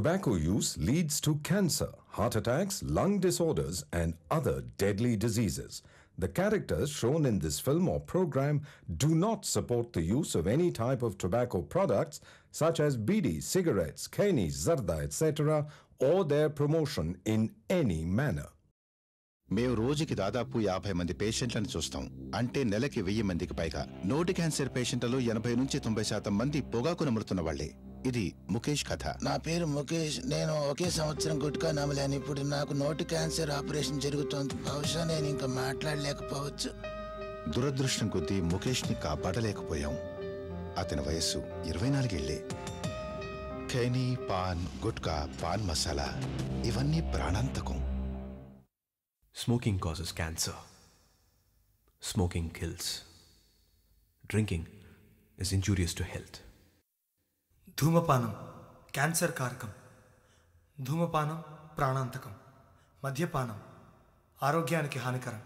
Tobacco use leads to cancer, heart attacks, lung disorders, and other deadly diseases. The characters shown in this film or program do not support the use of any type of tobacco products such as bidi, cigarettes, keni, zarda, etc., or their promotion in any manner. మేము రోజుకి దాదాపు యాభై మంది పేషెంట్లను చూస్తాం అంటే నెలకి వెయ్యి మందికి పైగా నోటి క్యాన్సర్ పేషెంట్లలో ఎనభై నుంచి తొంభై శాతం మంది పొగాకు నములుతున్న వాళ్లే ఇది ముఖేష్ కథ నా పేరు ముఖేష్ నేను ఒకే సంవత్సరం గుట్కా నమలాను ఇప్పుడు నాకు నోటి క్యాన్సర్ ఆపరేషన్ జరుగుతోంది బహుశా నేను ఇంకా మాట్లాడలేకపోవచ్చు దురదృష్టం కొద్దీ ముఖేష్ ని కాపాడలేకపోయాం అతని వయస్సు ఇరవై నాలుగేళ్లే ఖైనీ పాన్ గుట్కా పాన్ మసాలా ఇవన్నీ ప్రాణాంతకం Smoking causes cancer. Smoking kills. Drinking is injurious to health. ధూమపానం క్యాన్సర్ కారకం ధూమపానం ప్రాణాంతకం మద్యపానం ఆరోగ్యానికి హానికరం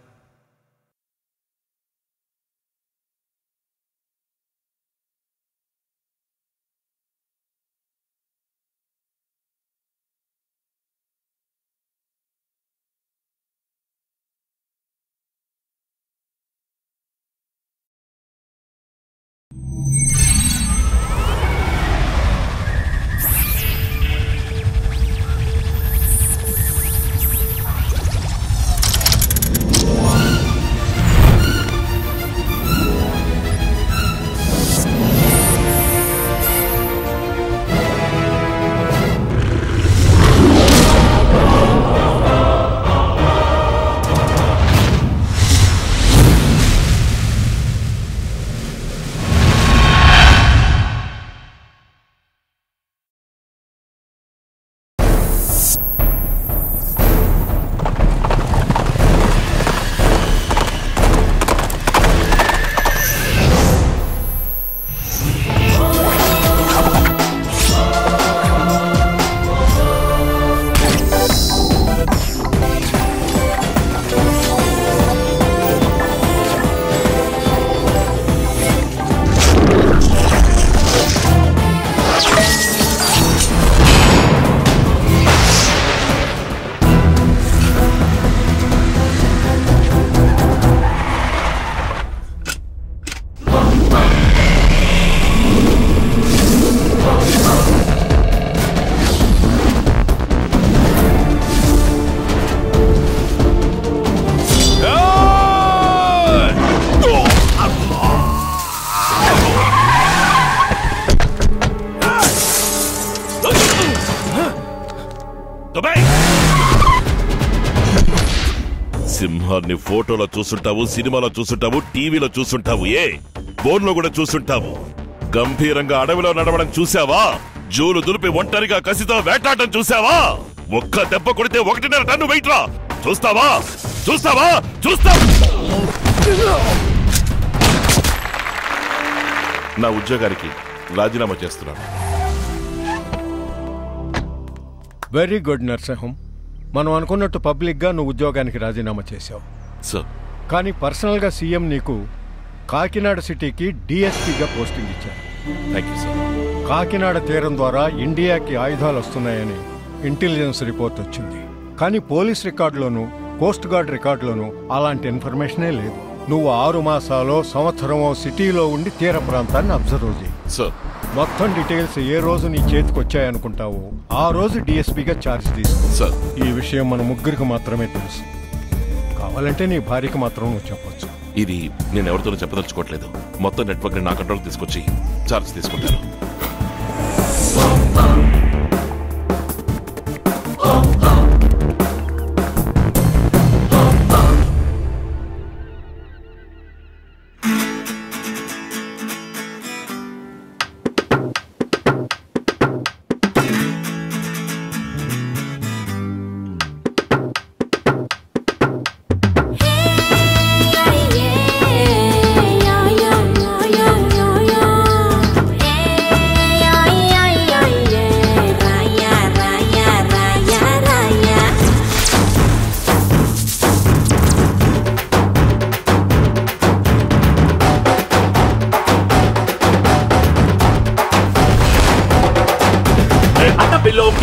సింహాన్ని ఫోటోలో చూసుంటావు సినిమాలో చూసుంటావు టీవీలో చూసుంటావు ఏ ఫోన్లో కూడా చూసుంటావు గంభీరంగా అడవిలో నడవడం చూసావా జూలు దులిపి ఒంటరిగా కసితో వేటాడటం చూసావా ఒక్క దెబ్బ కొడితే ఒకటిన్నర టన్ను వెయిట్ రా చూస్తావా చూస్తావా చూస్తా నా ఉద్యోగానికి రాజీనామా చేస్తున్నాను వెరీ గుడ్ నర్సింహం మనం అనుకున్నట్టు పబ్లిక్గా నువ్వు ఉద్యోగానికి రాజీనామా చేశావు సార్ కానీ పర్సనల్గా సీఎం నీకు కాకినాడ సిటీకి డిఎస్పీగా పోస్టింగ్ ఇచ్చారు థ్యాంక్ యూ సార్ కాకినాడ తీరం ద్వారా ఇండియాకి ఆయుధాలు వస్తున్నాయని ఇంటెలిజెన్స్ రిపోర్ట్ వచ్చింది కానీ పోలీస్ రికార్డులోను కోస్ట్ గార్డ్ రికార్డులోను అలాంటి ఇన్ఫర్మేషనే లేదు నువ్వు ఆరు మాసాలో సంవత్సరమో సిటీలో ఉండి తీర ప్రాంతాన్ని అబ్జర్వ్ చేయి సార్ మొత్తం డీటెయిల్స్ ఏ రోజు నీ చేతికి వచ్చాయనుకుంటావో ఆ రోజు డిఎస్పీగా ఛార్జ్ తీసుకో సార్ ఈ విషయం మన ముగ్గురికి మాత్రమే తెలుసు కావాలంటే నీ భార్యకి మాత్రం నువ్వు చెప్పొచ్చు ఇది నేను ఎవరితోనూ చెప్పదలుచుకోవట్లేదు మొత్తం నెట్వర్క్ నా కంట్రోల్ తీసుకొచ్చి చార్జ్ తీసుకుంటాను Yeah.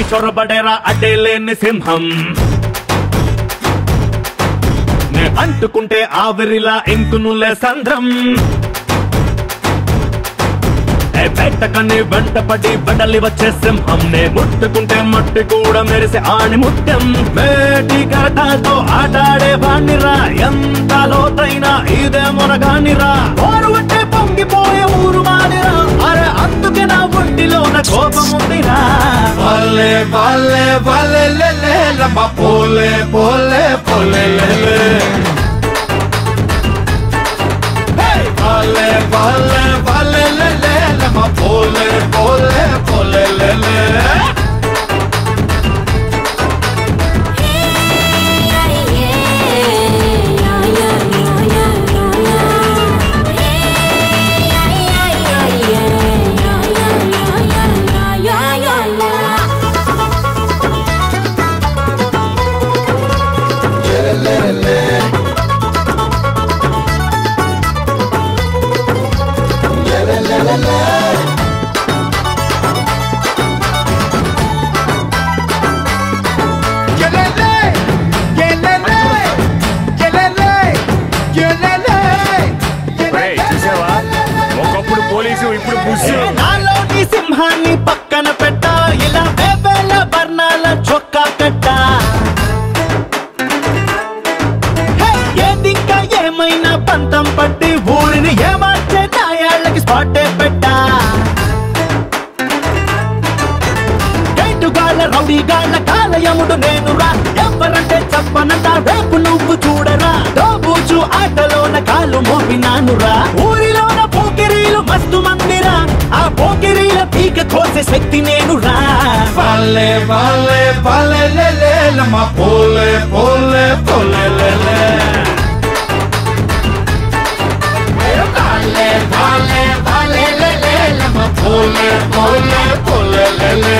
చొరబడేరా అడ్డే లేని సింహం నే అంటుకుంటే ఆవిరిలా ఇంకునులే సంద్రం ఏ పెట్టకని వెంటపడి వెడలి వచ్చే సింహం నే ముట్టుకుంటే మట్టి కూడా మెరిసే ఆణి ముత్యం మేటి కరటాలతో ఆటాడే వాణ్ణిరా ఎంత లోతైనా ఇదే మొనగానిరా ఓరు అంటే పొంగిపోయే ఊరు మానిరా అరే అందుకే నా ఒంటిలోన కోపం ఉందిరా Vale, vale, vale, le, le, la ma pole, pole, pole, le, le. Hey! Vale, vale, vale, le, le, la ma pole, pole, pole, le, le. చూసావా ఒకప్పుడు పోలీసు ఇప్పుడు నాలోని సింహాన్ని పక్కన పెట్ట ఇలా వేవేల వర్ణాల చొక్కా కట్ట హే, ఏదింకా ఏమైనా పంతం పట్టి ఊరిని ఏమార్చే నాయాళ్ళకి స్పాటే పెట్టా గైటుగాళ్ళ రౌడీగాళ్ళ కాలయముడు నేనురా ఎవరంటే చెప్పనంట రేపు నువ్వు చూడరా దోబూచు ఆటలోన కాలు మోపినానురా ఊరిలోన పోకిరీలు మస్తు మందిరా ఆ పోకిరీల పీక కోసే శక్తి నేనురా Vale, vale, vale, le, le, la ma pole, pole, pole, le, le. Vale, vale, vale, le, le, la ma pole, pole, pole, le, le.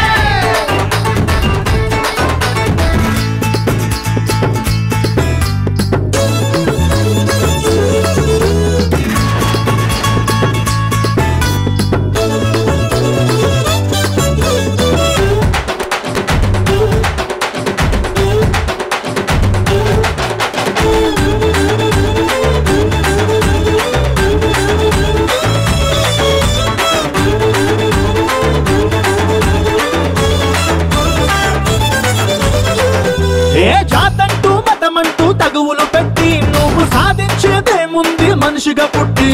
ఏ జాతంటూ మతమంటూ తగువులు పెట్టి నువ్వు సాధించేదేముంది మనిషిగా పుట్టి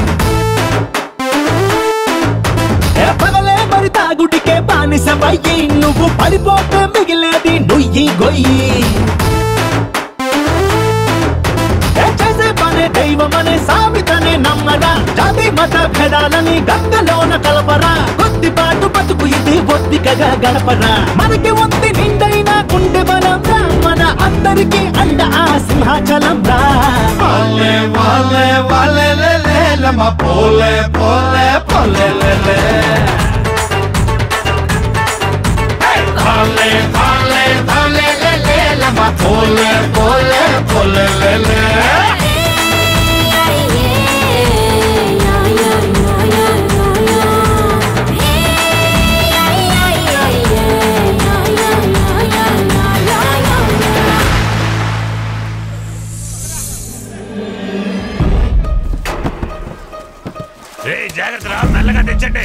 ఏ పగలే మరి తాగుడికే బానిసవయ్యి నువ్వు పడిపోతే మిగిలేది నుయ్యి గొయ్యి ఏ చేసే పనే దైవమనే సామెతనే నమ్మరా జాతి మత భేదాలని గంగలోన కలపరా కొద్దిపాటు బతుకు ఇది ఒత్తికగా గడపరా మనకి ఉంది నిండైన గుండె బలం రా మన అందరికీ అండ ఆ సింహాచలం రా Vale, vale, vale, le, le, la ma pole, pole, pole, le, le. Vale, vale, vale, le, le, la ma pole, pole, pole, le, le. రే జాగ్రత్త రా మెల్లగా తెచ్చండి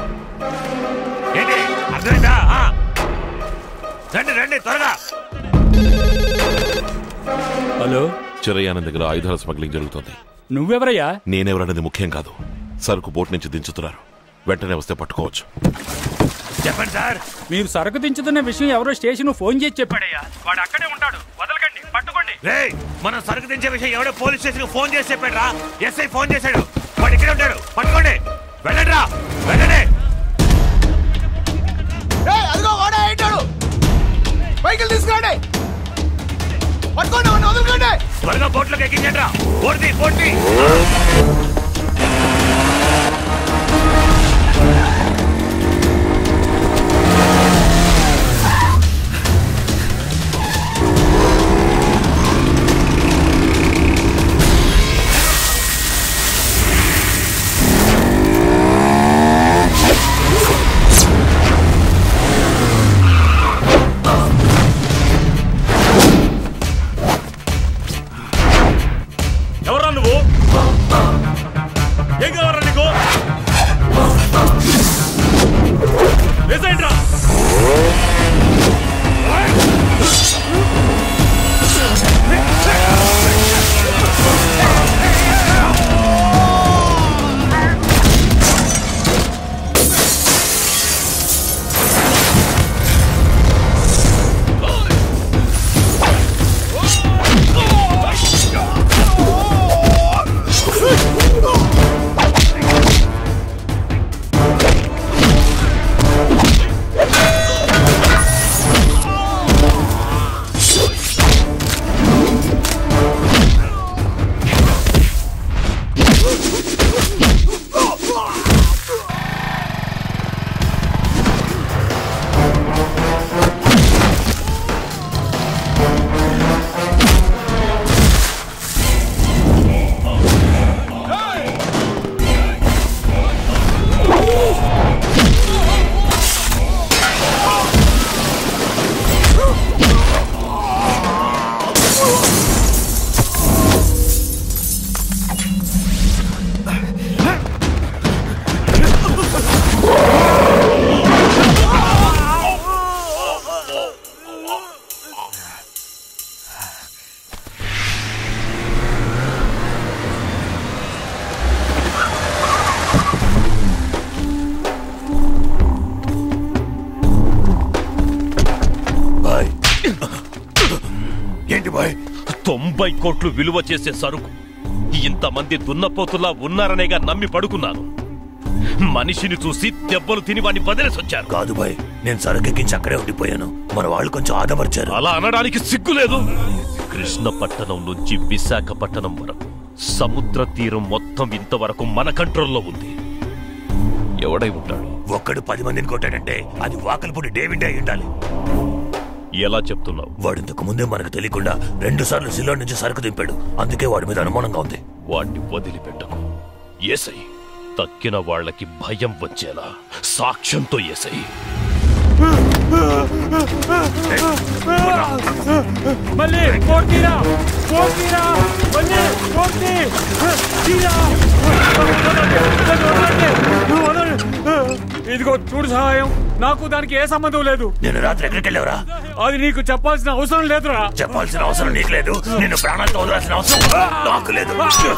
ఏంటి అర్థమైందా ఆ. రండి రండి త్వరగా హలో చిరయానం దగ్గర ఆయుధాల స్మగ్లింగ్ జరుగుతోంది నువ్వెవరయ్యా నేనెవరన్నది ముఖ్యం కాదు సరుకు బోట్ నుంచి దించుతున్నారు వెంటనే వస్తే పట్టుకోవచ్చు చెప్పండి సార్ మీరు సరుకు దించుతున్న విషయం ఎవరో స్టేషన్ ఫోన్ చేసి చెప్పాడయ్యా వాడు అక్కడే ఉంటాడు వదలకండి పట్టుకోండి రే మనం సరుకు దించే విషయం ఎవడో పోలీస్ స్టేషన్ ఫోన్ చేసి చెప్పాడు రా ఎస్ఐ ఫోన్ చేశాడు వాడు ఇక్కడే ఉంటాడు పట్టుకోండి వెళ్ళండి రా వెళ్ళండి అదిగో వాడే అయ్యాడు బైకులు తీసుకురండి పట్టుకోండి వాడిని వదలకండి త్వరగా బోట్లోకి ఎక్కించండి రా బోర్ది బోర్ది ఆ తొంభై కోట్లు విలువ చేసే సరుకు ఇంతమంది దున్నపోతులా ఉన్నారనేగా నమ్మి పడుకున్నాను మనిషిని చూసి దెబ్బలు తిని వాడిని వదిలేసొచ్చారు కాదు బాయ్ నేను సరుకెక్కించి అక్కడే ఉండిపోయాను మన వాళ్ళు కొంచెం ఆదమర్చారు అలా అనడానికి సిగ్గులేదు కృష్ణపట్టణం నుంచి విశాఖపట్నం వరకు సముద్ర తీరం మొత్తం ఇంతవరకు మన కంట్రోల్లో ఉంది ఎవడై ఉంటాడు ఒక్కడు పది మందిని కొట్టాడంటే అది వాకల్పూడి డేవిడ్ అయి ఉండాలి ఎలా చెప్తున్నావు వాడు ఇంతకు ముందే మనకు తెలియకుండా రెండు సార్లు సిలోన్ నుంచి సరుకు దింపాడు అందుకే వాడి మీద అనుమానంగా ఉంది వాణ్ణి వదిలిపెట్టకు ఏసై తక్కిన వాళ్ళకి భయం వచ్చేలా సాక్ష్యంతో ఏసై మళ్ళీ ఫోన్ తీరా ఫోన్ తీరా మళ్ళీ ఫోన్ తీ తీరా ఇదిగో చూడు సహాయం నాకు దానికి ఏ సంబంధం లేదు నేను రాత్రి ఎక్కడికి వెళ్ళావురా అది నీకు చెప్పాల్సిన అవసరం లేదురా చెప్పాల్సిన అవసరం నీకు లేదు నిన్ను ప్రాణాలతో వదలాల్సిన అవసరం నాకు లేదు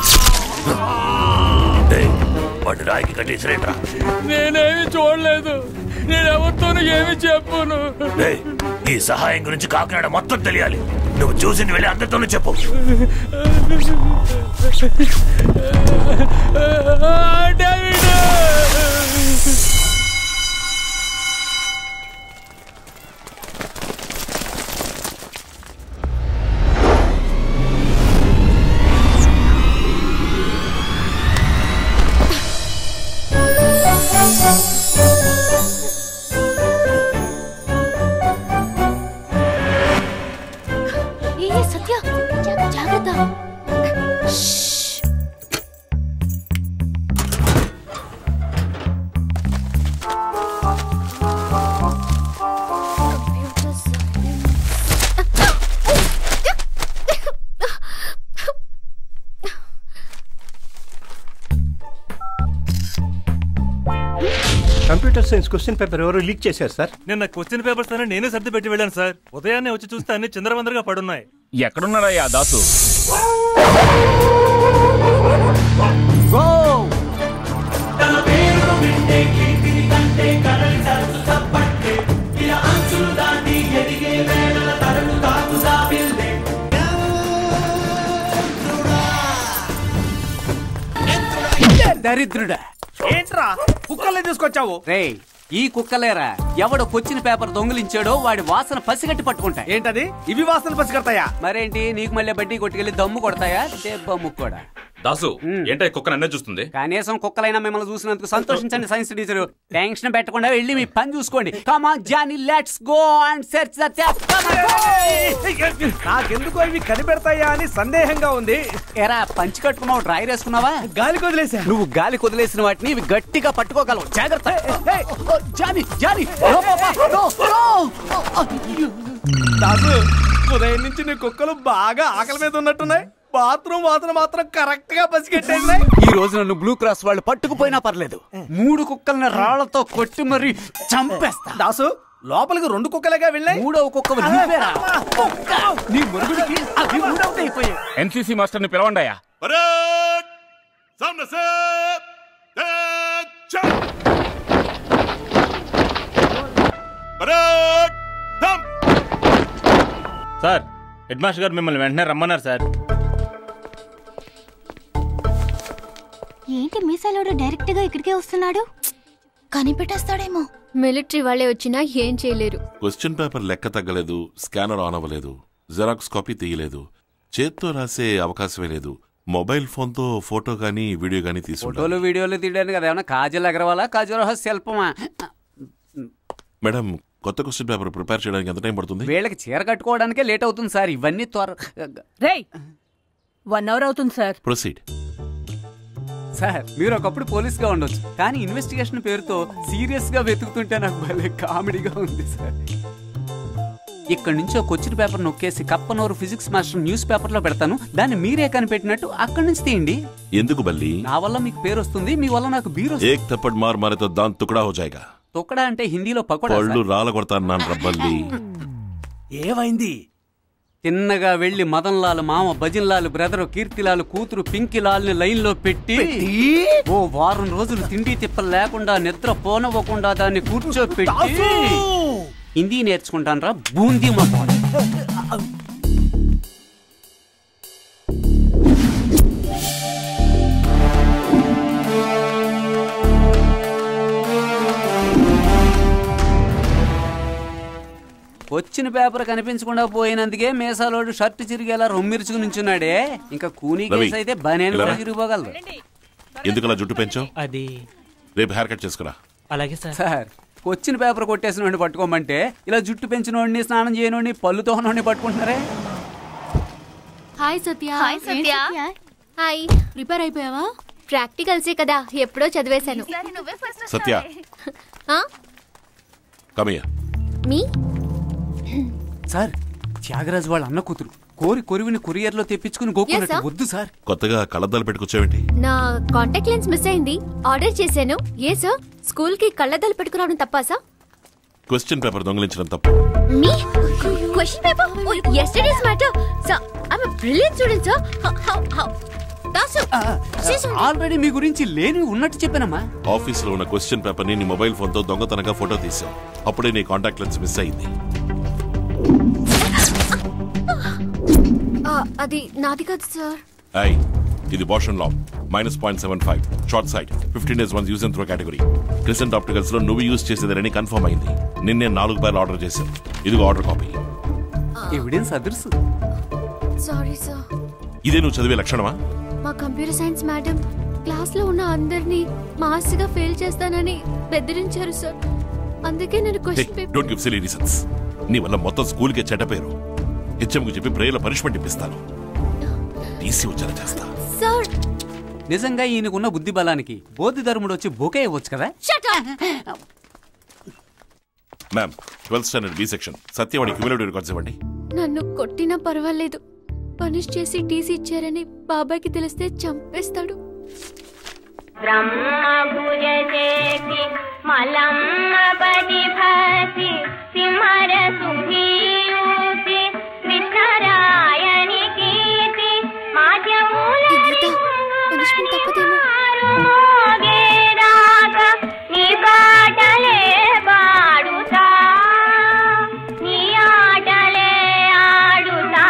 ఏయ్, వాడిని రాయికి కట్టేసిరేంట్రా నేనేమి చూడలేదు నేను ఎవరితోనూ ఏమి చెప్పను ఏయ్, ఈ సహాయం గురించి కాకినాడ మొత్తం తెలియాలి నువ్వు చూసింది వెళ్ళి అందరితోనూ చెప్పు ఏ ఏ, సత్య జాగ్రత్త కంప్యూటర్ సైన్స్ క్వశ్చన్ పేపర్ ఎవరు లీక్ చేశారు సార్ నిన్న క్వశ్చన్ పేపర్స్ అనే నేనే సర్ది పెట్టి వెళ్ళాను సార్ ఉదయాన్నే వచ్చి చూస్తే అన్ని చిందరవందరగా పడున్నాయి ఎక్కడున్నాడయ్యా దాసు దరిద్రుడా ఏంట్రా కుక్కల్ని తీసుకొచ్చావు రే ఈ కుక్కలేరా ఎవడు కొచ్చిన పేపర్ దొంగిలించాడో వాడి వాసన పసిగట్టి పట్టుకుంటా ఏంటది ఇవి వాసన పసిగడతాయా మరేంటి నీకు మళ్ళీ బడ్డీ కొట్టుకెళ్ళి దమ్ము కొడతాయా దెబ్బ ముక్కోడా దాసు ఏంటో ఈ కుక్క నన్నే చూస్తుంది కనీసం కుక్కలైనా మిమ్మల్ని చూసినందుకు సంతోషించండి సైన్స్ టీచర్ టెన్షన్ పెట్టకుండా వెళ్ళి మీ పని చూసుకోండి come on Johnny let's go and search the నాకెందుకో ఇవి కనిపెడతాయా అని సందేహంగా ఉంది ఎరా పంచి కట్టుకున్నావు డ్రైర్ వేసుకున్నావా గాలి కొదిలేసా నువ్వు గాలి కొదిలేసిన వాటిని ఇవి గట్టిగా పట్టుకోగలవు జాగ్రత్త ఏయ్, oh, Johnny Johnny no, papa, no, no. అయ్యో. దాసు ఉదయం నుంచి నీ కుక్కలు బాగా ఆకలి మీద ఉన్నట్టున్నాయి బాత్రూమ్ వాసన మాత్రం కరెక్ట్ గా పసిగట్టేసినాయి ఈ రోజు నన్ను బ్లూ క్రాస్ వాళ్ళు పట్టుకుపోయినా పర్లేదు మూడు కుక్కల్ని రాళ్లతో కొట్టి మరీ చంపేస్తా దాసు లోపలికి రెండు కుక్కలుగా వెళ్ళాయి మూడవ కుక్క నువ్వేరా కుక్క. నీ మురుగుడికి అవి మూడవది అయిపోయాయి ఎన్సీసీ మాస్టర్ ని పిలవండి అయ్యా సార్ హెడ్ మాస్టర్ గారు మిమ్మల్ని వెంటనే రమ్మన్నారు సార్ ఏంటి మీసాలోడు డైరెక్ట్ గా ఇక్కడికే వస్తున్నాడు కనిపెట్టేస్తాడేమో మిలిటరీ వాళ్ళే వచ్చినా ఏం చేయలేరు క్వశ్చన్ పేపర్ లెక్క తగ్గలేదు స్కానర్ ఆన్ అవ్వలేదు జెరాక్స్ కాపీ తీయలేదు చేత్తో రాసే అవకాశమే లేదు మొబైల్ ఫోన్తో ఫోటో గానీ వీడియో గానీ తీసుకుంటా ఫోటోలు వీడియోలు తీయడానికి కదా ఏమన్నా కాజల్ అగర్వాలా కాజల్ శిల్పమా మేడం కొత్త క్వశ్చన్ పేపర్ ప్రిపేర్ చేయడానికి ఎంత టైం పడుతుంది వీళ్ళకి చీర కట్టుకోవడానికే లేట్ అవుతుంది సార్ ఇవన్నీ త్వర రేయ్ వన్ అవర్ అవుతుంది సార్ ప్రొసీడ్ సార్ మీరు ఒకప్పుడు పోలీస్ గా ఉండొచ్చు కానీ ఇన్వెస్టిగేషన్ పేరుతో సీరియస్ గా వెతుకుతుంటే నాకు భలే కామెడీగా ఉంది సార్ ఇక్కడ నుంచి ఒక క్వశ్చన్ పేపర్ నొక్కేసి Kappanuru physics master news paper లో పెడతాను దాన్ని మీరే కనిపెట్టినట్టు అక్కడి నుంచి తీయండి ఎందుకు బల్లి నా వల్ల మీకు పేరు వస్తుంది మీ వల్ల నాకు బీర్ వస్తుంది ఏక్ తప్పడ్ మార్ మారే తో దాన్ తుకడా హో జాయేగా తొక్కడా అంటే హిందీలో పకోడా పళ్ళు సార్. రాల కొడతాను రబ్బల్లి ఏమైంది తిన్నగా వెళ్లి మదన్ లాల్ మామ భజన్ లాల్ బ్రదర్ కీర్తిలాల్ కూతురు పింకి లాల్ ని లైన్ లో పెట్టి ఓ వారం రోజులు తిండి తిప్పలు లేకుండా నిద్ర పోనవ్వకుండా దాన్ని కూర్చోపెట్టి హిందీ నేర్చుకుంటానరా బూందీ మా వచ్చిన పేపర్ కనిపించకుండా పోయినందుకే మేసాలోడు షర్ట్ చిరిగేలా రొమ్మిరుచుకు నుంచున్నాడే ఇంకా కూనీ రవి, కేసు అయితే బనేను ఇలా కూడా రా. చిరిగిపోగలదు ఎందుకు అలా జుట్టు పెంచావు అది రేపు హెయిర్ కట్ చేసుకురా అలాగే సార్ సార్ వచ్చిన పేపర్ కొట్టేసిన వాడిని పట్టుకోమంటే ఇలా జుట్టు పెంచినోడిని స్నానం చేయనోడిని పళ్ళు తోహనోడిని పట్టుకుంటున్నారే hi Satya hi Satya. Hi prepare అయిపోయావా ప్రాక్టికల్సే కదా ఎప్పుడో చదివేశాను సత్య ఆ? కమయ్య మీ సార్ త్యాగరాజు వాళ్ళ అన్న కూతురు కోరి కొరివిని కొరియర్లో తెప్పించుకుని గోకున్నట్టు Yes, sir. వద్దు సార్ కొత్తగా కళ్ళద్దాలు పెట్టుకొచ్చావేంటి నా కాంటాక్ట్ లెన్స్ మిస్ అయింది ఆర్డర్ చేశాను ఏ సార్ స్కూల్ కి కళ్ళద్దాలు పెట్టుకురావడం తప్పా సార్ క్వశ్చన్ పేపర్ దొంగిలించడం తప్పు మీ question paper oh yesterday's matter sir I am brilliant student sir how how Dasu already మీ గురించి లేని ఉన్నట్టు చెప్పానమ్మా ఆఫీసులో ఉన్న క్వశ్చన్ పేపర్ ని నీ మొబైల్ ఫోన్ తో దొంగతనంగా ఫోటో తీసావు అప్పుడే నీ కాంటాక్ట్ లెన్స్ మిస్ అయింది ఆ, అది నాది కాదు సార్ ఐ ఇది బాషన్ లా minus point seven five short sight fifteen days once use and throw category crescent opticals లో నువ్వు యూజ్ చేసేదని కన్ఫర్మ్ అయింది నిన్నే నాలుగు బాయలు ఆర్డర్ చేశాను ఇదిగో order copy evidence others sorry sir ఇదే నువ్వు చదివే లక్షణమా మా కంప్యూటర్ సైన్స్ మేడం క్లాస్ లో ఉన్న అందరినీ మాస్ గా ఫెయిల్ చేస్తానని బెదిరించారు సార్ అందుకే నేను question paper don't give silly reasons నీ వల్ల మొత్తం స్కూల్కే చెడ్డ పేరు హెచ్ఎంకు చెప్పి ప్రేయర్ల పనిష్మెంట్ ఇప్పిస్తాను టీసీ వచ్చేలా చేస్తా సార్ నిజంగా ఈయనకున్న బుద్ధి బలానికి బోధి ధర్ముడు వచ్చి బొకే ఇవ్వచ్చు కదా ma'am twelfth standard B section సత్యవాడి క్యూములేటివ్ రికార్డ్స్ ఇవ్వండి నన్ను కొట్టినా పర్వాలేదు పనిష్ చేసి టీసీ ఇచ్చారని బాబాయ్కి తెలిస్తే చంపేస్తాడు బ్రహ్మభుజేతి మలమ్మ పరిభాసి సింహర సుధీయూతి కృష్ణరాయని కీర్తి పనిష్మెంట్ తప్పదేమో నీ పాటలే పాడుతా నీ ఆటలే ఆడుతా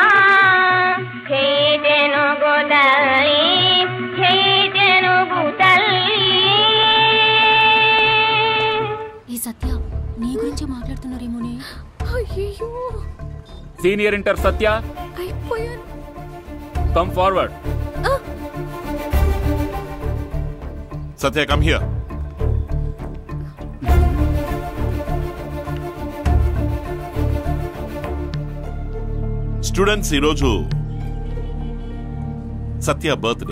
చేతెను గోదల్లి చేతెను గుతల్లి ఈ సత్య నీ గురించి మాట్లాడుతున్నారేమోనే అయ్యో సీనియర్ ఇంటర్ సత్య అయిపోయాను come forward Satya come here students ఈరోజు సత్య బర్త్డే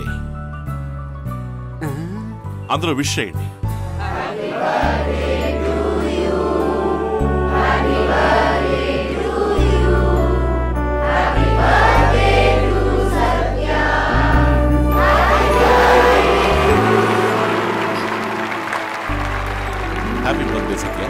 అందరూ విష్ చేయండి happy birthday Satya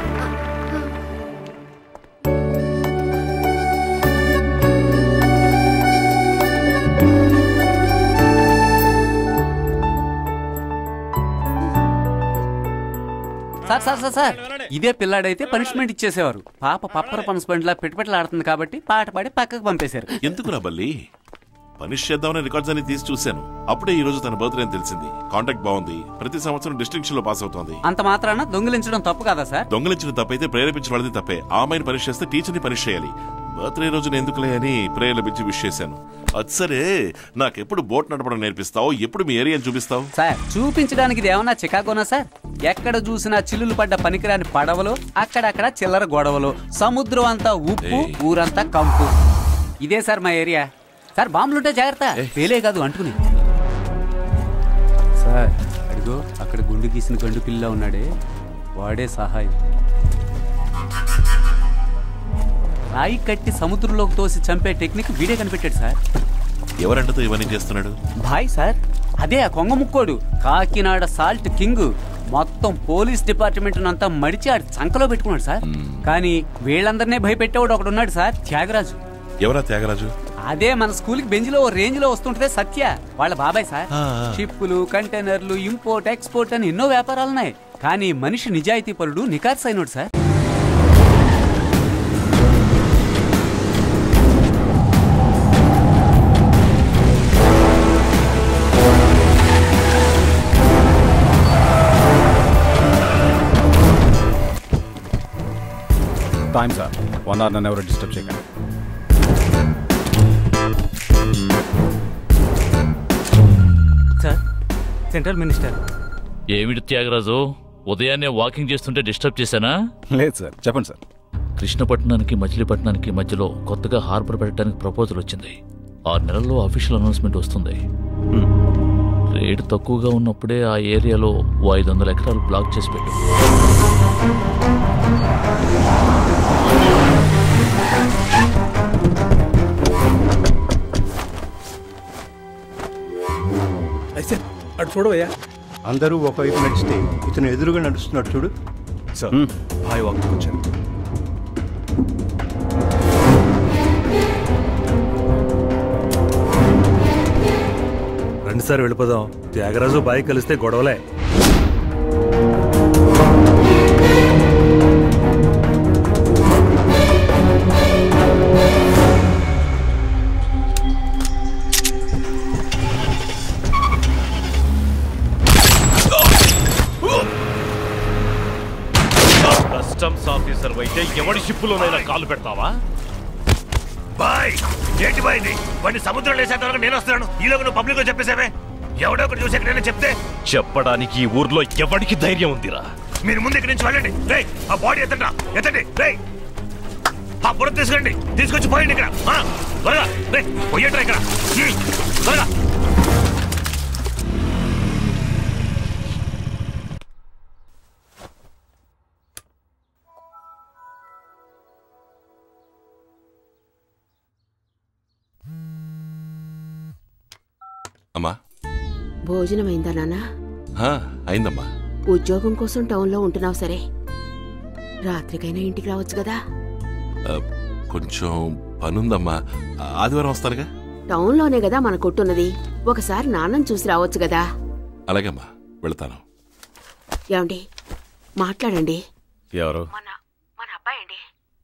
sir sir sir sir ఇదే పిల్లాడైతే పనిష్మెంట్ ఇచ్చేసేవారు పాప పప్పర పనిష్మెంట్ లా పెట్టుబెట్టలాడుతుంది కాబట్టి పాట పాడి పక్కకు పంపేశారు ఎందుకురా బల్లి పనిష్ చేద్దామని రికార్డ్స్ అన్ని తీసి చూశాను అప్పుడే ఈ రోజు తన బర్త్డే అని తెలిసింది కాంటాక్ట్ బాగుంది ప్రతి సంవత్సరం డిస్టింక్షన్ లో పాస్ అవుతోంది అంత మాత్రాన దొంగిలించడం తప్పు కదా సార్ దొంగలించిన తప్పైతే ప్రేరేపించిన వాళ్ళది తప్పే ఆ అమ్మాయిని పనిష్ చేస్తే టీచర్ని పనిష్ చేయాలి బర్త్డే రోజున ఎందుకులే అని ప్రేయర్ల పిచ్చి విష్ చేశాను అది సరే నాకెప్పుడు బోట్ నడపడం నేర్పిస్తావు ఎప్పుడు మీ ఏరియాని చూపిస్తావు సార్ చూపించడానికి ఇది ఏమన్నా చికాగోనా సార్ ఎక్కడ చూసినా చిల్లులు పడ్డ పనికిరాని పడవలు అక్కడక్కడ చిల్లర గొడవలు సముద్రం అంతా ఉప్పు ఊరంతా కంపు ఇదే సార్ మా ఏరియా సార్ బాంబులుంటే జాగ్రత్త పేలే కాదు అంటుకుని సార్ అడిగో అక్కడ గుండు గీసిన గండు పిల్ల ఉన్నాడే వాడే సహాయం రాయి కట్టి సముద్రంలోకి తోసి చంపే టెక్నిక్ వీడే కనిపెట్టాడు సార్ ఎవరంటతో ఇవన్నీ చేస్తున్నాడు భాయ్ సార్ అదే ఆ కొంగ ముక్కోడు కాకినాడ సాల్ట్ కింగ్ మొత్తం పోలీస్ డిపార్ట్మెంట్ అంతా మడిచి ఆడి చంకలో పెట్టుకున్నాడు సార్ కానీ వీళ్ళందరినీ భయపెట్టేవాడు ఒకడు ఉన్నాడు సార్ త్యాగరాజు ఎవరా త్యాగరాజు అదే మన స్కూల్ కి బెంచ్ లో ఓ రేంజ్ లో వస్తుంటే సత్య వాళ్ళ బాబాయ్ సార్ ఆ, ఆ. షిప్పులు కంటైనర్లు ఇంపోర్ట్ ఎక్స్పోర్ట్ అని ఎన్నో వ్యాపారాలు ఉన్నాయి కానీ మనిషి నిజాయితీ పరుడు నికార్స్ అయినోడు sir time sir one hour నన్ను ఎవరు డిస్టర్బ్ చేయకండి సార్ సెంట్రల్ మినిస్టర్ ఏమిటి త్యాగరాజు ఉదయాన్నే వాకింగ్ చేస్తుంటే డిస్టర్బ్ చేశానా లేదు సార్ చెప్పండి సార్ కృష్ణపట్నానికి మచిలీపట్నానికి మధ్యలో కొత్తగా హార్బర్ పెట్టడానికి ప్రపోజల్ వచ్చింది ఆరు నెలల్లో అఫీషియల్ అనౌన్స్మెంట్ వస్తుంది రేటు తక్కువగా ఉన్నప్పుడే ఆ ఏరియాలో ఓ ఐదు వందల ఎకరాలు బ్లాక్ చేసి పెట్టు అయితే అటు చూడవయ్యా అందరూ ఒకవైపు నడిస్తే ఇతను ఎదురుగా నడుస్తున్నాడు చూడు సార్ హాయ్ వాకింగ్ వచ్చాను రండి సార్ వెళ్ళిపోదాం త్యాగరాజు బాయ్ కలిస్తే గొడవలే కస్టమ్స్ ఆఫీసర్ అయితే ఎవడి షిప్పులోనైనా కాలు పెడతావా బాయ్ ఏంటి బాయ్ ఇది వాడిని సముద్రంలో వేసేంత వరకు నేను వస్తున్నాను ఈలోగా నువ్వు పబ్లిక్ లో చెప్పేసావే ఎవడో ఒకటి చూసాక నేను చెప్తే చెప్పడానికి ఈ ఊర్లో ఎవడికి ధైర్యం ఉందిరా మీరు ముందు ఇక్కడి నుంచి వెళ్ళండి రే ఆ బాడీ ఎత్తండి ఎత్తండి రే ఆ బుర్ర తీసుకురండి తీసుకొచ్చి పోయండి ఇక్కడ ఆ, త్వరగా రే పోయేట్రా ఇక్కడ ఉమ్, త్వరగా అమ్మా భోజనమైందా నాన్న హా, అయిందమ్మా ఉద్యోగం కోసం టౌన్లో ఉంటున్నావు సరే రాత్రికైనా ఇంటికి రావచ్చు కదా ఆ, కొంచెం పనుందమ్మా ఆదివారం వస్తారుగా టౌన్లోనే కదా మన కొట్టున్నది ఒకసారి నాన్నని చూసి రావచ్చు కదా అలాగేమ్మా వెళ్తాను ఏమండి మాట్లాడండి ఎవరు మన అబ్బాయి అండి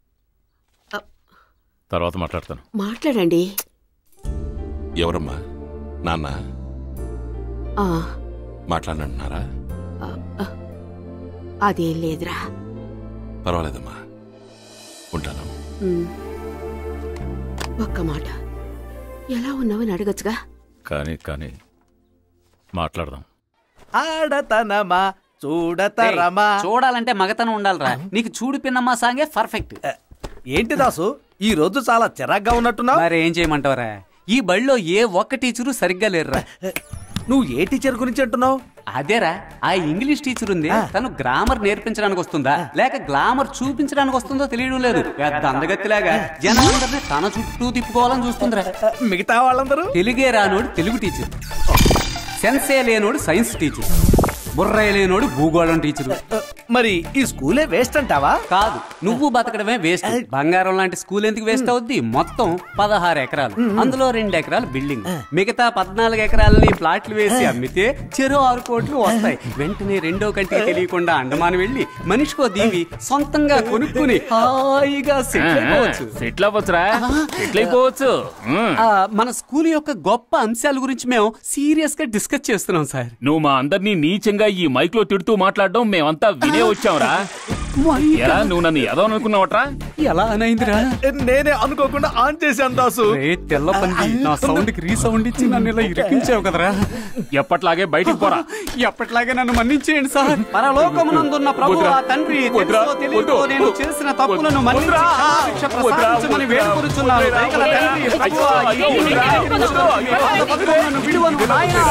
తర్వాత మాట్లాడతాను మాట్లాడండి ఎవరమ్మా నాన్న ఆ, మాట్లాడనంటున్నారా ఆ, ఆ, అదేం లేదురా పర్వాలేదమ్మా ఉంటాను ఉమ్. ఒక్క మాట ఎలా ఉన్నావని అడగచ్చుగా కానీ కానీ మాట్లాడదాం ఆడతనమా చూడతరమా ఏయ్, చూడాలంటే మగతనం ఉండాలిరా నీకు చూడు పిన్నమ్మా సాంగే పర్ఫెక్ట్ ఏంటి దాసు ఈ రోజు చాలా చిరాగ్గా ఉన్నట్టున్నావు మరి ఏం చేయమంటావరా ఈ బడిలో ఏ ఒక్క టీచరు సరిగ్గా లేరురా నువ్వు ఏ టీచర్ గురించి అంటున్నావు అదేరా ఆ ఇంగ్లీష్ టీచర్ ఉంది తను గ్రామర్ నేర్పించడానికి వస్తుందా లేక గ్లామర్ చూపించడానికి వస్తుందో తెలియడం లేదు పెద్ద అందగత్తిలాగా జనాలందరినీ తన చుట్టూ తిప్పుకోవాలని చూస్తుందిరా మిగతా వాళ్ళందరూ తెలుగే రానోడు తెలుగు టీచర్ సెన్సే లేనోడు సైన్స్ టీచర్ బుర్రే లేనోడు భూగోళం టీచర్ మరి ఈ స్కూలే వేస్ట్ అంటావా కాదు నువ్వు బతకడమే వేస్ట్ బంగారం లాంటి స్కూల్ ఎందుకు వేస్ట్ అవుద్ది మొత్తం పదహారు ఎకరాలు అందులో రెండు ఎకరాలు బిల్డింగ్ మిగతా పద్నాలుగు ఎకరాలని ప్లాట్లు వేసి అమ్మితే చెరు ఆరు కోట్లు వస్తాయి వెంటనే రెండో కంటికి తెలియకుండా అండమాన్ వెళ్ళి మనిషికో దీవి సొంతంగా కొనుక్కుని హాయిగా సెటిల్ అయిపోవచ్చు సెటిల్ అవ్వచ్చురా సెటిల్ అయిపోవచ్చు ఉమ్. ఆ, మన స్కూల్ యొక్క గొప్ప అంశాల గురించి మేము సీరియస్ గా డిస్కస్ చేస్తున్నాం సార్ నువ్వు మా అందరినీ నీచంగా ఈ మైక్ లో తిడుతూ మాట్లాడడం మేమంతా వినే వచ్చాంరా ఎరా నువ్వు నన్ను ఏదో అనుకున్నావట్రా ఎలా అనైందిరా నేనే అనుకోకుండా ఆన్ చేశాను దాసు రే తెల్ల పంది నా సౌండ్ కి రీసౌండ్ ఇచ్చి నన్ను ఇలా ఇరికించావు కదరా ఎప్పట్లాగే బయటికి పోరా ఎప్పటిలాగే నన్ను మన్నించేయండి సార్ పరలోకమునందున్న ప్రభు వద్దురా. ఆ తండ్రి వద్దురా. తెలుసో తెలియకో వద్దు. నేను చేసిన తప్పులను మన్నించి వద్దురా. క్షమాభిక్ష ప్రసాదించమని వద్దురా. వేడుకొనుచున్నాను. వద్దురా. దయగల తండ్రి, వద్దురా. ప్రభువా, ఈ వద్దురా. నీకు అర్పించుకో. ఈ పాత బతుకును నన్ను విడువను, నాయనా.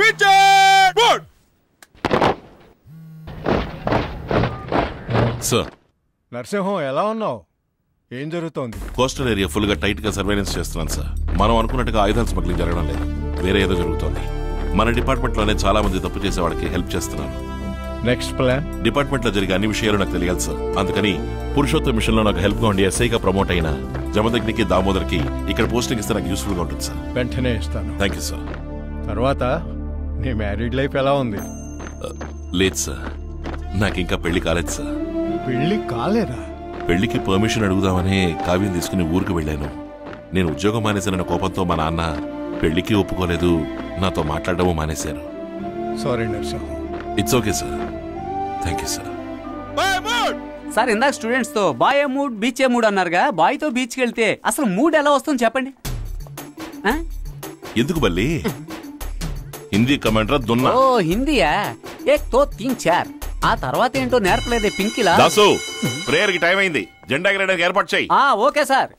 సార్ నరసింహం ఎలా ఉన్నావు ఏం జరుగుతోంది కోస్టల్ ఏరియా ఫుల్ గా టైట్ గా సర్వేలెన్స్ చేస్తున్నాను సార్ మనం అనుకున్నట్టుగా ఆయుధాల స్మగ్లింగ్ జరగడం లేదు వేరే ఏదో జరుగుతోంది మన డిపార్ట్మెంట్ లోనే చాలా మంది తప్పు చేసే వాళ్ళకి హెల్ప్ చేస్తున్నాను నెక్స్ట్ ప్లాన్ డిపార్ట్మెంట్ లో జరిగే అన్ని విషయాలు నాకు తెలియాలి సార్ అందుకని పురుషోత్తం మిషన్ లో నాకు హెల్ప్ గా ఉండి ఎస్ఐగా ప్రమోట్ అయిన జమదగ్నికి దామోదర్కి ఇక్కడ పోస్టింగ్ ఇస్తే నాకు యూస్ఫుల్ గా ఉంటుంది సార్ వెంటనే ఇస్తాను థ్యాంక్ యూ సార్ తర్వాత నీ మ్యారీడ్ లైఫ్ ఎలా ఉంది లేదు సార్ నాకు ఇంకా పెళ్లి కాలేదు సార్ పెళ్లి కాలేదా పెళ్లికి పర్మిషన్ అడుగుదామని కావ్యం తీసుకుని ఊరికి వెళ్ళాను నేను ఉద్యోగం మానేశానన్న కోపంతో మా నాన్న పెళ్లికి ఒప్పుకోలేదు నాతో మాట్లాడడము మానేశారు sorry Narasimham it's okay sir thank you sir sir ఇందాక స్టూడెంట్స్ తో బాయ్ ఏ మూడ్ బీచ్ ఏ మూడ్ అన్నారుగా బాయ్ తో బీచ్కి వెళ్తే అసలు మూడ్ ఎలా వస్తుంది చెప్పండి ఆ? ఎందుకు బల్లి హిందీ కమాండర్ దున్నా ఓ హిందీయా ఏక్ తో తీన్ చార్ ఆ తర్వాత ఏంటో నేర్పలేదే పింకిలా దాసు ప్రేయర్ కి టైం అయింది జెండా ఎగరడానికి ఏర్పాటు చేయి ఆ ఓకే సార్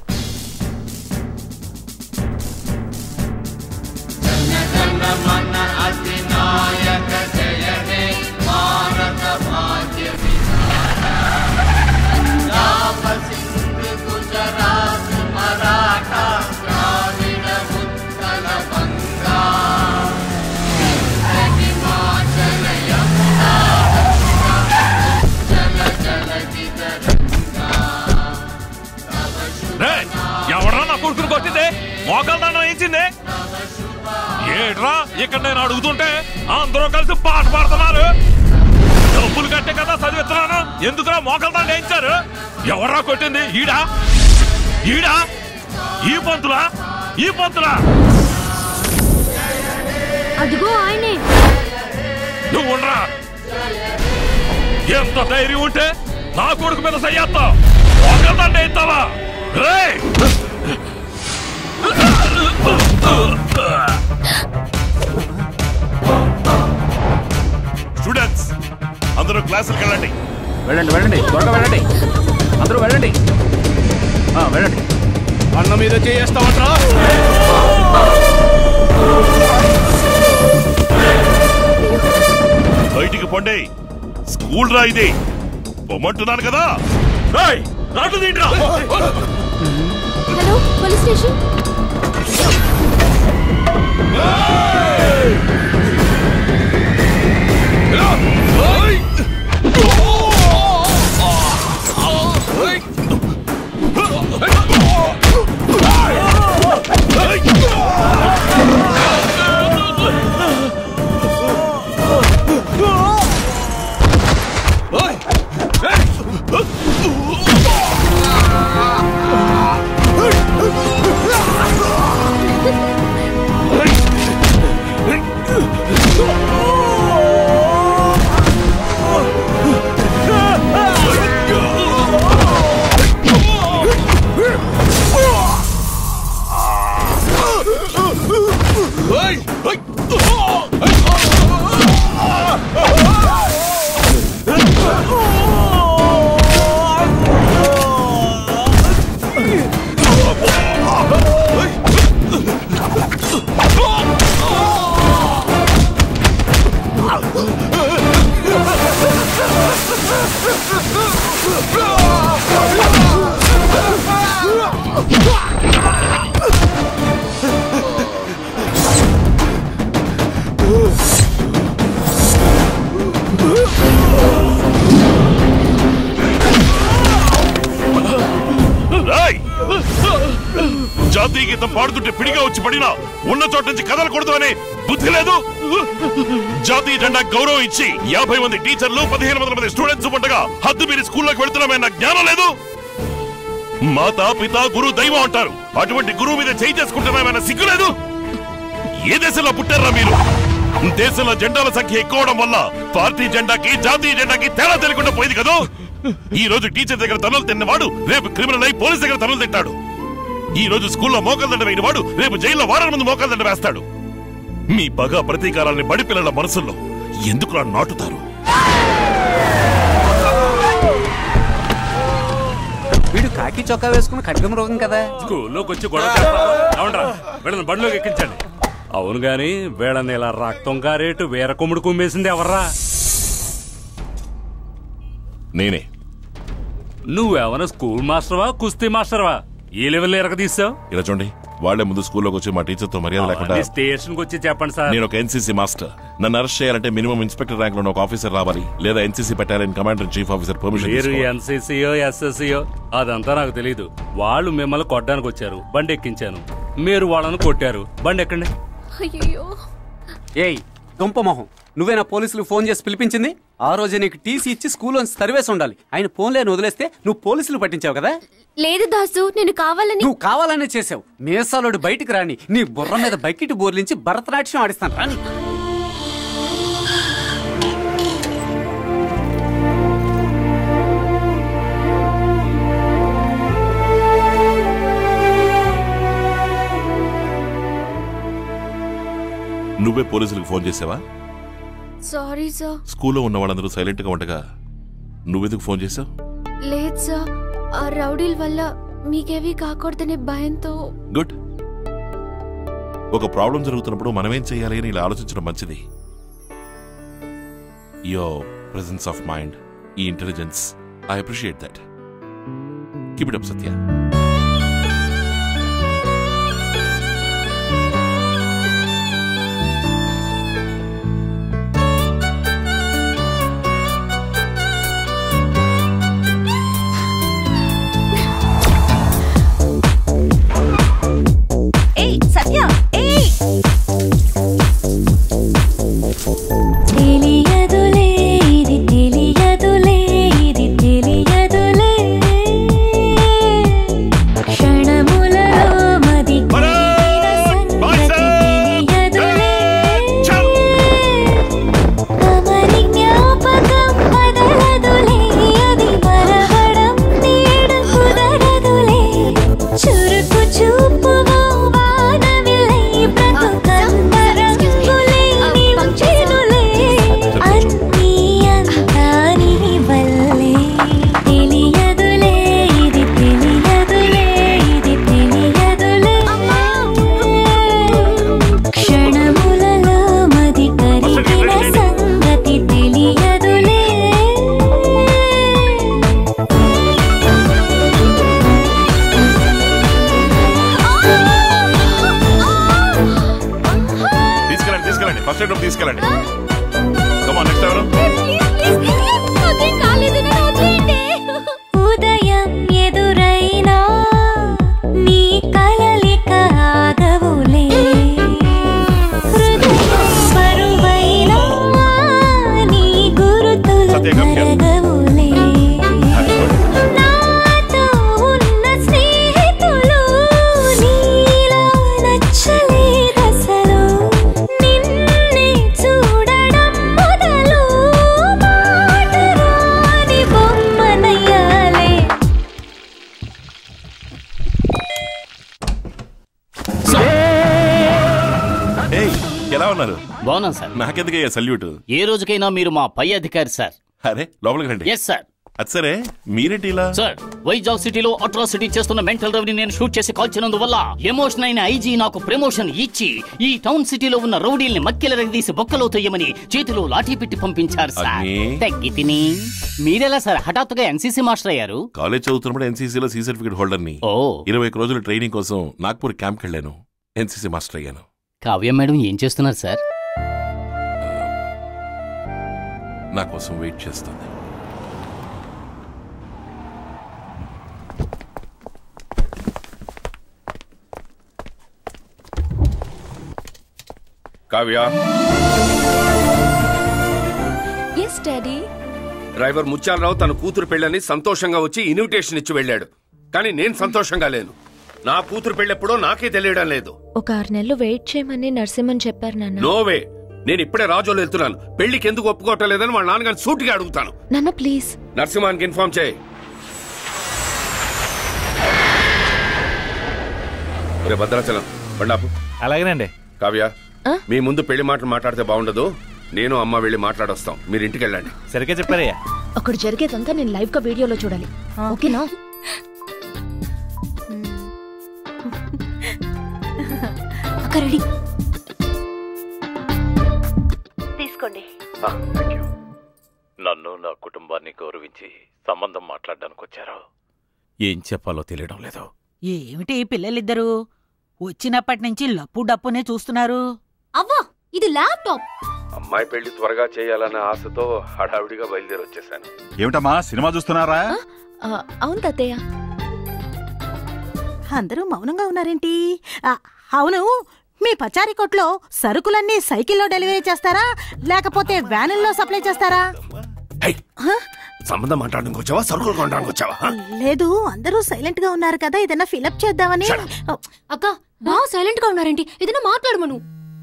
మన అధినాయక జయ హే భారత భాగ్య పంజాబ సింధ్ గుజరాత్ మరాఠా ద్రావిడ ఉత్కల బంగా హిమాచల యమునా జల జల రేయ్, ఎవడ్రా నా కొడుకుని కొట్టింది మోకాలు దండం వేసింది ఏట్రా ఇక్కడ నేను అడుగుతుంటే అందరూ కలిసి పాట పాడుతున్నారు డబ్బులు కట్టే కదా చదివిస్తున్నాను ఎందుకురా మోకాలు దండ వేయించారు ఎవడ్రా కొట్టింది ఈడా ఈడా ఈ పంతులా ఈ పంతులా అదిగో ఆయనే నువ్వు ఉండరా ఎంత ధైర్యం ఉంటే నా కొడుకు మీద సయ్యేస్తావు మోకాలు దండ వేయిస్తావా రేయ్ స్టూడెంట్స్ అందరూ క్లాసులకు వెళ్ళండి వెళ్ళండి వెళ్ళండి త్వరగా వెళ్ళండి అందరూ వెళ్ళండి ఆ, వెళ్ళండి అన్న మీద చేస్తామంటారా బయటికి పొండి స్కూల్ రా ఇది పొమ్మంటున్నాను కదా రేయ్, రాటు తీండ్రా. హలో పోలీస్ స్టేషన్ రేయ్! జాతీయ గీతం పాడుతుంటే పిడిగా వచ్చి పడినా ఉన్న చోట నుంచి కదలకూడదు అనే బుద్ధి లేదు జాతీయ జెండా గౌరవం ఇచ్చి యాభై మంది టీచర్లు పదిహేను వందల మంది స్టూడెంట్స్ ఉండగా హద్దు మీరి స్కూల్లోకి వెళ్తున్నామన్న జ్ఞానం లేదు మాత పిత గురు దైవం అంటారు అటువంటి గురువు మీద చేయి చేసుకుంటున్నామన్న సిగ్గు లేదు ఏ దేశంలో పుట్టారా మీరు దేశంలో జెండాల సంఖ్య ఎక్కువ అవడం వల్ల పార్టీ జెండాకి జాతీయ జెండాకి తేడా తెలియకుండా పోయింది కదా ఈ రోజు టీచర్ దగ్గర తనులు తిన్నవాడు రేపు క్రిమినల్ అయి పోలీస్ దగ్గర తనులు తింటాడు ఈ రోజు స్కూల్లో మోకాలు దండ వేయని వాడు రేపు జైల్లో వారం ముందు మోకాలు దండ వేస్తాడు మీ పగ ప్రతీకారాన్ని బడి పిల్లల మనసుల్లో ఎందుకులా నాటుతారు వీడు కాకి చొక్కా వేసుకుని ఖడ్గం రోగం కదా స్కూల్లోకి వచ్చి గొడవ చేస్తావా? అవునరా వీళ్ళని బండిలోకి ఎక్కించండి అవును గాని వీళ్ళని ఇలా రక్తం కారేటు వేర కొమ్ముడు కుమ్మేసింది ఎవర్రా నేనే నువ్వేమన్నా స్కూల్ మాస్టర్వా కుస్తీ మాస్టర్వా ఏ లెవెల్ ఎరగ తీసావు ఇలా చూడండి వాళ్లే ముందు స్కూల్లోకి వచ్చి మా టీచర్తో మర్యాద లేకుండా స్టేషన్ కి వచ్చి చెప్పండి సార్ నేను ఒక ఎన్సీసీ మాస్టర్ నన్ను అరెస్ట్ చేయాలంటే మినిమం ఇన్స్పెక్టర్ ర్యాంక్ లో ఒక ఆఫీసర్ రావాలి లేదా NCC battalion commander chief officer permission మీరు తీసుకోవాలి. ఎన్సీసీయో ఎస్ఎస్సీయో అదంతా నాకు తెలియదు వాళ్ళు మిమ్మల్ని కొట్టడానికి వచ్చారు బండి ఎక్కించాను మీరు వాళ్ళని కొట్టారు బండి ఎక్కండి అయ్యో ఏయ్ దుంప మొహం నువ్వేనా పోలీసులు ఫోన్ చేసి పిలిపించింది ఆ రోజే నీకు టీసీ ఇచ్చి స్కూల్లో సర్వేస్ ఉండాలి ఆయన ఫోన్ లేని వదిలేస్తే నువ్వు పోలీసులు పట్టించావు కదా లేదు దాసు నేను కావాలని నువ్వు కావాలనే చేసావు మీసాలోడు బయటికి రాని నీ బుర్ర మీద బకెట్ బోర్లించి భరతనాట్యం ఆడిస్తాను రాని నువ్వే పోలీసులకు ఫోన్ చేసావా సారీ సార్ స్కూల్లో ఉన్న వాళ్ళందరూ సైలెంట్ గా ఉండగా నువ్వెందుకు ఫోన్ చేసావు లేదు సార్ ఆ రౌడీల వల్ల మీకేవి కాకూడదనే భయంతో గుడ్ ఒక ప్రాబ్లం జరుగుతున్నప్పుడు మనమేం చేయాలి అని ఇలా ఆలోచించడం మంచిది యో ప్రెసెన్స్ ఆఫ్ మైండ్ ఈ intelligence I appreciate that keep it up Satya ఏయ్ సత్య ఏయ్ తెలియదులే ఇది తెలియదులే ఇది తెలియదులే క్షణములలో మది కరిగిన సంగతి తెలియదులే కమలి జ్ఞాపకం కదలదులే అది మరవడం నేడు కుదరదులే చురుకు చూపుగా వానవిలై బ్రతుకందరంగులే నించెనులే అన్నీ అంతా నీ వల్లే తెలియదులే ఇది తెలియదులే ఇది తెలియదులే క్షణములలో మది కరిగిన సంగతి తెలియదులే తీసుకెళ్ళండి తీసుకెళ్ళండి ఫస్ట్ ఎయిడ్ తీసుకెళ్ళండి కమా నెక్స్ట్ ఎవరు ఉదయం ఎదురైనా నీ కలలిక ఆగవులే హృదయం బరువైనా నీ గురుతులు కరగవులే నాతో ఉన్న స్నేహితులు నీలా నచ్చలేదసలు నిన్నే చూడడం మొదలు మాట రాని బొమ్మనయ్యాలే ఏయ్ ఎలా ఉన్నారు బాగున్నాను సార్ నాకెందుకయ్యా సల్యూట్ ఏ రోజుకైనా మీరు మా పై అధికారి సార్ అరే లోపలికి రండి ఎస్ సార్ అది సరే మీరేంటి ఇలా సార్ వైజాగ్ సిటీలో అట్రాసిటీ చేస్తున్న మెంటల్ రౌడీ నేను షూట్ చేసి కాల్చినందువల్ల ఎమోషన్ అయిన ఐజీ నాకు ప్రమోషన్ ఇచ్చి ఈ టౌన్ సిటీలో ఉన్న రౌడీల్ని మక్కెల రగదీసి బొక్కలో తొయ్యమని చేతిలో లాఠీ పెట్టి పంపించారు సార్ అన్నీ? తగ్గి తిని మీరెలా సార్ హఠాత్తుగా ఎన్సీసీ మాస్టర్ అయ్యారు కాలేజ్ చదువుతున్నప్పుడు ఎన్సీసీలో సి సర్టిఫికేట్ హోల్డర్ ని ఓ ఇరవై ఒక్క రోజులు ట్రైనింగ్ కోసం నాగ్పూర్ క్యాంప్కి వెళ్ళాను ఎన్సీసీ మాస్టర్ అయ్యాను కావ్య మేడం ఏం చేస్తున్నారు సార్ నా కోసం వెయిట్ చేస్తుంది Kavya yes daddy driver Mutyalarao తన కూతురు పెళ్ళని సంతోషంగా వచ్చి ఇన్విటేషన్ ఇచ్చి వెళ్ళాడు కానీ నేను సంతోషంగా లేను నా కూతురు పెళ్ళెప్పుడో నాకే తెలియడం లేదు ఒక ఆరు నెలలు వెయిట్ చేయమని నరసింహన్ చెప్పారు నాన్న నోవే నేను ఇప్పుడే రాజోలు వెళ్తున్నాను పెళ్లికి ఎందుకు ఒప్పుకోవటం లేదని వాళ్ళ నాన్నగారిని సూటిగా అడుగుతాను నాన్న ప్లీజ్ నరసింహానికి ఇన్ఫార్మ్ చేయి రే భద్రాచలం బండాపు అలాగేనండి కావ్య మీ ముందు పెళ్లి మాటలు మాట్లాడితే బాగుండదు నేను అమ్మ వెళ్ళి మాట్లాడొస్తాం మీరు ఇంటికి వెళ్ళండి సరిగ్గా చెప్పారయ్యా ఒకటి జరిగేదంతా నేను లైవ్ గా వీడియోలో చూడాలి ఓకేనా అక్క రెడీ తీసుకోండి నన్ను నా కుటుంబాన్ని గౌరవించి సంబంధం మాట్లాడడానికి వచ్చారు ఏం చెప్పాలో తెలియడం లేదు ఏమిటి పిల్లలిద్దరూ వచ్చినప్పటి నుంచి లప్పు డప్పునే చూస్తున్నారు అవ్వా ఇది ల్యాప్టాప్ అమ్మాయి పెళ్లి త్వరగా చేయాలన్న ఆశతో హడావిడిగా బయలుదేరి వచ్చేసాను ఏమిటమ్మా సినిమా చూస్తున్నారా అవును తాతయ్య అందరూ మౌనంగా ఉన్నారేంటి ఆ, అవును మీ పచారీ కొట్లో సరుకులన్నీ సైకిల్లో డెలివరీ చేస్తారా లేకపోతే వ్యానుల్లో సప్లై చేస్తారా సంబంధం మాట్లాడడానికి వచ్చావా సరుకులు కొనడానికి వచ్చావా హ? లేదు అందరూ సైలెంట్ గా ఉన్నారు కదా ఏదైనా ఫిలప్ చేద్దామని అక్క బాగా సైలెంట్ గా ఉన్నారేంటి ఏదైనా మాట్లాడమను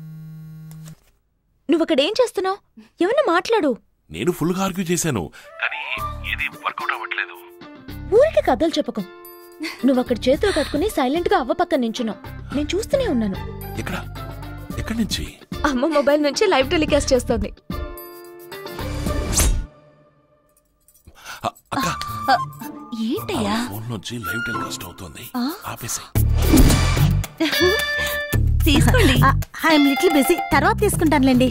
నువ్వు అక్కడ ఏం చేస్తున్నావు ఏమన్నా మాట్లాడు నేను ఫుల్ గా ఆర్గ్యూ చేశాను కానీ ఏది వర్కౌట్ అవ్వట్లేదు ఊరికి కథలు చెప్పకు నువ్వు అక్కడ చేతులు కట్టుకుని సైలెంట్ గా అవ్వ పక్కన నించున్నావు నేను చూస్తూనే ఉన్నాను ఎక్కడ ఎక్కడి నుంచి అమ్మ మొబైల్ నుంచి లైవ్ టెలికాస్ట్ చేస్తుంది ఏంటయ్యా ఫోన్ నుంచి లైవ్ టెలికాస్ట్ అవుతుంది ఆ? ఆపేసి తీసుకోండి ఐఎమ్ లిటిల్ బిజీ తర్వాత తీసుకుంటానులేండి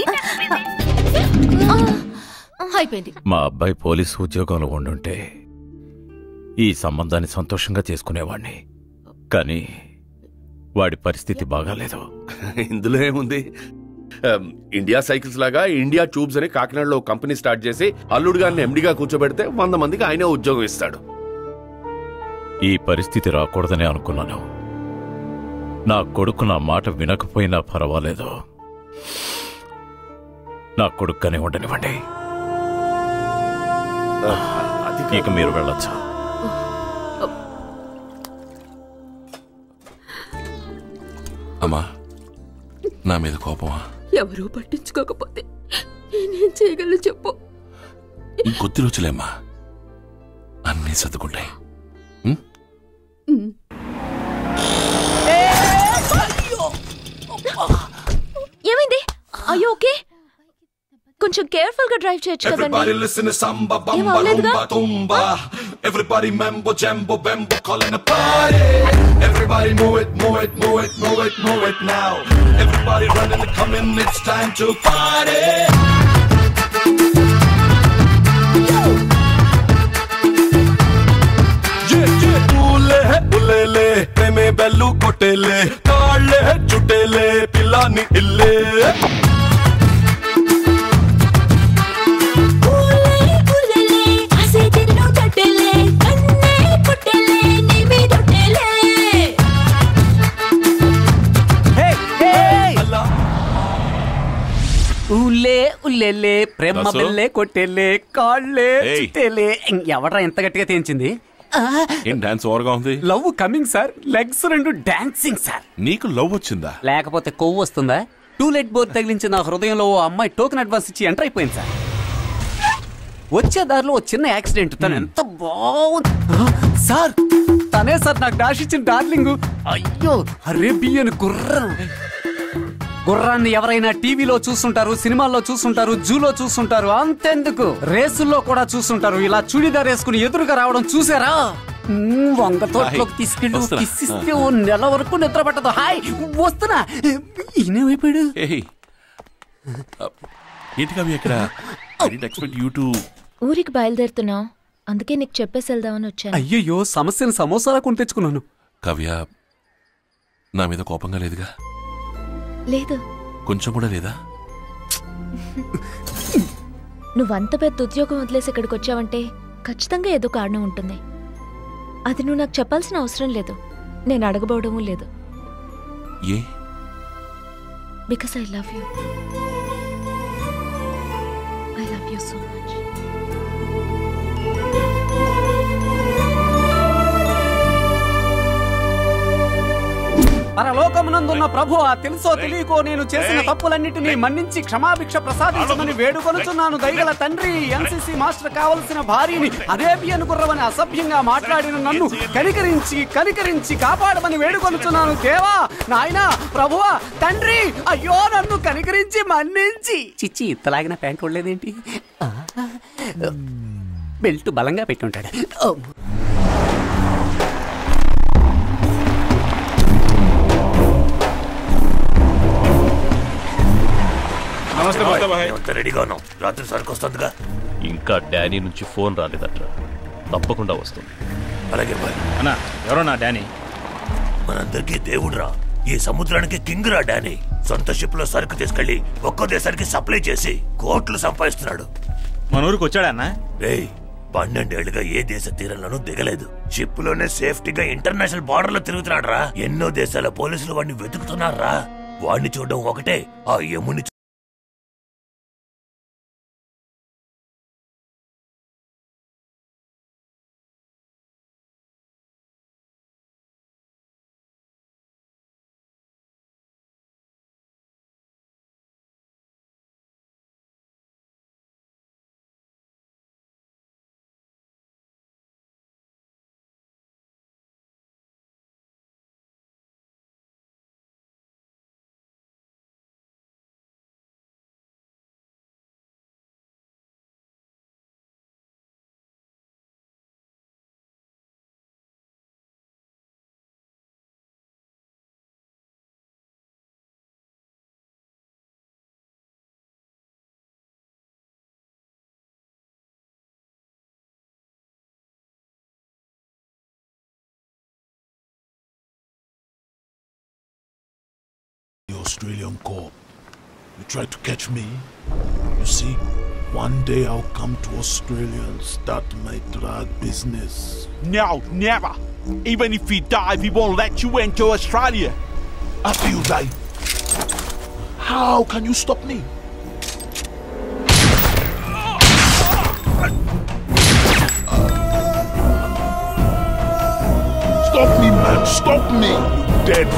అయిపోయింది మా అబ్బాయి పోలీసు ఉద్యోగంలో ఉండుంటే ఈ సంబంధాన్ని సంతోషంగా చేసుకునేవాణ్ణి కానీ వాడి పరిస్థితి బాగాలేదు ఇందులో ఏముంది ఆమ్, ఇండియా సైకిల్స్ లాగా ఇండియా ట్యూబ్స్ అని కాకినాడలో ఒక కంపెనీ స్టార్ట్ చేసి అల్లుడు గారిని ఎండిగా కూర్చోబెడితే వంద మందికి ఆయనే ఉద్యోగం ఇస్తాడు ఈ పరిస్థితి రాకూడదని అనుకున్నాను నా కొడుకు నా మాట వినకపోయినా పర్వాలేదు నా కొడుకునే ఉండనివ్వండి ఇక మీరు వెళ్ళొచ్చు అమ్మా నా మీద కోపమా ఎవరూ పట్టించుకోకపోతే నేనేం చేయగలను చెప్పు ఇంకొద్ది రోజులేమ్మా అన్నీ సర్దుకుంటాయి ఏమైంది అయ్యో ఓకే కొంచెం కేర్ఫుల్ గా డ్రైవ్ చేయొచ్చు Everybody కదండి listen to samba, ఏం bamba, అవ్వలేదుగా? rumba, tumba. Everybody mambo, jambo, bambo, calling a party. Everybody move it, move it, move it, move it, move it now. Everybody running and coming, it's time to party. Yeah, yeah. ఊలే ఉలేలే ప్రేమే bell కొట్టేలే కాళ్ళే చుట్టేలే పిల్లాని ఇల్లే ఊలే ఉల్లెలే ప్రేమ దాసు? బెల్లే కొట్టేలే కాళ్ళే ఏయ్. చుట్టేలే ఎవడ్రా ఎంత గట్టిగా తేంచింది ఏం dance ఓవర్గా ఉంది లవ్ కమింగ్ సార్ లెగ్స్ రెండు డాన్సింగ్ సార్ నీకు లవ్ వచ్చిందా లేకపోతే కొవ్వు వస్తుందా టూ లెట్ బోర్ తగిలించిన నా హృదయంలో ఓ అమ్మాయి టోకెన్ అడ్వాన్స్ ఇచ్చి ఎంటర్ అయిపోయింది సార్ వచ్చే దారిలో ఓ చిన్న యాక్సిడెంట్ తను ఎంత బాగుంది ఆ, సార్ తనే సార్ నాకు డాష్ ఇచ్చిన డార్లింగ్ అయ్యో అరేబియన్ గుర్రం గుర్రాన్ని ఎవరైనా టీవీలో చూస్తుంటారు సినిమాల్లో చూస్తుంటారు జూలో చూస్తుంటారు అంతెందుకు రేసుల్లో కూడా చూస్తుంటారు ఇలా చూడిదార్ వేసుకుని ఎదురుగా రావడం చూసారా మ్మ్, వంగ తోటలోకి తీసుకెళ్ళి వస్తున్నా. కిస్సిస్తే ఓ నెల వరకు నిద్ర పట్టదు హాయ్ వస్తున్నా ఈయనేమైపోయాడు ఏయ్ ఏంటి కవి ఇక్కడ ఎక్స్పెక్ట్ యూ టు ఊరికి బయలుదేరుతున్నావు అందుకే నీకు చెప్పేసి వెళ్దామని వచ్చాను అయ్యయ్యో సమస్యను సమోసాలా కొని తెచ్చుకున్నాను కవ్య నా మీద కోపంగా లేదుగా లేదు కొంచెం కూడా లేదా నువ్వంత పెద్ద ఉద్యోగం వదిలేసి ఇక్కడికి వచ్చావంటే ఖచ్చితంగా ఏదో కారణం ఉంటుంది అది నువ్వు నాకు చెప్పాల్సిన అవసరం లేదు నేను అడగబోవడము లేదు ఏ because I love you I love you so much పరలోకమునందున్న ప్రభు తెలుసో తెలియకో నేను చేసిన తప్పులన్నిటినీ మన్నించి క్షమాభిక్ష ప్రసాదించమని వేడుకొనుచున్నాను దయగల తండ్రి ఎన్సిసి మాస్టర్ కావలసిన భార్యని అదేబి అనుకుర్రవని అసభ్యంగా మాట్లాడిన నన్ను కనికరించి కనికరించి కాపాడమని వేడుకొనుచున్నాను దేవా నాయనా ప్రభువా తండ్రి అయ్యో నన్ను కనికరించి మన్నించి చిచ్చి ఇత్తలాగిన ప్యాంట్ ఉండలేదేంటి ఆ, బెల్ట్ బలంగా పెట్టుంటాడు ఓ. అంత రెడీగా ఉన్నాం రాత్రి సరుకు వస్తుందిగా ఇంకా డానీ నుంచి ఫోన్ రాలేదట్రా తప్పకుండా వస్తుంది అలాగే బాయ్ అన్నా ఎవరో నా డానీ మనందరికీ దేవుడురా ఈ సముద్రానికి కింగ్ రా డానీ సొంత షిప్ లో సరుకు తీసుకెళ్లి ఒక్కో దేశానికి సప్లై చేసి కోట్లు సంపాదిస్తున్నాడు మన ఊరికి వచ్చాడా అన్నా రేయ్ పన్నెండేళ్లుగా ఏ దేశ తీరంలోనూ దిగలేదు షిప్ లోనే సేఫ్టీగా ఇంటర్నేషనల్ బార్డర్ లో తిరుగుతున్నాడు రా ఎన్నో దేశాల పోలీసులు వాడిని వెతుకుతున్నారా వాడిని చూడడం ఒకటే ఆ యముని Australian cop. You tried to catch me. You see, one day I'll come to Australia and start my drug business. No, never. Even if we die, we won't let you into Australia. After you die, how can you stop me? Stop me, man! Stop me! You dead!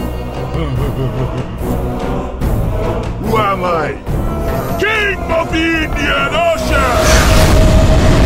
Who am I? King of the Indian Ocean!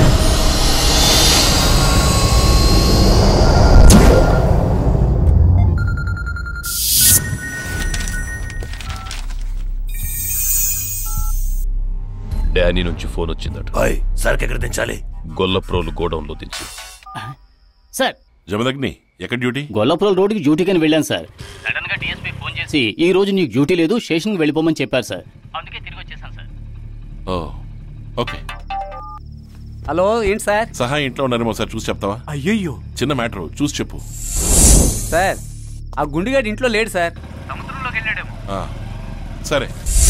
Danny నుంచి phone వచ్చిందట boy సరుకు ఎక్కడ దించాలి గొల్లప్రోలు గోడౌన్లో దించు sir Jamadagni ఎక్కడ duty Gollapuram రోడ్డుకి డ్యూటీకని వెళ్ళాను sir sudden గా డిఎస్పీ ఫోన్ చేసి ఈ రోజు నీకు డ్యూటీ లేదు స్టేషన్కి వెళ్ళిపోమని చెప్పారు సార్ అందుకే తిరిగి వచ్చేసాను సార్ ఓ ఓకే హలో ఏంటి సార్ సహా ఇంట్లో ఉన్నారేమో ఒకసారి చూసి చెప్తావా అయ్యయ్యో చిన్న మ్యాటర్ చూసి చెప్పు సార్ ఆ గుండిగాడు ఇంట్లో లేడు సార్ ఆ, సరే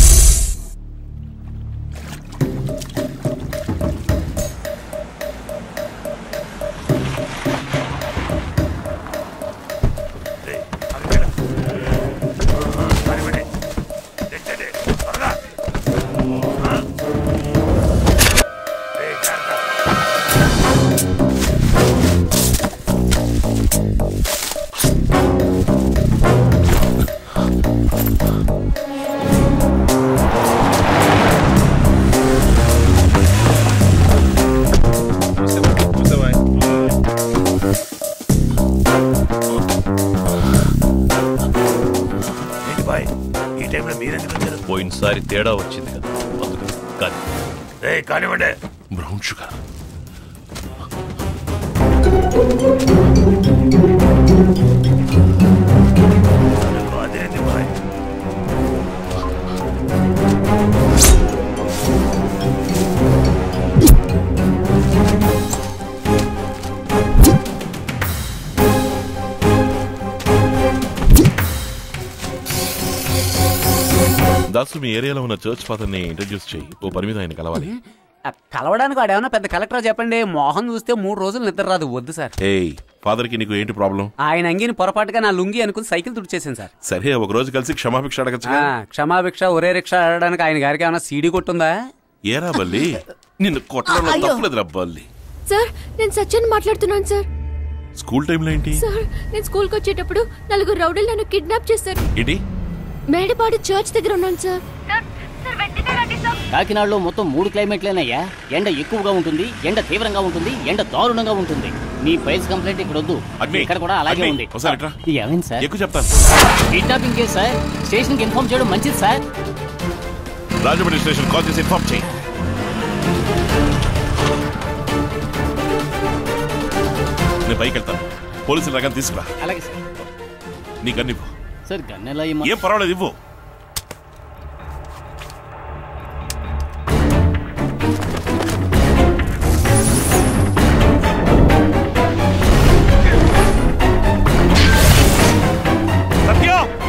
ఏంటి బాయ్ ఈ టైంలో మీరెందుకు వచ్చారు పోయినసారి తేడా వచ్చింది కదా అందుకు కానీ రే కానివ్వండి బ్రౌన్ షుగర్ అదేంటి బాయ్ దాసు మీ ఏరియాలో ఉన్న చర్చ్ ఫాదర్ ని ఇంట్రడ్యూస్ చేయి ఓ పని మీద ఆయన కలవాలి ఆ, కలవడానికి వాడు ఏమన్నా పెద్ద కలెక్టర్ చెప్పండి మోహన్ చూస్తే మూడు రోజులు నిద్ర రాదు వద్దు సార్ ఏయ్ ఫాదర్ కి నీకు ఏంటి ప్రాబ్లం ఆయన అంగిని పొరపాటుగా నా లుంగి అనుకుని సైకిల్ తుడిచేసాను సార్ సరే ఒక రోజు కలిసి క్షమాభిక్ష అడగచ్చు ఆ, క్షమాభిక్ష ఒరే రిక్షా ఆడడానికి ఆయన గారికి ఏమైనా సీడీ కొట్టుందా ఏరా బల్లి నిన్ను కొట్టడంలో అయ్యో. తప్పలేదురా బల్లి సార్ నేను సత్యాన్ని మాట్లాడుతున్నాను సార్ స్కూల్ టైంలో ఏంటి సార్ నేను స్కూల్కి వచ్చేటప్పుడు నలుగురు రౌడీలు నన్ను కిడ్నాప్ చేశారు ఏంటి మేడపాడు చర్చ్ దగ్గర ఉన్నాను సార్ కాకినాడలో మొత్తం మూడు క్లైమేట్లేనయ్యా ఎండ ఎక్కువగా ఉంటుంది ఎండ తీవ్రంగా ఉంటుంది ఎండ దారుణంగా ఉంటుంది మీ ఫైల్స్ కంప్లైంట్ ఇక్కడ వద్దు అగ్ని, ఇక్కడ కూడా అలాగే అగ్ని, ఉంది ఒకసారి ఇట్రా. ఏమైంది సార్ ఎక్కువ చెప్తాను కిడ్నాపింగ్ కేసు సార్ స్టేషన్ కి ఇన్ఫార్మ్ చేయడం మంచిది సార్ రాజమండ్రి స్టేషన్ కాల్ చేసి ఇన్ఫార్మ్ చేయి నేను పైకి వెళ్తాను పోలీసులు రకం తీసుకురా అలాగే సార్ నీ గన్ను ఇవ్వు సార్ గన్నెలా ఏం పర్వాలేదు ఇవ్వు సత్య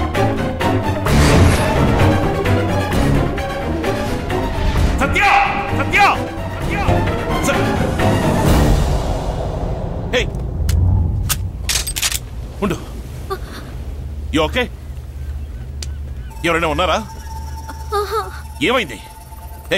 సత్య సత్య హే ఉండు యు ఓకే ఎవరైనా ఉన్నారా ఏమైంది హే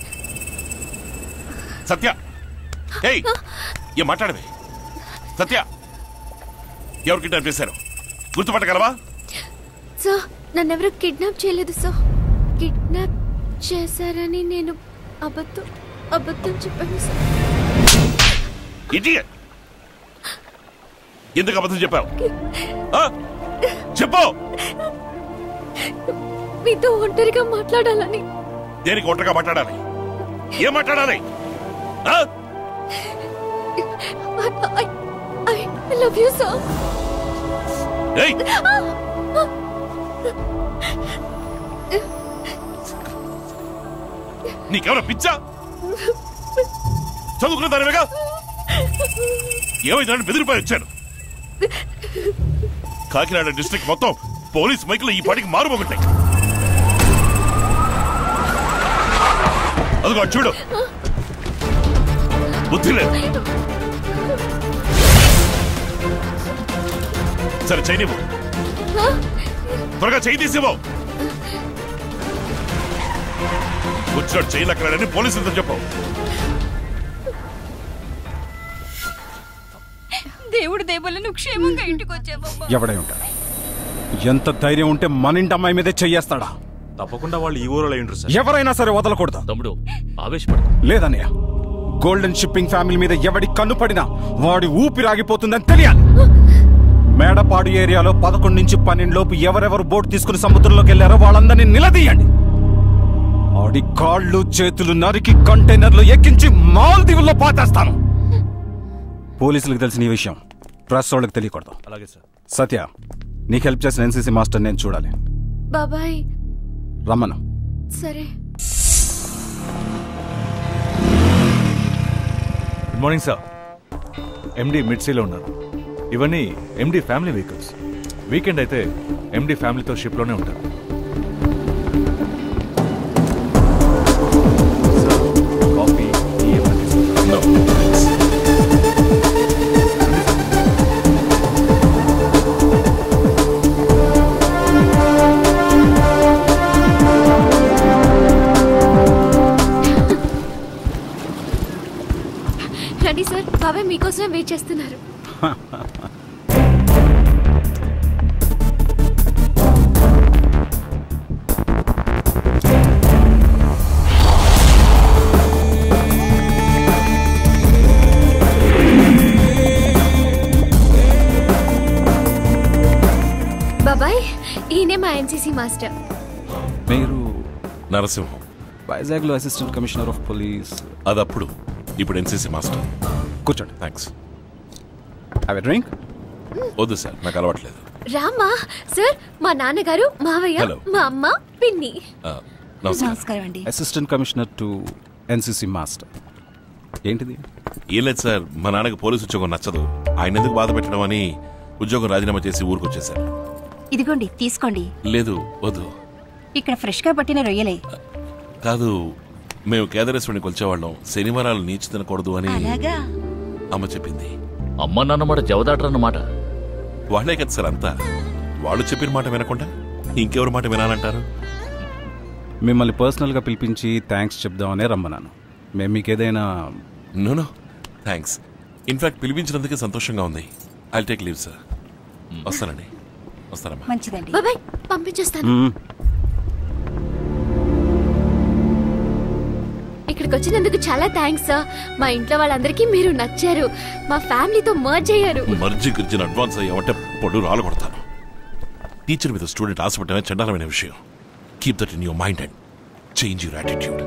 సత్య హే ఏ మాట్లాడవే సత్య ఎవరు కిడ్నాప్ చేశారు గుర్తుపట్టగలవా సార్ నన్నెవరూ కిడ్నాప్ చేయలేదు సార్ కిడ్నాప్ చేశారని నేను అబద్ధం అబద్ధం చెప్పాను సార్ ఇడియట్ ఎందుకు అబద్ధం చెప్పావు ఆ? చెప్పు మీతో ఒంటరిగా మాట్లాడాలని దేనికి ఒంటరిగా మాట్లాడాలి ఏం మాట్లాడాలి ఆ? ఐ లవ్ యూ సార్ ఏయ్ నీకెవరో పిచ్చా చదువుకున్న దానివేగా ఏమైందని బెదిరిపోయి వచ్చాను కాకినాడ డిస్ట్రిక్ట్ మొత్తం పోలీస్ మైకులు ఈ పాటికి మారుమోగుంటాయి అదిగో అటు చూడు బుద్ధి లేదు సరే చేయనివ్వు త్వరగా చేయి తీసివ్వు వచ్చినట్టు చేయలేకరాడని పోలీసులతో చెప్పు దేవుడి దేవల్ల నువ్వు క్షేమంగా ఇంటికి వచ్చావమ్మా ఎవడై ఉంటాడు ఎంత ధైర్యం ఉంటే మన ఇంటి అమ్మాయి మీదే చెయ్యేస్తాడా తప్పకుండా వాళ్ళు ఈ ఊరిలో ఉంటారు సార్ ఎవరైనా సరే వదలకూడదు తమ్ముడు ఆవేశపడు లేదన్నయ్య గోల్డెన్ షిప్పింగ్ ఫ్యామిలీ మీద ఎవడి కన్ను పడినా వాడి ఊపిరాగిపోతుందని తెలియాలి మేడపాడు ఏరియాలో పదకొండు నుంచి పన్నెండు లోపు ఎవరెవరు బోట్ తీసుకుని సముద్రంలోకి వెళ్లారో వాళ్ళందరినీ నిలదీయండి ఆడి కాళ్ళు చేతులు నరికి కంటైనర్లు ఎక్కించి మాల్దీవుల్లో పాతేస్తాను పోలీసులకు తెలిసిన ఈ విషయం ప్రెస్ వాళ్ళకి తెలియకూడదు అలాగే సార్ సత్య నీకు హెల్ప్ చేసిన ఎన్సీసీ మాస్టర్ నేను చూడాలి బాబాయ్ రమ్మను సరే గుడ్ మార్నింగ్ సార్ ఎండి మిడ్సీలో ఉన్నారు ఇవన్నీ ఎండి ఫ్యామిలీ వెహికల్స్ వీకెండ్ అయితే ఎండి ఫ్యామిలీతో షిప్లోనే ఉంటారు కాఫీ టీ ఏమైనా తీసుకుంటారా? రండి సార్ బాబాయ్ మీకోసమే వెయిట్ చేస్తున్నారు బాబాయ్ ఈయనే మా ఎన్సీసీ మాస్టర్ మీరు నరసింహం వైజాగ్లో అసిస్టెంట్ కమిషనర్ ఆఫ్ పోలీస్ అదప్పుడు ఇప్పుడు ఎన్సీసీ మాస్టర్ కూర్చోండి థ్యాంక్స్ హ్యావ్ ఎ డ్రింక్ వద్దు సార్ నాకు అలవాట్లేదు రామా సార్ మా నాన్నగారు మావయ్య Hello. మా అమ్మ పిన్ని ఆ, నమస్కారం నమస్కారం అండి assistant commissioner to NCC master ఏంటిది ఏం లేదు సార్ మా నాన్నకి పోలీసు ఉద్యోగం నచ్చదు ఆయన ఎందుకు బాధ పెట్టడం అని ఉద్యోగం రాజీనామా చేసి ఊరికి వచ్చేసారు ఇదిగోండి తీసుకోండి లేదు వద్దు ఇక్కడ ఫ్రెష్ గా పట్టిన రొయ్యలే కాదు మేము కేదారేశ్వరిని కొలిచేవాళ్ళం శనివారాలు నీచి తినకూడదు అని అలాగా అమ్మ చెప్పింది అమ్మ నాన్నమాట జవదాటరన్నమాట వాళ్ళే కదా సార్ అంతా వాళ్ళు చెప్పిన మాట వినకుండా ఇంకెవరి మాట వినాలంటారు మిమ్మల్ని పర్సనల్గా పిలిపించి థ్యాంక్స్ చెప్దామనే రమ్మన్నాను మేము మీకు ఏదైనా నో థ్యాంక్స్ ఇన్ఫాక్ట్ పిలిపించినందుకే సంతోషంగా ఉంది ఐ టేక్ లీవ్ సార్ వస్తానండి వస్తారమ్మా మంచిదండి బాబాయ్ పంపించేస్తాను మ్మ్. ఇక్కడికి వచ్చినందుకు చాలా థ్యాంక్స్ సార్ మా ఇంట్లో వాళ్ళందరికీ మీరు నచ్చారు మా ఫ్యామిలీతో మర్జ్ అయ్యారు మర్జీ గురించి అడ్వాన్స్ అయ్యామంటే పొడు రాలు కొడతాను టీచర్ మీద స్టూడెంట్ ఆశపడమే చండాలమైన విషయం keep that in your mind and change your attitude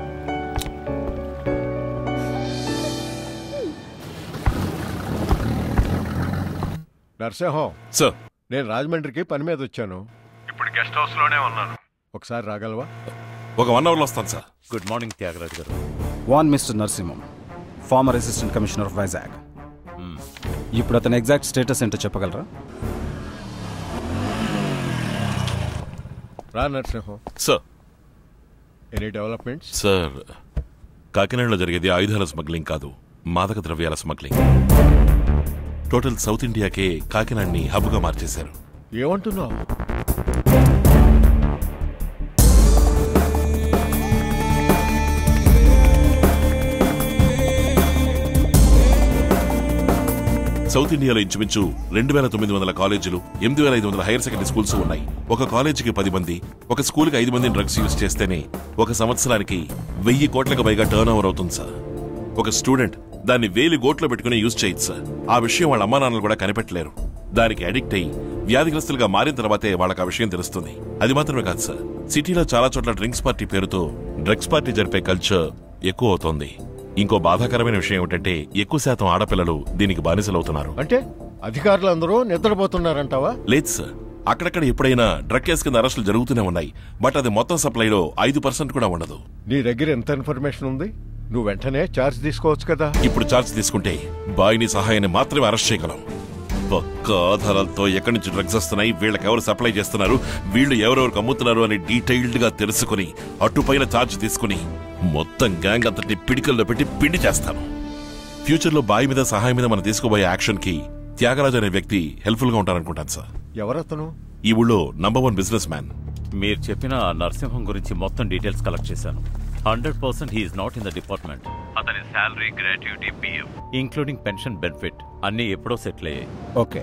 Narasimham sir నేను రాజమండ్రికి పని మీద వచ్చాను ఇప్పుడు గెస్ట్ హౌస్ లోనే ఉన్నాను ఒకసారి రాగలవా ఒక వన్ అవర్లో వస్తాను sir good morning Thyagaraj garu వాన్ mister Narasimham former assistant commissioner of Vizag ఇప్పుడు అతని ఎగ్జాక్ట్ స్టేటస్ ఏంటో చెప్పగలరా రా Narasimham sir any developments sir కాకినాడలో జరిగేది ఆయుధాల స్మగ్లింగ్ కాదు మాదక ద్రవ్యాల స్మగ్లింగ్ టోటల్ సౌత్ ఇండియాకే కాకినాడని హబ్గా మార్చేశారు ఏమంటున్నావు సౌత్ ఇండియాలో ఇంచుమించు రెండు వేల తొమ్మిది వందల కాలేజీలు ఎనిమిది వేల ఐదు వందల హైయర్ సెకండరీ స్కూల్స్ ఉన్నాయి ఒక కాలేజీకి పది మంది ఒక స్కూల్కి ఐదు మంది డ్రగ్స్ యూజ్ చేస్తేనే ఒక సంవత్సరానికి వెయ్యి కోట్లకు పైగా టర్న్ ఓవర్ అవుతుంది సార్ ఒక స్టూడెంట్ దాన్ని వేలి గోట్లో పెట్టుకుని యూజ్ చేయొచ్చు సార్ ఆ విషయం వాళ్ళ అమ్మా నాన్నలు కూడా కనిపెట్టలేరు దానికి అడిక్ట్ అయ్యి వ్యాధిగ్రస్తులుగా మారిన తర్వాతే వాళ్ళకి ఆ విషయం తెలుస్తుంది అది మాత్రమే కాదు సార్ సిటీలో చాలా చోట్ల డ్రింక్స్ పార్టీ పేరుతో డ్రగ్స్ పార్టీ జరిపే కల్చర్ ఎక్కువ అవుతోంది ఇంకో బాధాకరమైన విషయం ఏమిటంటే ఎక్కువ శాతం ఆడపిల్లలు దీనికి బానిసలవుతున్నారు అంటే అధికారులందరూ నిద్రపోతున్నారంటావా లేదు సార్ అక్కడక్కడ ఎప్పుడైనా డ్రగ్ కేసు కింద అరెస్టులు జరుగుతూనే ఉన్నాయి బట్ అది మొత్తం సప్లైలో ఐదు పర్సెంట్ కూడా ఉండదు నీ దగ్గర ఎంత ఇన్ఫర్మేషన్ ఉంది నువ్వు వెంటనే చార్జ్ తీసుకోవచ్చు కదా ఇప్పుడు ఛార్జ్ తీసుకుంటే బాయిని సహాయాన్ని మాత్రమే అరెస్ట్ చేయగలం పక్క ఆధారాలతో ఎక్కడి నుంచి డ్రగ్స్ వస్తున్నాయి వీళ్ళకి ఎవరు సప్లై చేస్తున్నారు వీళ్ళు ఎవరెవరికి అమ్ముతున్నారు అని డీటెయిల్డ్ గా తెలుసుకుని అటుపైన ఛార్జ్ తీసుకుని మొత్తం గ్యాంగ్ అంతటిని పిడికల్లో పెట్టి పిండి చేస్తాను ఫ్యూచర్ లో బాయ్ మీద సహాయం మీద మనం తీసుకోబోయే యాక్షన్ కి త్యాగరాజు అనే వ్యక్తి హెల్ప్ఫుల్ గా ఉంటారనుకుంటాను సార్ ఎవరతను ఈ ఊళ్ళో నంబర్ వన్ బిజినెస్ మ్యాన్ మీరు చెప్పిన ఆ నరసింహం గురించి మొత్తం డీటెయిల్స్ కలెక్ట్ చేశాను hundred percent he's not in the department అతని salary gratuity PF including pension benefit అన్నీ ఎప్పుడో సెటిల్ అయ్యాయి ఓకే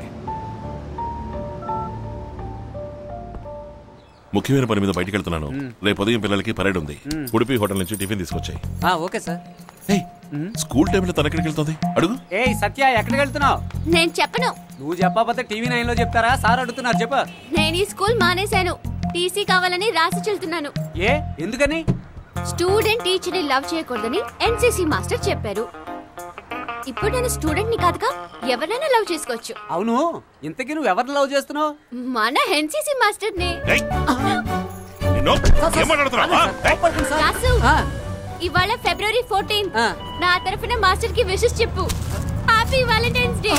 ముఖ్యమైన పని మీద బయటికి వెళ్తున్నాను మ్మ్. రేపు ఉదయం పిల్లలకి పరేడ్ ఉంది మ్మ్. ఉడిపి హోటల్ నుంచి టిఫిన్ తీసుకొచ్చాయి ఆ, ఓకే సార్ స్కూల్ టైంలో తన ఎక్కడికి వెళ్తుంది అడుగు ఏయ్ సత్య ఎక్కడికి వెళ్తున్నావు నేను చెప్పను నువ్వు చెప్పకపోతే టీవీ నైన్ లో చెప్తారా సార్ అడుగుతున్నారు చెప్ప నేను ఈ స్కూల్ మానేశాను టీసీ కావాలని రాసి చెల్తున్నాను ఏ ఎందుకని స్టూడెంట్ టీచర్ ని లవ్ చేయకూడదని ఎన్సీసీ మాస్టర్ చెప్పారు ఇప్పుడు నేను స్టూడెంట్ ని కాదుగా ఎవరైనా లవ్ చేసుకోవచ్చు అవును ఇంతకీ నువ్వు ఎవరిని లవ్ చేస్తున్నావు మన ఎన్సీసీ మాస్టర్ ని రాసు ఇవాళ ఫిబ్రవరి ఫోర్టీన్ నా తరఫున మాస్టర్ కి విషెస్ చెప్పు హ్యాపీ వాలంటైన్స్ డే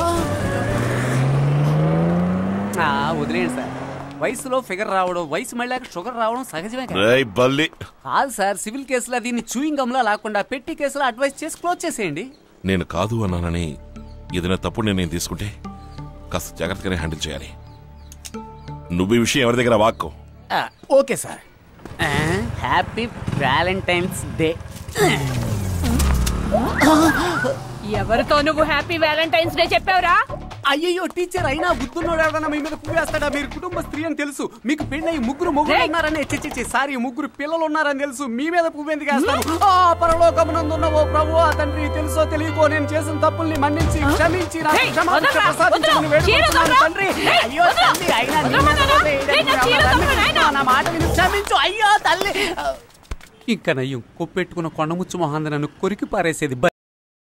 ఆ, వదిలేయండి సార్ వయసులో ఫిగర్ రావడం వయసు మళ్ళాక షుగర్ రావడం సహజమే కదా రేయ్ బల్లి కాదు సార్ సివిల్ కేసులో దీన్ని చూయింగ్ గమ్లా లాకుండా పెట్టి కేసులో అడ్వైస్ చేసి క్లోజ్ చేసేయండి నేను కాదు అన్నానని ఏదైనా తప్పుడు నిర్ణయం తీసుకుంటే కాస్త జాగ్రత్తగానే హ్యాండిల్ చేయాలి నువ్వు ఈ విషయం ఎవరి దగ్గర వాక్కో ఆ, okay sir happy Valentine's day ఎవరితో నువ్వు హ్యాపీ వ్యాలంటైన్స్ డే చెప్పావురా అయ్యయ్యో టీచర్ అయినా బుద్ధున్నోడు ఎవడన్నా మీ మీద పువ్వు వేస్తాడా మీరు కుటుంబ స్త్రీ అని తెలుసు మీకు పెళ్ళయి ముగ్గురు మొగ్గురు ఉన్నారని చిచ్చి సారీ ముగ్గురు పిల్లలు ఉన్నారని తెలుసు మీ మీద పువ్వు ఎందుకు వేస్తాను ఆ పరలోకమునందున్న ఓ ప్రభు ఆ తండ్రి తెలుసో తెలియకో నేను చేసిన తప్పుల్ని మన్నించి క్షమించి నాకు ఏయ్, క్షమాభిక్ష వదలరా, ప్రసాదించమని వదలరా, చీర వేడుకుంటున్నాను వదలరా. తండ్రి ఏయ్, అయ్యో వదలరా. తల్లి అయినా నీ వదలరా, మీద వదలరా. వేయడానికి ఏయ్, నా చీర ఎవరన్నా వదలరా, నాయనా. నా మాట విని క్షమించు అయ్యో తల్లి ఇంకా నయ్యం కొప్పెట్టుకున్న కొండముచ్చు మొహాంద నన్ను కొరికి పారేసేది బ-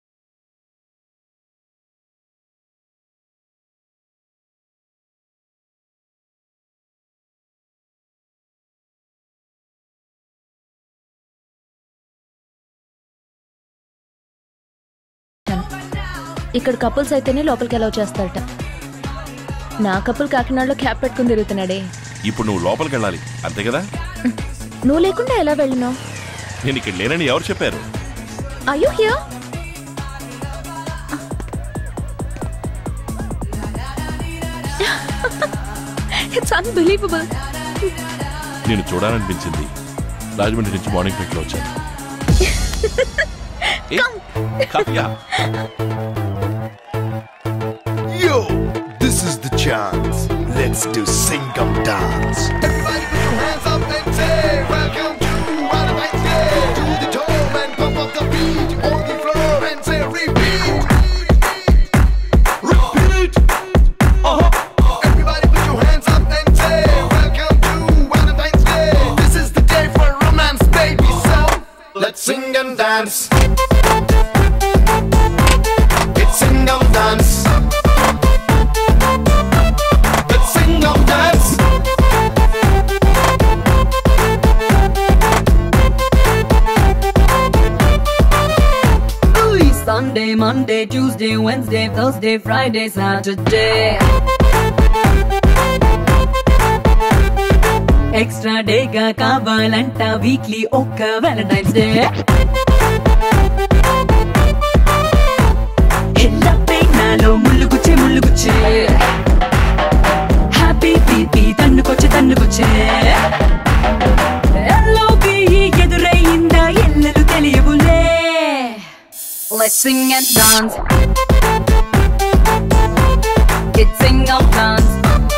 ఇక్కడ కపుల్స్ అయితేనే లోపలికి అలౌ చేస్తారట నా కపుల్ కాకినాడలో క్యాప్ పెట్టుకుని తిరుగుతున్నాడే ఇప్పుడు నువ్వు లోపలికి వెళ్ళాలి అంతే కదా నువ్వు లేకుండా ఎలా వెళ్ళను నేను ఇక్కడ లేనని ఎవరు చెప్పారు అయ్యో హియర్ ఇట్స్ అన్బిలీవబుల్ నేను చూడాలనిపించింది రాజమండ్రి నుంచి మార్నింగ్ ఫ్లైట్ లో వచ్చాను ఏ, Kavya Yo, this is the chance. Let's do singam dance. Everybody put your hands up and say, Welcome to Valentine's Day. Do the dome and pump up the beat on the floor and say, Repeat. Repeat. Uh-huh. Everybody put your hands up and say, Welcome to Valentine's Day. This is the day for romance, baby. So let's sing and dance. It's singam dance. Let's sing and dance. Sunday, Monday, Tuesday, Wednesday, Thursday, Friday, Saturday. Extra డేగా కావాలంట weekly ఒక్క Valentine's day నాలో ముల్లుగుచ్చే ముల్లుగుచ్చే happy PP తన్నుకొచ్చే తన్నుకొచ్చే ఎల్లోకి ఎదురయ్యిందా ఎల్లలు తెలియవులే Let's sing and dance. It's sing and dance.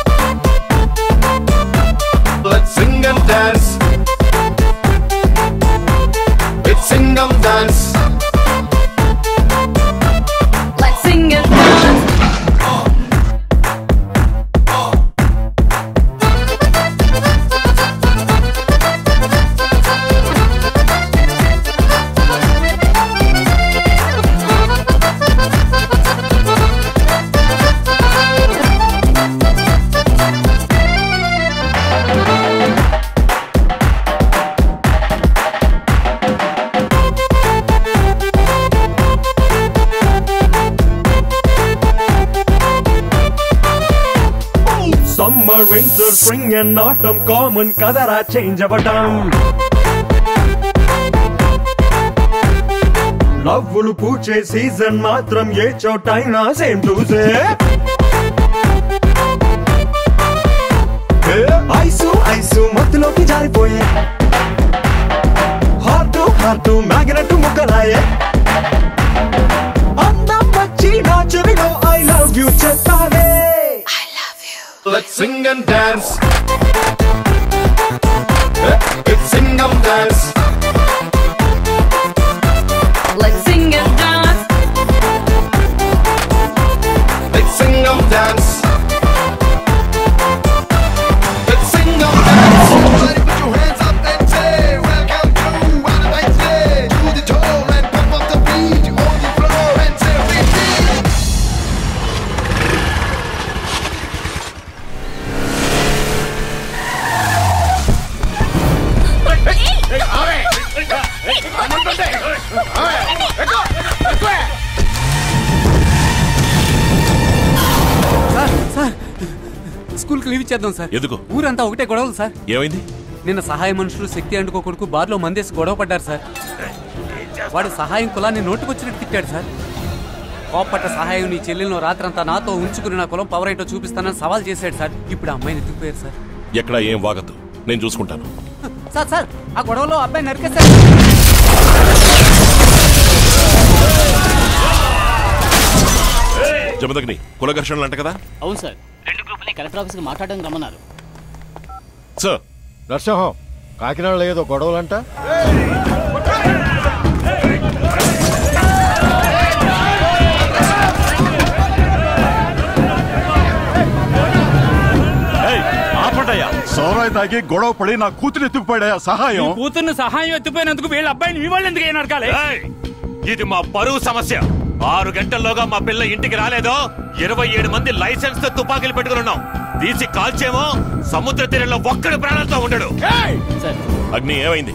Let's sing and dance. It's sing and dance. Let's sing and dance. Summer winter spring and autumn common కదరా change అవ్వటం లవ్వులు పూచే season మాత్రం ఏ చోటైనా same to say ice ice మత్తులోకి జారిపోయే heart heart magnet ముక్కలాయే అందం వచ్చి నా చెవిలో ఐ లవ్ యూ చెప్పాలే Let's sing and dance. It's sing and dance. Let's sing and dance. Let's sing and dance. Let's sing and dance. Everybody put your hands up and say, Welcome to Valentine's Day. Do the toe and pump up the beat on the floor and say, repeat. Sir sir స్కూల్కి leave ఇచ్చేద్దాం sir ఎందుకు ఊరంతా ఒకటే గొడవలు sir ఏమైంది నిన్న సహాయ మనుషులు శక్తి అంటుకో కొడుకు బార్లో మందేసి గొడవ పడ్డారు సార్ వాడు సహాయం కులాన్ని నోటుకొచ్చినట్టు తిట్టాడు సార్ కోప్పట్ట సహాయం నీ చెల్లెలను రాత్రంతా నాతో ఉంచుకుని నా కులం పవర్ ఏంటో చూపిస్తానని సవాల్ చేశాడు సార్ ఇప్పుడు ఆ అమ్మాయిని ఎత్తుకుపోయారు సార్ ఎక్కడ ఏం వాగద్దు నేను చూసుకుంటాను సార్ సార్ ఆ గొడవలో అబ్బాయి నరికేశారు జమదగ్ని కుల ఘర్షణలు అంట కదా అవును సార్ రెండు గ్రూపుల్ని కలెక్టర్ ఆఫీస్కి మాట్లాడడానికి రమ్మన్నారు సార్ నరసింహం కాకినాడలో ఏదో గొడవలంట ఆపడయ్యా సోరాయి తాగి గొడవ పడి నా కూతురు ఎత్తుకుపోయాడయా సహాయం కూతుర్ని సహాయం ఎత్తిపోయినందుకు వీళ్ళ అబ్బాయిని మీ వాళ్ళు ఎందుకు అయినా నరకాలి ఇది మా పరువు సమస్య ఆరు గంటల్లోగా మా పిల్ల ఇంటికి రాలేదో ఇరవై ఏడు మంది లైసెన్స్ తో తుపాకీలు పెట్టుకుని ఉన్నాం తీసి కాల్చేమో సముద్ర తీరంలో ఒక్కడి ప్రాణాలతో ఉండడు అగ్ని ఏమైంది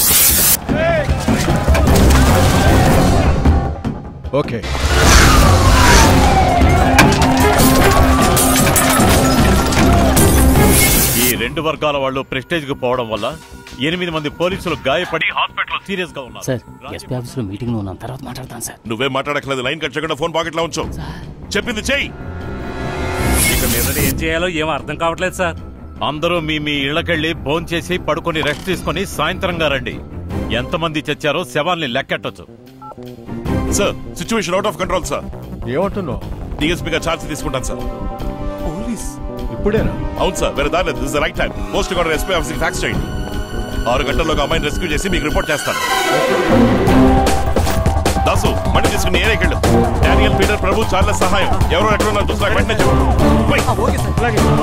ఓకే ఈ రెండు వర్గాల వాళ్ళు ప్రెస్టేజ్ కు పోవడం వల్ల ఎనిమిది మంది పోలీసులు గాయపడి హాస్పిటల్ సీరియస్ గా ఉన్నారు సార్ ఎస్పీ ఆఫీస్లో మీటింగ్ లో ఉన్నాం తర్వాత మాట్లాడతాను సార్ నువ్వేం మాట్లాడక్కలేదు లైన్ కట్ చేయకుండా ఫోన్ పాకెట్లో ఉంచు చెప్పింది చెయ్యి ఇక మీద ఏం చేయాలో ఏం అర్థం కావట్లేదు సార్ అందరూ మీ మీ ఇళ్లకెళ్ళి భోంచేసి పడుకొని రెస్ట్ తీసుకొని సాయంత్రంగా రండి ఎంతమంది చచ్చారో శవాల్ని లెక్కెట్టొచ్చు sir situation out of control sir ఏమంటున్నావు డిఎస్పీగా ఛార్జ్ తీసుకుంటాను సార్ పోలీస్ ఇప్పుడేనా అవును సార్ వేరే దాని this right time post order SP ఆఫీస్కి ఫ్యాక్స్ చేయండి ఆరు గంటల్లోగా అమ్మాయిని రెస్క్యూ చేసి మీకు రిపోర్ట్ చేస్తాను దాసు మళ్ళీ తీసుకుని ఏరే వెళ్ళు డానియల్ పీటర్ ప్రభు చాలా సహాయం ఎవరో ఎక్కడ ఉన్నారు చూసి నాకు వెంటనే చెప్పు పోయ్.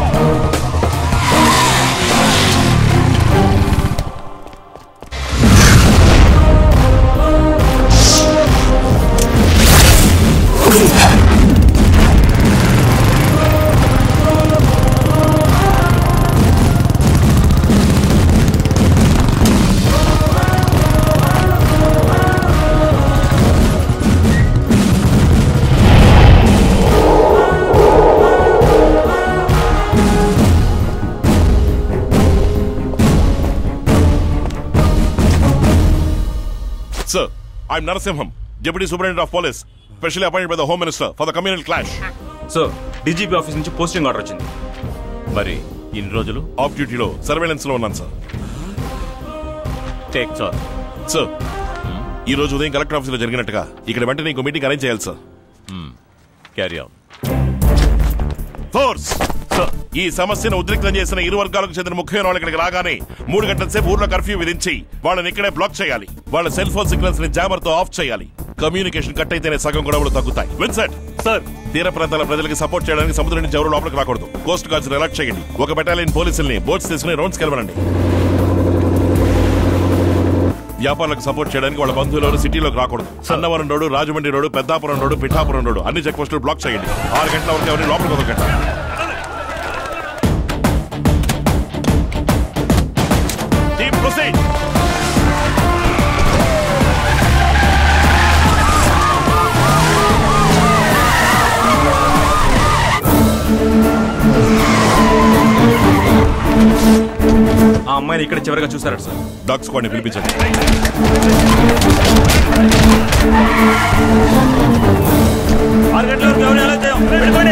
Sir, I'm Narasimham, Deputy Superintendent of Police, specially appointed by the Home Minister for the communal clash. So DGP office నుంచి పోస్టింగ్ ఆర్డర్ వచ్చింది మరి ఇన్ని రోజులు ఆఫ్ డ్యూటీలో సర్వేలెన్స్ లో ఉన్నాను సార్ టేక్ చార్జ్ సార్ ఈ రోజు ఉదయం కలెక్టర్ ఆఫీసులో జరిగినట్టుగా ఇక్కడ వెంటనే ఇంకో మీటింగ్ అరేంజ్ చేయాలి సార్ క్యారీ ఆన్ ఫోర్స్ ఈ సమస్యను ఉద్రిక్తం చేసిన ఇరు వర్గాలకు చెందిన ముఖ్యమైన వాళ్ళు ఇక్కడికి రాగానే మూడు గంటల సేపు ఊర్లో కర్ఫ్యూ విధించి వాళ్ళని ఇక్కడే బ్లాక్ చేయాలి వాళ్ళ సెల్ ఫోన్ సిగ్నల్స్ ని జామర్ తో ఆఫ్ చేయాలి కమ్యూనికేషన్ కట్ అయితేనే సగం గొడవలు తగ్గుతాయి విన్సెంట్ సార్ తీర ప్రాంతాల ప్రజలకు సపోర్ట్ చేయడానికి సముద్రం నుంచి ఎవరు లోపలికి రాకూడదు కోస్ట్ గార్డ్స్ అలర్ట్ చేయండి ఒక బెటాలియన్ పోలీసుల్ని బోట్స్ తీసుకుని రౌండ్స్ కెలవనండి వ్యాపారులకు సపోర్ట్ చేయడానికి వాళ్ళ బంధువులు సిటీలోకి రాకూడదు Sannavaram road Rajahmundry road Peddapuram road Pithapuram road అన్ని చెక్ పోస్టులు బ్లాక్ చేయండి ఆరు గంటల వరకు ఎవరిని లోపలికి వదలకండి Team, proceed. అమ్మాయిని ఇక్కడ చివరిగా చూసారట సార్ డాగ్ స్క్వాడ్ని పిలిపించండి ఆరు గంటల వరకు ఎవరు ఎలా చేయం వెళ్ళిపోండి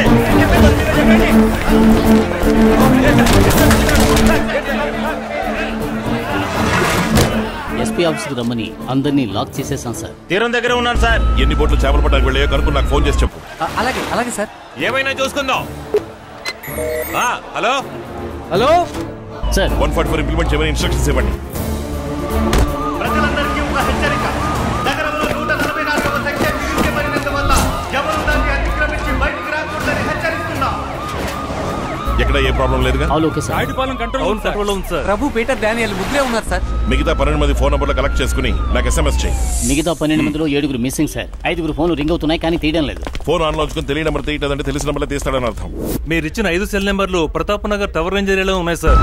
ఎస్పీ ఆఫీస్కి రమ్మని అందరినీ లాక్ చేసేసాం సార్ తీరం దగ్గర ఉన్నాను సార్ ఎన్ని బోట్లు చేపలు పట్టడానికి వెళ్ళాయో కనుక్కుని నాకు ఫోన్ చేసి చెప్పు అలాగే అలాగే సార్ ఏమైనా చూసుకుందాం ఆ, hello hello sir one forty four implement చేయమని ఇన్స్ట్రక్షన్స్ ఇవ్వండి ప్రజలందరికీ ఒక హెచ్చరిక నగరంలో నూట నలభై నాలుగవ సెక్షన్ విధించబడినందువల్ల ఎవరు దాన్ని అతిక్రమించి బయటికి రాకూడదని హెచ్చరిస్తున్నాం ఎక్కడ ఏ ప్రాబ్లం లేదుగా okay sir Rayudupalem control control ఉంది సార్ ప్రభు పీటర్ డానియల్ ముగ్గురే ఉన్నారు సార్ మిగతా పన్నెండు మంది ఫోన్ నంబర్లు కలెక్ట్ చేసుకుని నాకు ఎస్ఎంఎస్ చేయి మిగతా పన్నెండు మందిలో ఏడుగురు మిస్సింగ్ సార్ ఐదుగురు ఫోన్లు రింగ్ అవుతున్నాయి కానీ తీయడం లేదు ఫోన్ ఆన్ లో ఉంచుకొని తెలియని నెంబర్ తీయటదంటే తెలిసిన నెంబర్లో తీస్తాడని అర్థం మీరు ఇచ్చిన ఐదు సెల్ నెంబర్లు ప్రతాప్ నగర్ టవర్ రేంజ్ ఏరియాలో ఉన్నాయి సార్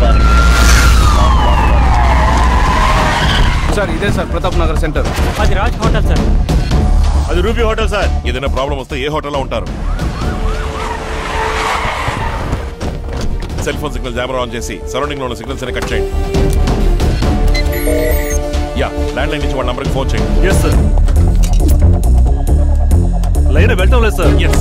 సార్ ఇదే సార్ ప్రతాప్ నగర్ సెంటర్ అది రాజ్ హోటల్ సార్ అది రూబీ హోటల్ సార్ ఏదైనా ప్రాబ్లం వస్తే ఏ హోటల్లో ఉంటారు cell phone signal jammer on చేసి సరౌండింగ్ లో ఉన్న సిగ్నల్స్ అన్ని కట్ చేయండి యా ల్యాండ్ లైన్ నుంచి వాళ్ళ నంబర్కి ఫోన్ చేయండి ఎస్ సార్ లైన్ వెళ్ళటం లేదు సార్ ఎస్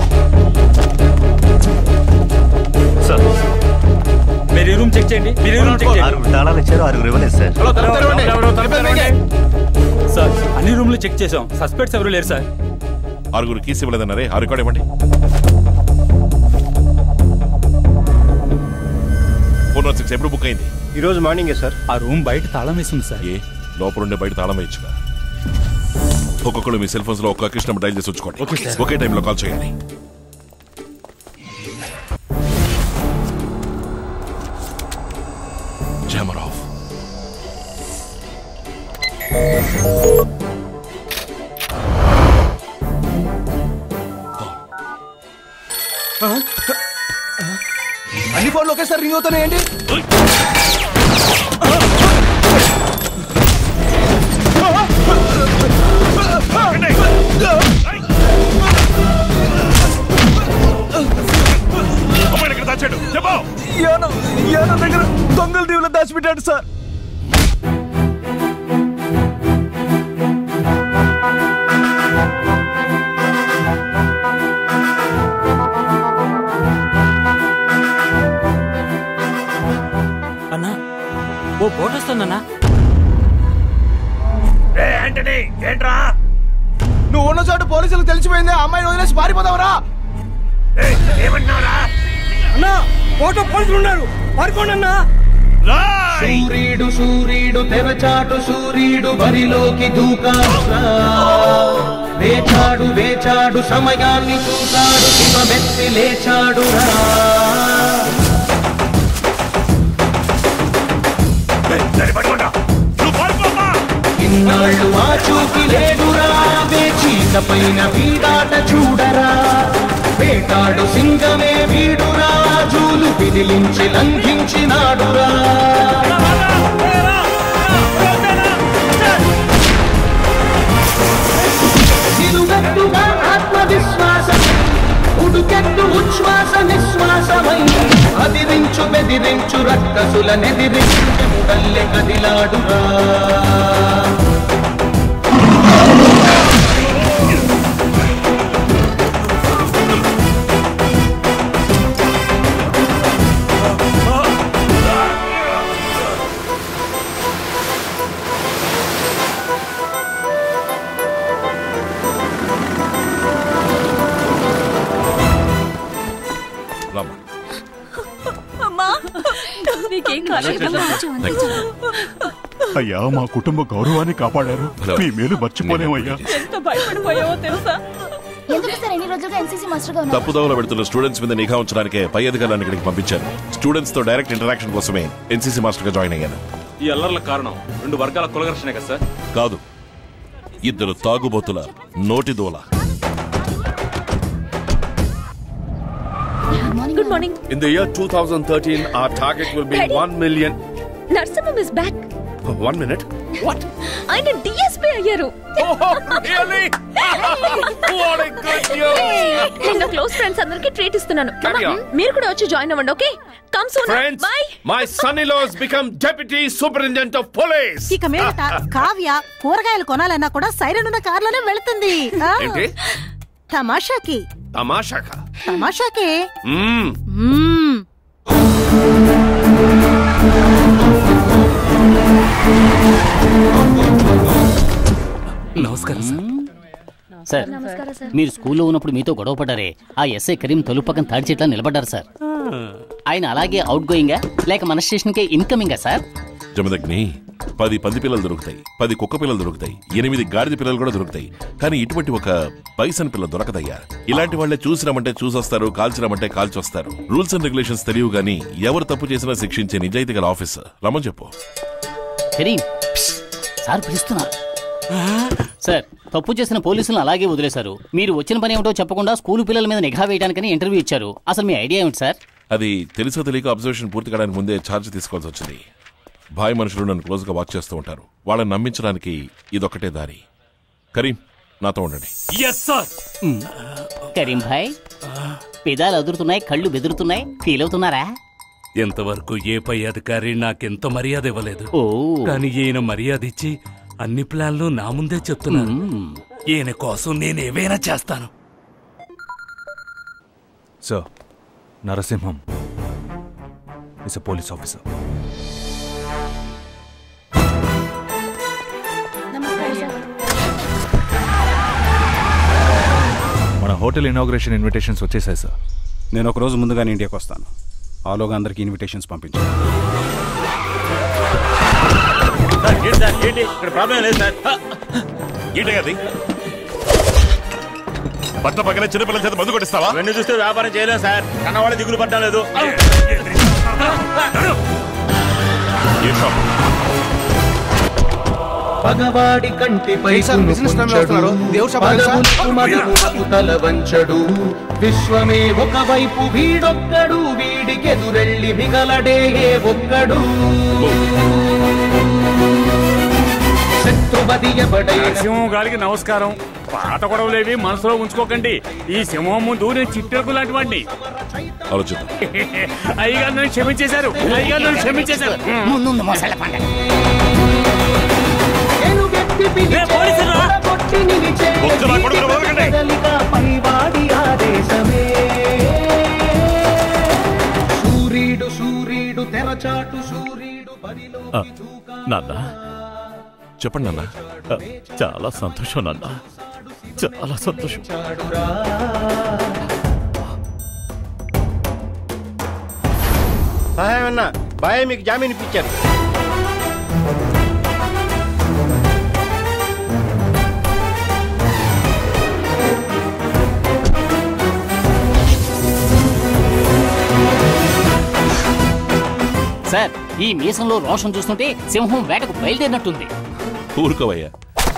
సార్ మీరు ఈ రూమ్ చెక్ చేయండి మీరు ఈ రూమ్ చెక్ చేయండి ఆరుగురు తాళాలు ఇచ్చారు ఆరుగురు ఇవ్వలేదు సార్ హలో తలుపు తెరవండి. తలుపు తెరవండి. సార్ అన్ని రూమ్లు చెక్ చేసాం సస్పెక్ట్స్ ఎవరు లేరు సార్ ఆరుగురు కీస్ ఇవ్వలేదన్నారే ఆ రికార్డ్ ఇవ్వండి ఫోన్ సిక్స్ ఎప్పుడు బుక్ అయింది ఈ రోజు మార్నింగే సార్ ఆ రూమ్ బయట తాళం వేసింది సార్ ఏ లోపల ఉండే బయట తాళం వేయచ్చుగా ఒక్కొక్కరు మీ సెల్ ఫోన్స్ లో ఒక్క కృష్ణ డైల్ చేసి ఉంచుకోండి ఒకే టైంలో కాల్ చేయాలి జామర్ ఆఫ్ అన్ని ఫోన్లు ఒకేసారి రింగ్ అవుతున్నాయండి అమ్మాయిని ఎక్కడ దాచాడు చెప్పు యానం యానం దగ్గర దొంగల దీవులో దాచిపెట్టాడు సార్ అన్నా ఓ బోట్ వస్తుందన్నా ఏంటని ఏంట్రా నువ్వు ఉన్న చోట పోలీసులకు తెలిసిపోయింది ఆ అమ్మాయిని వదిలేసి పారిపోతావరా ఏమంటున్నారా అన్నా బోట్ పోలీసులు ఉన్నారు పారుకోండి అన్నా సూర్యుడు సూర్యుడు తెరచాటు సూర్యుడు బరిలోకి దూకాడురా వేచాడు వేచాడు సమయాన్ని చూశాడు శివమెత్తి లేచాడురా ఇన్నాళ్ళు ఆ చూపి లేదురా వేచీత పైన వీడాట చూడరా వేటాడు సింగమే వీడురా జూలు పిదిలించి లంఘించినాడురా నిలువెత్తుగా ఆత్మవిశ్వాసం ఉడుకెత్తు ఉచ్ఛ్వాస నిశ్వాసమై అదిరించు బెదిరించు రక్కసుల నెదిరించు ముడల్లె కదిలాడురా రామ్మా అమ్మా నీకేం కాలేదమ్మా అయ్యా మా కుటుంబ గౌరవాన్ని కాపాడారు మీ మేలు మర్చిపోలేమయ్యా ఎంత భయపడిపోయావో తెలుసా ఎందుకు సార్ ఎన్ని రోజులుగా ఎన్సీసీ మాస్టర్గా ఉన్నారు తప్పుదోవలో పెడుతున్న స్టూడెంట్స్ మీద నిఘా ఉంచడానికే పై అధికారులను ఇక్కడికి పంపించాను స్టూడెంట్స్ తో డైరెక్ట్ ఇంటరాక్షన్ కోసమే ఎన్సీసీ మాస్టర్ గా జాయిన్ అయ్యాను ఈ అల్లర్ల కారణం రెండు వర్గాల కులఘర్షణే కదా సార్ కాదు ఇద్దరు తాగుబోతుల నోటి దోల good morning In the year 2013, our target will be Daddy. 1 million. Narsimham is back One minute. What? ఆయన డిఎస్పీ అయ్యారు really? What a good news! నేను క్లోజ్ ఫ్రెండ్స్ అందరికి ట్రీట్ ఇస్తున్నాను Carry Come on. on, మీరు కూడా వచ్చి జాయిన్ అవ్వండి okay come soon Friends, bye my son-in-law has become deputy superintendent of police. ఇక మీదట కావ్య కూరగాయలు కొనాలన్నా కూడా సైరన్ ఉన్న కార్లోనే వెళుతుంది ఆ? ఏంటి తమాషాకి తమాషాకా తమాషాకి మ్మ్. మ్మ్. నమస్కారం సార్ మీరు స్కూల్లో ఉన్నప్పుడు మీతో గొడవ పడ్డారే ఆ ఎస్ఐ కరీం తలుపు పక్కన తాడి చెట్ల నిలబడ్డారు సార్ ఆయన అలాగే అవుట్ గోయింగా లేక మన స్టేషన్కే ఇన్కమింగా సార్ జమదగ్ని పది పంది పిల్లలు దొరుకుతాయి పది కుక్క పిల్లలు దొరుకుతాయి ఎనిమిది గాడిద పిల్లలు కూడా దొరుకుతాయి కానీ ఇటువంటి ఒక బైసన్ పిల్ల దొరకదయ్యా ఇలాంటి వాళ్ళే చూసినామంటే చూసొస్తారు కాల్చినామంటే కాల్చొస్తారు రూల్స్ అండ్ రెగ్యులేషన్స్ తెలియవు గానీ ఎవరు తప్పు చేసినా శిక్షించే నిజాయితీ గల ఆఫీసర్ రమ్మని చెప్పు కరీం ప్స్, సార్ పిలుస్తున్నారు సార్ తప్పు చేసిన పోలీసులను అలాగే వదిలేశారు మీరు వచ్చిన పని ఏమిటో చెప్పకుండా స్కూల్ పిల్లల మీద నిఘా వేయడానికని ఇంటర్వ్యూ ఇచ్చారు అసలు మీ ఐడియా ఏమిటి సార్ అది తెలుసో తెలియక అబ్జర్వేషన్ పూర్తి కావడానికి ముందే ఛార్జ్ తీసుకోవాల్సి వచ్చింది భాయ్ మనుషులు నన్ను క్లోజ్ గా వాచ్ చేస్తూ ఉంటారు వాళ్ళని నమ్మించడానికి ఇదొక్కటే దారి కరీం నాతో ఉండండి ఎస్ సార్ కరీం భాయ్ పెదాలు అదురుతున్నాయి కళ్ళు బెదురుతున్నాయి ఫీల్ అవుతున్నారా ఇంతవరకు ఏ పై అధికారి నాకెంత మర్యాద ఇవ్వలేదు ఓ కానీ ఈయన మర్యాద ఇచ్చి అన్ని ప్లాన్లు నా ముందే చెప్తున్నారు ఈయన కోసం నేను ఏవైనా చేస్తాను sir Narasimham is a police officer మన హోటల్ ఇనాగ్రేషన్ ఇన్విటేషన్స్ వచ్చేసాయి సార్ నేను ఒక రోజు ముందుగానే ఇండియాకి వస్తాను ఆలోగా అందరికి ఇన్విటేషన్స్ పంపించాను ఏంటి సార్ ఏంటి ఇక్కడ ప్రాబ్లం లేదు సార్ ఏంటి అది పట్ల పక్కన చిన్నపిల్లల చేత మందు కొట్టిస్తావా ఇవన్నీ చూస్తే వ్యాపారం చేయలేం సార్ కన్నవాళ్ళ దిగులు పట్టడం లేదు ఏ షాప్ పగవాడి కంటిపై కునుకొంచెడు, పదవులకు మదములకు తల వంచడు విశ్వమే ఒకవైపు వీడొక్కడు వీడికెదురెళ్ళి మిగలడే ఏ ఒక్కడు శత్రువది ఎవడైన సింహం గారికి నమస్కారం పాత గొడవలేవి మనసులో ఉంచుకోకండి ఈ సింహం ముందు నేను చిట్టెలకు లాంటి వాడిని ఆలోచిద్దాం అయ్యగారు నన్ను క్షమించేశారు అయ్యగారు నన్ను క్షమించేశారు ముందు మొసళ్ళ పండగ ఎలుగెత్తి పిలిచే, కొట్టి నిలిచే, కదలిక పైవాడి ఆదేశమే సూర్యుడు సూర్యుడు తెరచాటు సూర్యుడు బరిలో ఆ, నాన్న చెప్పండి నాన్న ఆ, చాలా సంతోషం నాన్న చాలా సంతోషం సహాయం అన్న బాయ్ మీకు జామీన్ ఇప్పించారు సార్ ఈ మీసంలో రోషం చూస్తుంటే సింహం వేటకు బయలుదేరినట్టుంది ఊరుకోవయ్యా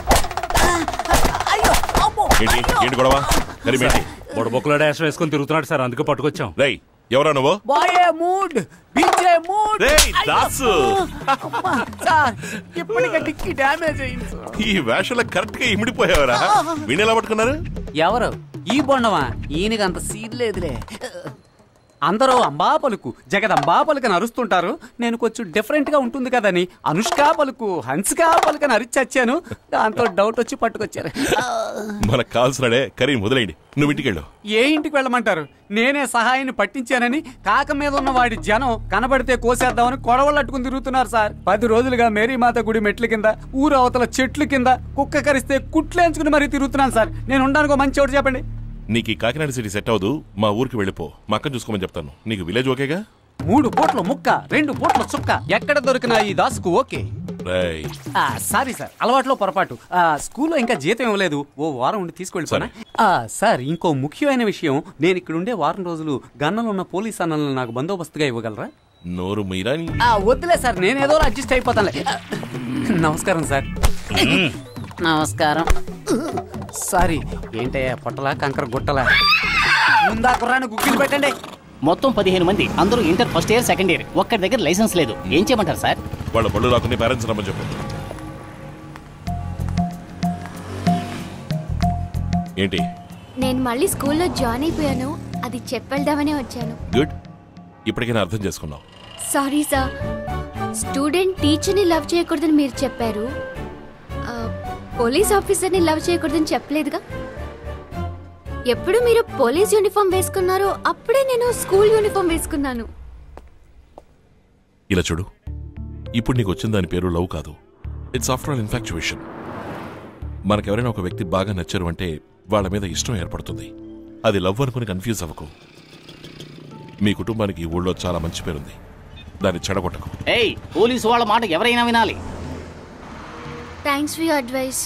ఏంటి ఏంటి గొడవ కరీం ఏంటి బొడబొక్కల డాష్ వేసుకొని తిరుగుతున్నాడు సార్ అందుకే పట్టుకొచ్చాం రై ఎవరా నువ్వు బాయే మూడ్ బీచే మూడ్ రేయ్, దాసు. సార్ ఇప్పటికే డిక్కి డ్యామేజ్ అయింది సార్ ఈ వేషంలో కరెక్ట్ గా ఇమిడిపోయావరా వీణ్ ఎలా పట్టుకున్నారు ఎవరు ఈ బొండమా ఈయనకి అంత సీన్ లేదులే అందరూ అంబా పలుకు జగదంబా పలుకని అరుస్తుంటారు నేను కొంచెం డిఫరెంట్ గా ఉంటుంది కదని అనుష్కా పలుకు హన్సికా పలుకని అరిచచ్చాను దాంతో డౌట్ వచ్చి పట్టుకొచ్చారు మనకు కావాల్సినడే కరీం వదిలేయండి నువ్వు ఇంటికి వెళ్ళు ఏ ఇంటికి వెళ్ళమంటారు నేనే సహాయాన్ని పట్టించానని కాక మీద ఉన్న వాడి జనం కనబడితే కోసేద్దామని కొడవళ్ళట్టుకుని తిరుగుతున్నారు సార్ పది రోజులుగా మేరీమాత గుడి మెట్ల కింద ఊరు అవతల చెట్ల కింద కుక్క కరిస్తే కుట్లేంచుకుని మరీ తిరుగుతున్నాను సార్ నేను ఉండడానికి ఒక మంచి చోటు చెప్పండి నీకు ఈ కాకినాడ సిటీ సెట్ అవ్వదు మా ఊరికి వెళ్ళిపో మా అక్కని చూసుకోమని చెప్తాను నీకు విలేజ్ ఓకేగా మూడు పూట్ల ముక్క రెండు పూట్ల చుక్క ఎక్కడ దొరికినా ఈ దాసుకు ఓకే రేయ్ ఆ, సారీ సార్ అలవాట్లో పొరపాటు ఆ, స్కూల్లో ఇంకా జీతం ఇవ్వలేదు ఓ వారం ఉండి తీసుకెళ్ళిపోనా ఆ, సార్ ఇంకో ముఖ్యమైన విషయం నేను ఇక్కడ ఉండే వారం రోజులు గన్నలో ఉన్న పోలీస్ అన్నలను నాకు బందోబస్తుగా ఇవ్వగలరా నోరు మీరాని ఆ, వద్దులే సార్ నేను ఏదో అడ్జస్ట్ అయిపోతానులే ఆ, నమస్కారం సార్ నమస్కారం సారీ ఏంటయ్యా పొట్టలా కంకర గుట్టలా ముందా కుర్రాన్ని గుగ్గిలు పెట్టండి మొత్తం పదిహేను మంది అందరూ inter first year second year ఒక్కరి దగ్గర లైసెన్స్ లేదు ఏం చేయమంటారు సార్ వాళ్ళ పళ్ళు రాకుండా పేరెంట్స్ రమ్మని చెప్పు ఏంటి నేను మళ్ళీ స్కూల్లో జాయిన్ అయిపోయాను అది చెప్పెళ్దామనే వచ్చాను గుడ్ ఇప్పటికైనా అర్థం చేసుకున్నావు సారీ సార్ స్టూడెంట్ టీచర్ని లవ్ చేయకూడదని మీరు చెప్పారు ఆ, పోలీస్ ఆఫీసర్ని లవ్ చేయకూడదని చెప్పలేదుగా ఎప్పుడు మీరు పోలీస్ యూనిఫామ్ వేసుకున్నారో అప్పుడే నేను స్కూల్ యూనిఫామ్ వేసుకున్నాను ఇలా చూడు ఇప్పుడు నీకు వచ్చిన దాని పేరు లవ్ కాదు ఇట్స్ ఆఫ్టర్ ఆల్ ఇన్ఫాక్చువేషన్ మనకెవరైనా ఒక వ్యక్తి బాగా నచ్చారు అంటే వాళ్ళ మీద ఇష్టం ఏర్పడుతుంది అది లవ్ అనుకుని కన్ఫ్యూజ్ అవ్వకు మీ కుటుంబానికి ఈ ఊళ్ళో చాలా మంచి పేరుంది దాన్ని చెడగొట్టకు ఏయ్ పోలీసు వాళ్ళ మాట ఎవరైనా వినాలి థ్యాంక్స్ ఫర్ యూర్ అడ్వైస్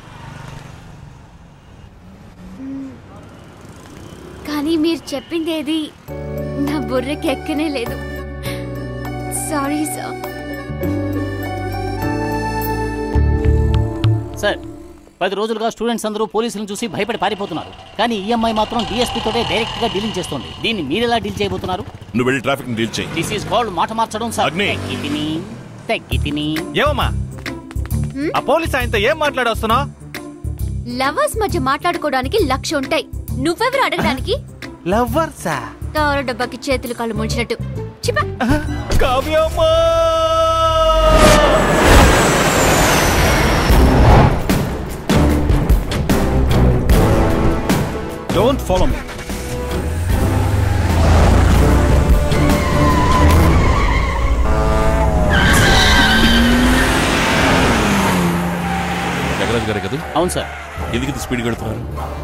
కానీ మీరు చెప్పింది ఏది నా బుర్రకి ఎక్కనే లేదు సారీ సార్ సార్ పది రోజులుగా స్టూడెంట్స్ అందరూ పోలీసులను చూసి భయపడి పారిపోతున్నారు కానీ ఈ అమ్మాయి మాత్రం డిఎస్పీ తోటే డైరెక్ట్ గా డీలింగ్ చేస్తోంది దీన్ని మీరెలా డీల్ చేయబోతున్నారు నువ్వు వెళ్ళి ట్రాఫిక్ డీల్ చేయి దిస్ ఈస్ కాల్డ్ మాట మార్చడం సార్ తగ్గి తిని తగ్గి తిని ఏమమ్మా ఆ పోలీస్ ఆయనతో ఏం మాట్లాడొస్తున్నావు లవర్స్ మధ్య మాట్లాడుకోవడానికి లక్ష ఉంటాయి నువ్వెవరు అడగడానికి లవ్వర్సా తార డబ్బాకి చేతులు కాళ్ళు ముంచినట్టు చిప కావ్యమ్మా డోంట్ ఫాలో మీ జగరాజ్ గారే కదా అవును సార్ ఎందుకు ఇంత స్పీడ్గా వెళ్తున్నారు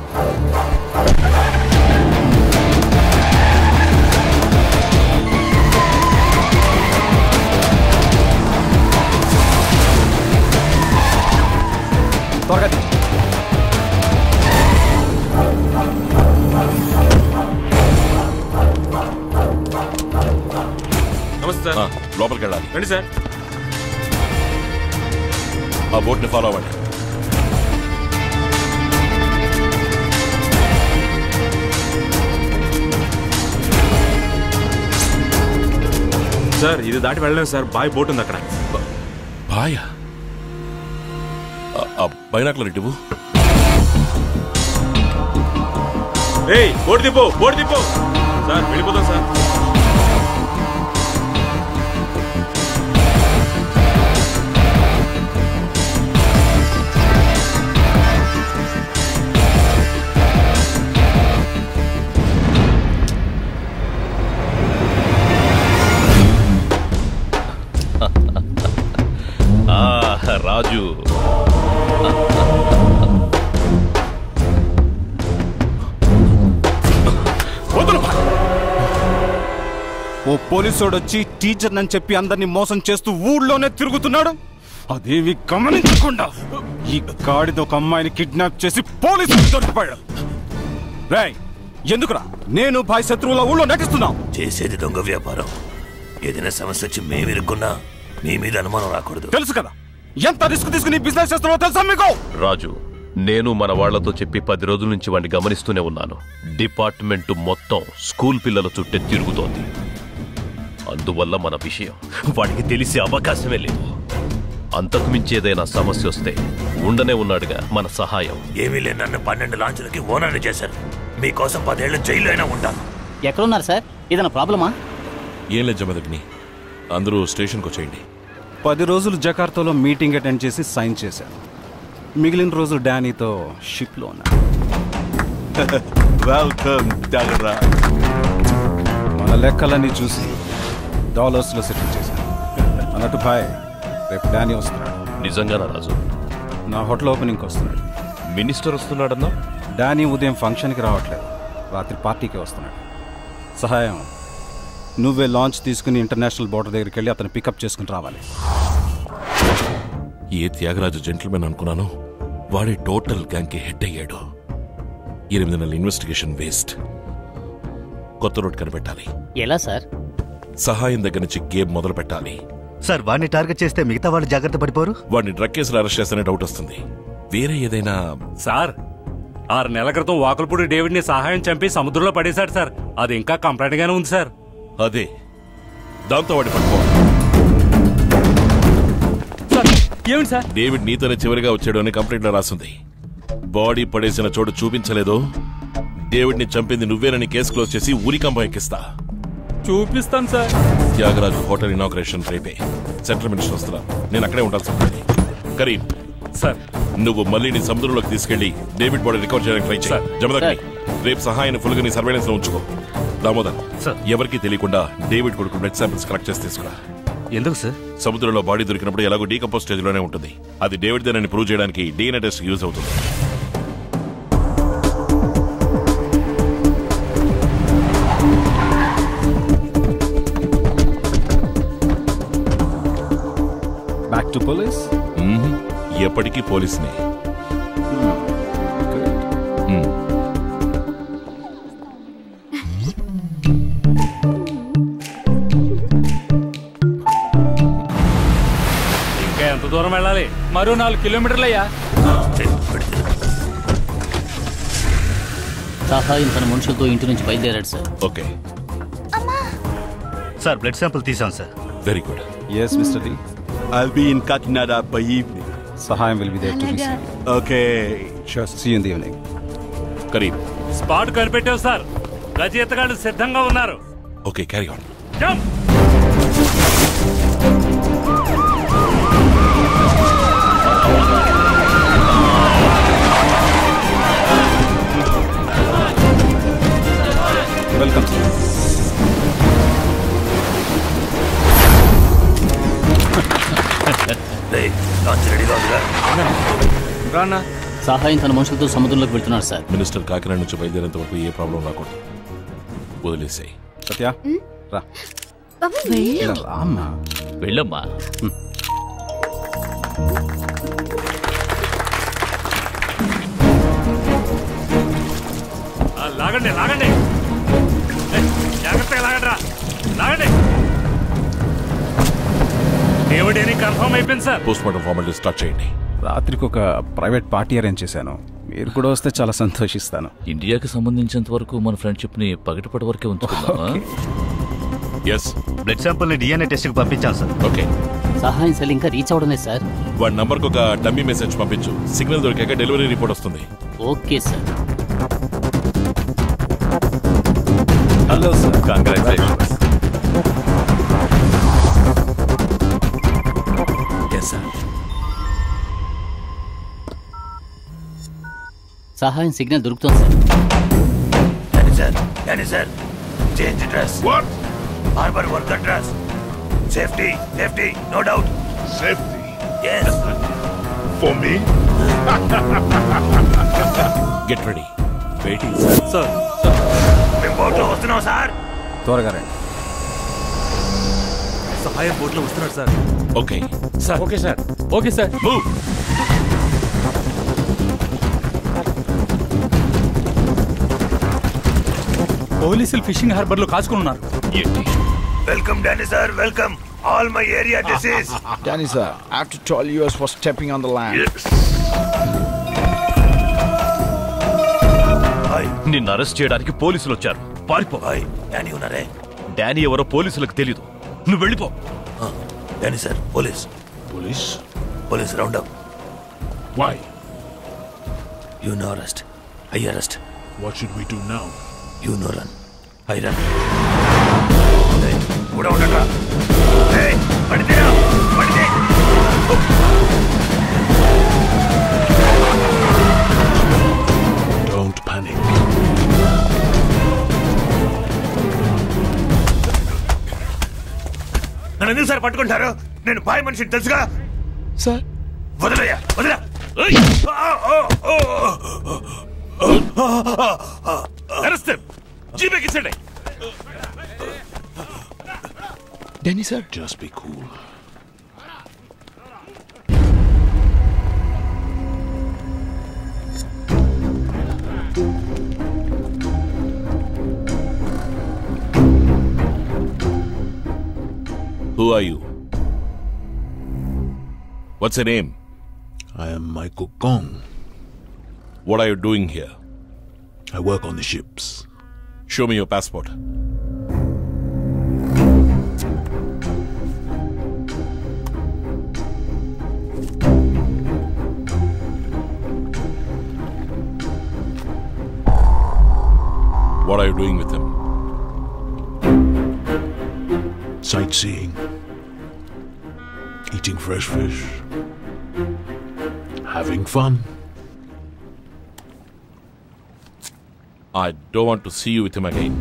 త్వరగా తీ. నమస్తే సార్ లోపలికి వెళ్ళాలి రండి సార్ ఆ బోట్ని ఫాలో అవ్వండి సార్ ఇది దాటి వెళ్ళలేము సార్ బాయ్ బోట్ ఉంది అక్కడ బాయ ఆ బైనాకులర్ ఇటువు ఏయ్ బోట్ దిప్పు బోట్ దిప్పు సార్ వెళ్ళిపోతాం సార్ ఆ, రాజు ఓ పోలీసోడు వచ్చి టీచర్ అని చెప్పి అందరినీ మోసం చేస్తూ ఊళ్ళోనే తిరుగుతున్నాడు అదేవి గమనించకుండా ఈ గాడిద ఒక అమ్మాయిని కిడ్నాప్ చేసి పోలీసులు దొరికిపోయాడు రేయ్ ఎందుకురా నేను భాయ్ శత్రువుల ఊళ్ళో నటిస్తున్నావు చేసేది దొంగ వ్యాపారం ఏదైనా సమస్య వచ్చి మేము ఇరుక్కున్నా మీ మీద అనుమానం రాకూడదు తెలుసు కదా ఎంత రిస్క్ తీసుకుని బిజినెస్ చేస్తున్నావో తెలుసా మీకు రాజు నేను మన వాళ్లతో చెప్పి పది రోజుల నుంచి వాడిని గమనిస్తూనే ఉన్నాను డిపార్ట్మెంట్ మొత్తం స్కూల్ పిల్లల చుట్టే తిరుగుతోంది అందువల్ల మన విషయం వాడికి తెలిసే అవకాశమే లేదు అంతకు మించి ఏదైనా సమస్య వస్తే ఉండనే ఉన్నాడుగా మన సహాయం ఏమీ లేని నన్ను పన్నెండు లాంచులకి ఓనర్ని చేశారు మీకోసం పదేళ్లు జైల్లో అయినా ఉంటాను ఎక్కడున్నారు సార్ ఏదైనా ప్రాబ్లమా ఏం లేదు జమదగ్ని అందరూ స్టేషన్కి వచ్చేయండి పది రోజులు జకార్తాలో మీటింగ్ అటెండ్ చేసి సైన్ చేశాను మిగిలిన రోజు డానీతో షిప్లో ఉన్నా వెల్కమ్ డాగరా మన లెక్కలన్నీ చూసి డాలర్స్లో సెటిల్ చేశాను అన్నట్టు భాయ్ రేపు డానీ వస్తున్నాడు నిజంగానా రాజు నా హోటల్ ఓపెనింగ్కి వస్తున్నాడు మినిస్టర్ వస్తున్నాడన్నా డానీ ఉదయం ఫంక్షన్కి రావట్లేదు రాత్రి పార్టీకి వస్తున్నాడు సహాయం నువ్వే లాంచ్ తీసుకుని ఇంటర్నేషనల్ బోర్డర్ దగ్గరికి వెళ్ళి అతను పికప్ చేసుకుని రావాలి ఏ త్యాగరాజు జెంటిల్మెన్ అనుకున్నాను వాడే టోటల్ గ్యాంగ్కి హెడ్ అయ్యాడు ఎనిమిది నెలల ఇన్వెస్టిగేషన్ వేస్ట్ కొత్త రోడ్ కనిపెట్టాలి ఎలా సార్ సహాయం దగ్గర నుంచి గేమ్ మొదలు పెట్టాలి సార్ వాడిని టార్గెట్ చేస్తే మిగతా వాళ్ళు జాగ్రత్త పడిపోరు వాడిని డ్రగ్ కేసులో అరెస్ట్ చేస్తేనే డౌట్ వస్తుంది వేరే ఏదైనా సార్ ఆరు నెలల క్రితం వాకల్పూడి డేవిడ్ ని సహాయం చంపి సముద్రంలో పడేశాడు సార్ అది ఇంకా కంప్లైంట్ గానే ఉంది సార్ అదే దాంతో వాడి పట్టుకో ఏమిటి సార్ డేవిడ్ నీతోనే చివరిగా వచ్చాడు అని కంప్లైంట్ లో రాసింది బాడీ పడేసిన చోటు చూపించలేదు డేవిడ్ ని చంపింది నువ్వేనని కేసు క్లోజ్ చేసి ఊరికంబం ఎక్కిస్తా చూపిస్తాను సార్ త్యాగరాజు హోటల్ ఇనాగ్రేషన్ రేపే సెంట్రల్ మినిస్టర్ వస్తున్నా నేను అక్కడే ఉండాల్సి ఉంటుంది కరీం సార్ నువ్వు మళ్ళీ నీ సముద్రంలోకి తీసుకెళ్లి డేవిడ్ బాడీ రికవర్ చేయడానికి ట్రై చేయి జమదగ్ని రేపు సహాయాన్ని ఫుల్ గా నీ సర్వేలెన్స్ లో ఉంచుకో దామోదర్ ఎవరికి తెలియకుండా డేవిడ్ కొడుకు బ్లడ్ శాంపిల్స్ కలెక్ట్ చేసి తీసుకురా ఎందుకు సార్ సముద్రంలో బాడీ దొరికినప్పుడు ఎలాగో డీకంపోజ్ స్టేజ్ లోనే ఉంటుంది అది డేవిడ్ దేనని ప్రూవ్ చేయడానికి డిఎన్ఏ టెస్ట్ యూజ్ అవుతుంది బ్యాక్ టు పోలీస్ మ్మ్. ఎప్పటికీ పోలీసునే మ్మ్. ఇంకా ఎంత దూరం వెళ్ళాలి మరో నాలుగు కిలోమీటర్లయ్యా సహాయం తన మనుషులతో ఇంటి నుంచి బయలుదేరాడు sir okay sir blood sample తీసాం sir very good yes mister D I'll be in Kakinada by evening. Sahayam will be there to అలాగా. Okay. Sure see in the evening Karim spot కనిపెట్టావు సార్ రచయితగాళ్ళు సిద్ధంగా ఉన్నారు okay carry on jump welcome రెడీగా ఉందిగా రానా సహాయం తన మనుషులతో సముద్రంలోకి వెళ్తున్నాడు సార్ మినిస్టర్ కాకినాడ నుంచి బయలుదేరేంత వరకు ఏ ప్రాబ్లం రాకూడదు వదిలేసాయి సత్య రా బాబు ఇలా రామ్మా వెళ్ళమ్మా ఆ, లాగండి లాగండి ఏయ్, జాగ్రత్తగా లాగండి రా లాగండి దేవుడేని కన్ఫర్మ్ అయిపోయింది sir post mortem formality start చేయండి రాత్రికి ఒక ప్రైవేట్ పార్టీ అరేంజ్ చేశాను మీరు కూడా వస్తే చాలా సంతోషిస్తాను ఇండియాకి సంబంధించినంత వరకు మన ఫ్రెండ్షిప్ ని పగటిపడి వరకే ఉంచుకుందామా ఎస్ బ్లడ్ శాంపుల్ ని డిఎన్ఏ టెస్ట్ కి పంపించాం సార్ ఓకే సహాయం సెల్ ఇంకా రీచ్ అవడమే సార్ వాడి నంబర్కి ఒక డమ్మీ మెసేజ్ పంపించు సిగ్నల్ దొరికాక డెలివరీ రిపోర్ట్ వస్తుంది okay sir hello sir congratulations Sahayam signal దొరుకుతుంది సార్ సార్ కానీ sir change dress what harbour worker dress safety safety no doubt safety yes For me? Get ready waiting sir మేము బోట్లో వస్తున్నాం sir త్వరగా రండి సహాయం బోట్లో వస్తున్నాడు sir okay sir okay sir okay sir move పోలీసులు ఫిషింగ్ హార్బర్ లో కాచుకుని ఉన్నారు welcome Danny sir welcome all my area disease Danny sir, I have to tell you for stepping on the land. నిన్ను arrest చేయడానికి పోలీసులు వచ్చారు పారిపో Danny ఉన్నారే డానీ ఎవరో పోలీసులకు తెలీదు నువ్వు వెళ్ళిపో Danny sir police Police? Police round up Why? You no arrest I arrest What should we do now? You no run I run కూడా ఉండరా ఏయ్, పడితేరా, పడితే. Don't panic. నన్ను ఎందుకు సార్ పట్టుకుంటారు నేను పాయ మనిషిని తెలుసుగా సార్ వదిలేయా వదిలే అరెస్ట్ జీపేకి ఇచ్చండి Danny sir. Just be cool. Who are you? What's your name? I am Michael Gong. What are you doing here? I work on the ships. Show me your passport. What are you doing with him? Sightseeing. Eating fresh fish. Having fun. I don't want to see you with him again.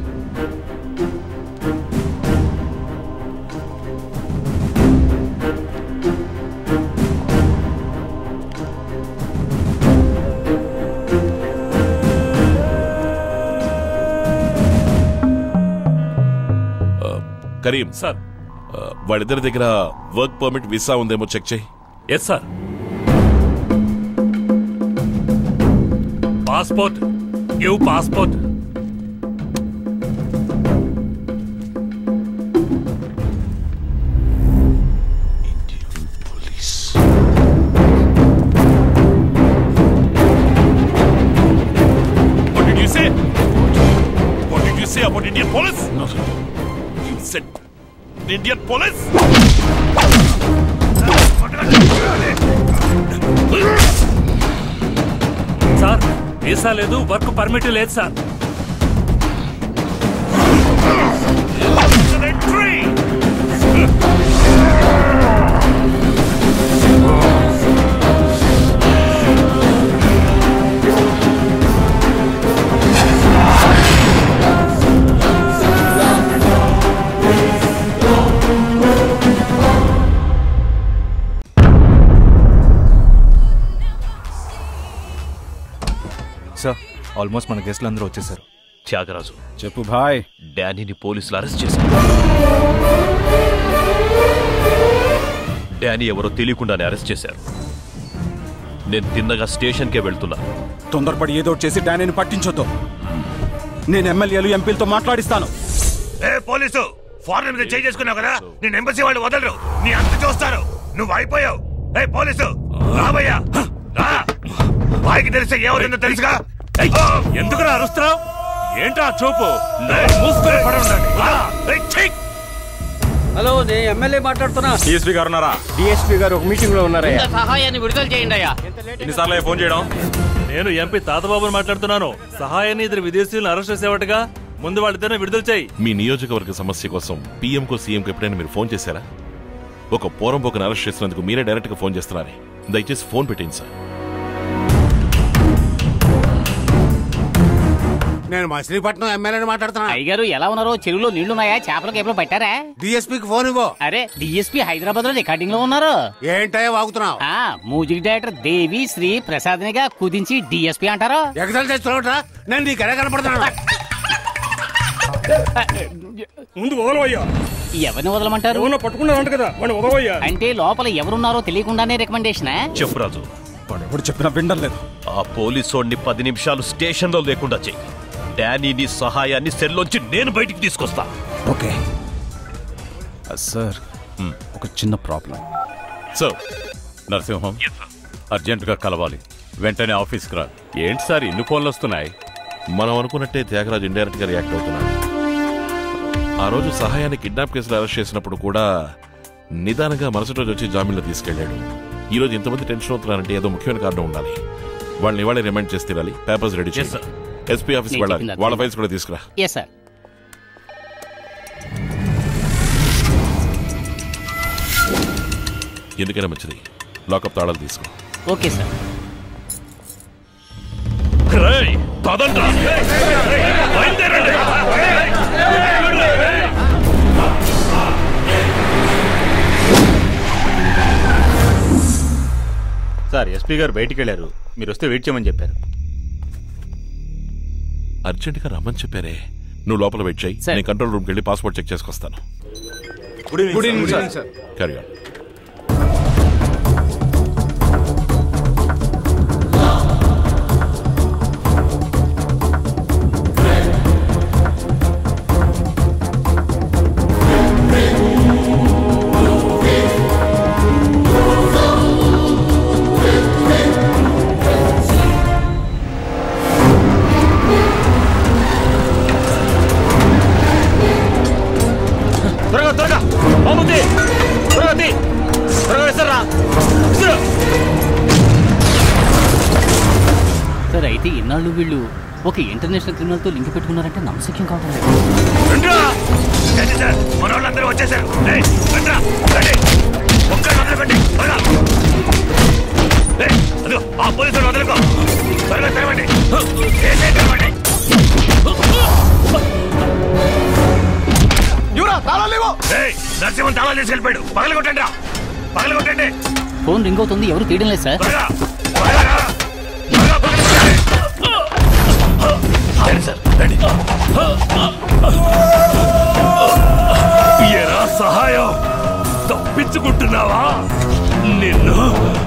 Karim sir వాళ్ళిద్దరి దగ్గర work permit visa ఉందేమో check చేయి yes sir passport give passport What did you say? What did you say about Indian police? Nothing. You said Indian police? Sir visa లేదు work permit లేదు sir sir almost మన గెస్ట్లు అందరూ వచ్చేసారు త్యాగరాజు చెప్పు భాయ్ డానీని పోలీసులు అరెస్ట్ చేశారు డానీ ఎవరో తెలియకుండానే అరెస్ట్ చేశారు నేను తిన్నగా స్టేషన్కే వెళ్తున్నా తొందరపడి ఏదో ఒకటి చేసి డానీని పట్టించొద్దు నేను ఎమ్మెల్యేలు ఎంపీలతో మాట్లాడిస్తాను ఏ పోలీసు ఫారెన్ మీద చేయి చేసుకున్నావు కదా నేను ఎంబసీ వాళ్ళు వదలరు నీ అంత చూస్తారు నువ్వు అయిపోయావు ఏ పోలీసు రాబయ్యా రా వాయికి తెలిస్తే ఏమవుతుందో తెలుసుగా ఎందుకు అరుస్తున్నావు ఏంట్రా చూపు మూసుకొని పడి ఉండండి రా. ఏయ్, ఛీ! హలో నేను ఎమ్మెల్యే మాట్లాడుతున్నా డిఎస్పీ గారు ఉన్నారా డిఎస్పీ గారు ఒక మీటింగ్ లో ఉన్నారయ్యా సహాయాన్ని విడుదల చేయండి అయ్యా ఎన్నిసార్లు ఫోన్ చేయడం నేను ఎంపీ తాతబాబుని మాట్లాడుతున్నాను సహాయాన్ని ఇద్దరు విదేశీయులను అరెస్ట్ చేసేవాటుగా ముందు వాళ్ళిద్దరిని విడుదల చేయి మీ నియోజకవర్గ సమస్య కోసం పీఎంకో సీఎంకో ఎప్పుడైనా మీరు ఫోన్ చేశారా ఒక పోరంపోకను అరెస్ట్ చేసినందుకు మీరే డైరెక్ట్గా ఫోన్ చేస్తున్నారే దయచేసి ఫోన్ పెట్టింది సార్ నేను మచిలీపట్నం ఎమ్మెల్యేని మాట్లాడుతున్నా అయ్యగారు ఎలా ఉన్నారో చెరువులో నీళ్లున్నాయా చేపలు కేపలు పట్టారా డిఎస్పీకి ఫోన్ ఇవ్వు అరే డిఎస్పీ హైదరాబాద్ లో రికార్డింగ్ లో ఉన్నారు ఏంటయ్యా వాగుతున్నావు ఆ మ్యూజిక్ డైరెక్టర్ దేవి శ్రీ ప్రసాద్నిగా కుదించి డిఎస్పీ అంటారు ఎగసలు చేస్తున్నావుట్రా నేను నీకు ఎలా కనపడుతున్నాను ముందు వదలవయ్యా ఎవరిని వదలమంటారు ఎవరన్నా పట్టుకున్నారంట కదా వాడిని వదలవయ్యా అంటే లోపల ఎవరున్నారో తెలియకుండానే రికమెండేషన్ చెప్పు రాజు ఎప్పుడు చెప్పినా వినడం లేదు ఆ పోలీసోడిని పది నిమిషాలు స్టేషన్లో లేకుండా చెయ్యి డానీని సహాయాన్ని సెల్లోంచి నేను బయటికి తీసుకొస్తా ఓకే సార్ ఒక చిన్న ప్రాబ్లం సార్ నరసింహం అర్జెంటుగా కలవాలి వెంటనే ఆఫీస్కి రా ఏంటి సార్ ఇన్ని ఫోన్లు వస్తున్నాయి మనం అనుకున్నట్టే త్యాగరాజు ఇండైరెక్ట్ గా రియాక్ట్ అవుతున్నాడు ఆ రోజు సహాయాన్ని కిడ్నాప్ కేసులో అరెస్ట్ చేసినప్పుడు కూడా నిదానంగా మరుసటి రోజు వచ్చి జామీన్లో తీసుకెళ్లాడు ఈ రోజు ఇంతమంది టెన్షన్ అవుతున్నారంటే ఏదో ముఖ్యమైన కారణం ఉండాలి వాళ్ళని ఇవాళ రిమైండ్ చేసి తీరాలి పేపర్స్ రెడీ Yes, sir. చేయాలి ఎస్పీ ఆఫీస్ నేను వెళ్ళాలి చెప్పింది వాళ్ళ అర్థం. ఫైల్స్ కూడా తీసుకురా ఎస్ సార్ ఎందుకైనా మంచిది లాకప్ తాళాలు తీసుకో ఓకే సార్ రేయ్, పదండ్రా. బయలుదేరండి. సార్ ఎస్పీ గారు బయటికి వెళ్ళారు మీరు వస్తే వెయిట్ చేయమని చెప్పారు అర్జెంట్ గా రమ్మని చెప్పారే నువ్వు లోపల వెయిట్ చేయి నేను కంట్రోల్ రూమ్కి వెళ్ళి పాస్పోర్ట్ చెక్ చేసుకొస్తాను good evening Good evening, sir. sir. Carry on త్వరగా త్వరగా బాబుద్ది త్వరగా తీ. త్వరగా వేస్తారా సార్ అయితే ఇన్నాళ్ళు వీళ్ళు ఒక ఇంటర్నేషనల్ క్రిమినల్ తో లింక్ పెట్టుకున్నారంటే నమ్మశక్యం కావడం లేదు రండ్రా! రండి సార్ మన వాళ్ళందరూ వచ్చేసారు ఏయ్, రండ్రా, రండి. ఒక్కడిని వదలకండి, త్వరగా. ఏయ్, అదిగో, ఆ పోలీసులు వదలకో త్వరగా తెరవండి ఏసే తెరవండి ఏయ్, నరసింహన్ తాళాలు తీసుకెళ్ళిపోయాడు పగల కొట్టండి రా పగల కొట్టండి ఫోన్ రింగ్ అవుతుంది ఎవరు తీయడం లేదు సార్ త్వరగా త్వరగా రా. త్వరగా పగల కొట్టండి. రండి సార్ రండి ఎరా సహాయం తప్పించుకుంటున్నావా నిన్ను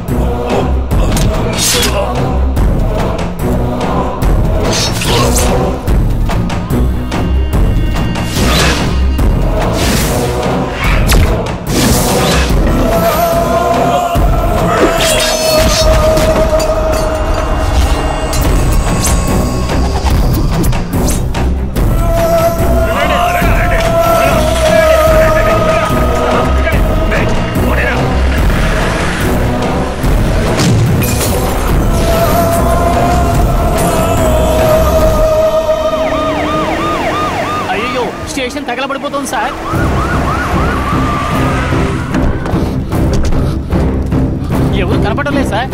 అయ్యో స్టేషన్ తగలబడిపోతుంది సార్ ఎవరు కనపడడం లేదు సార్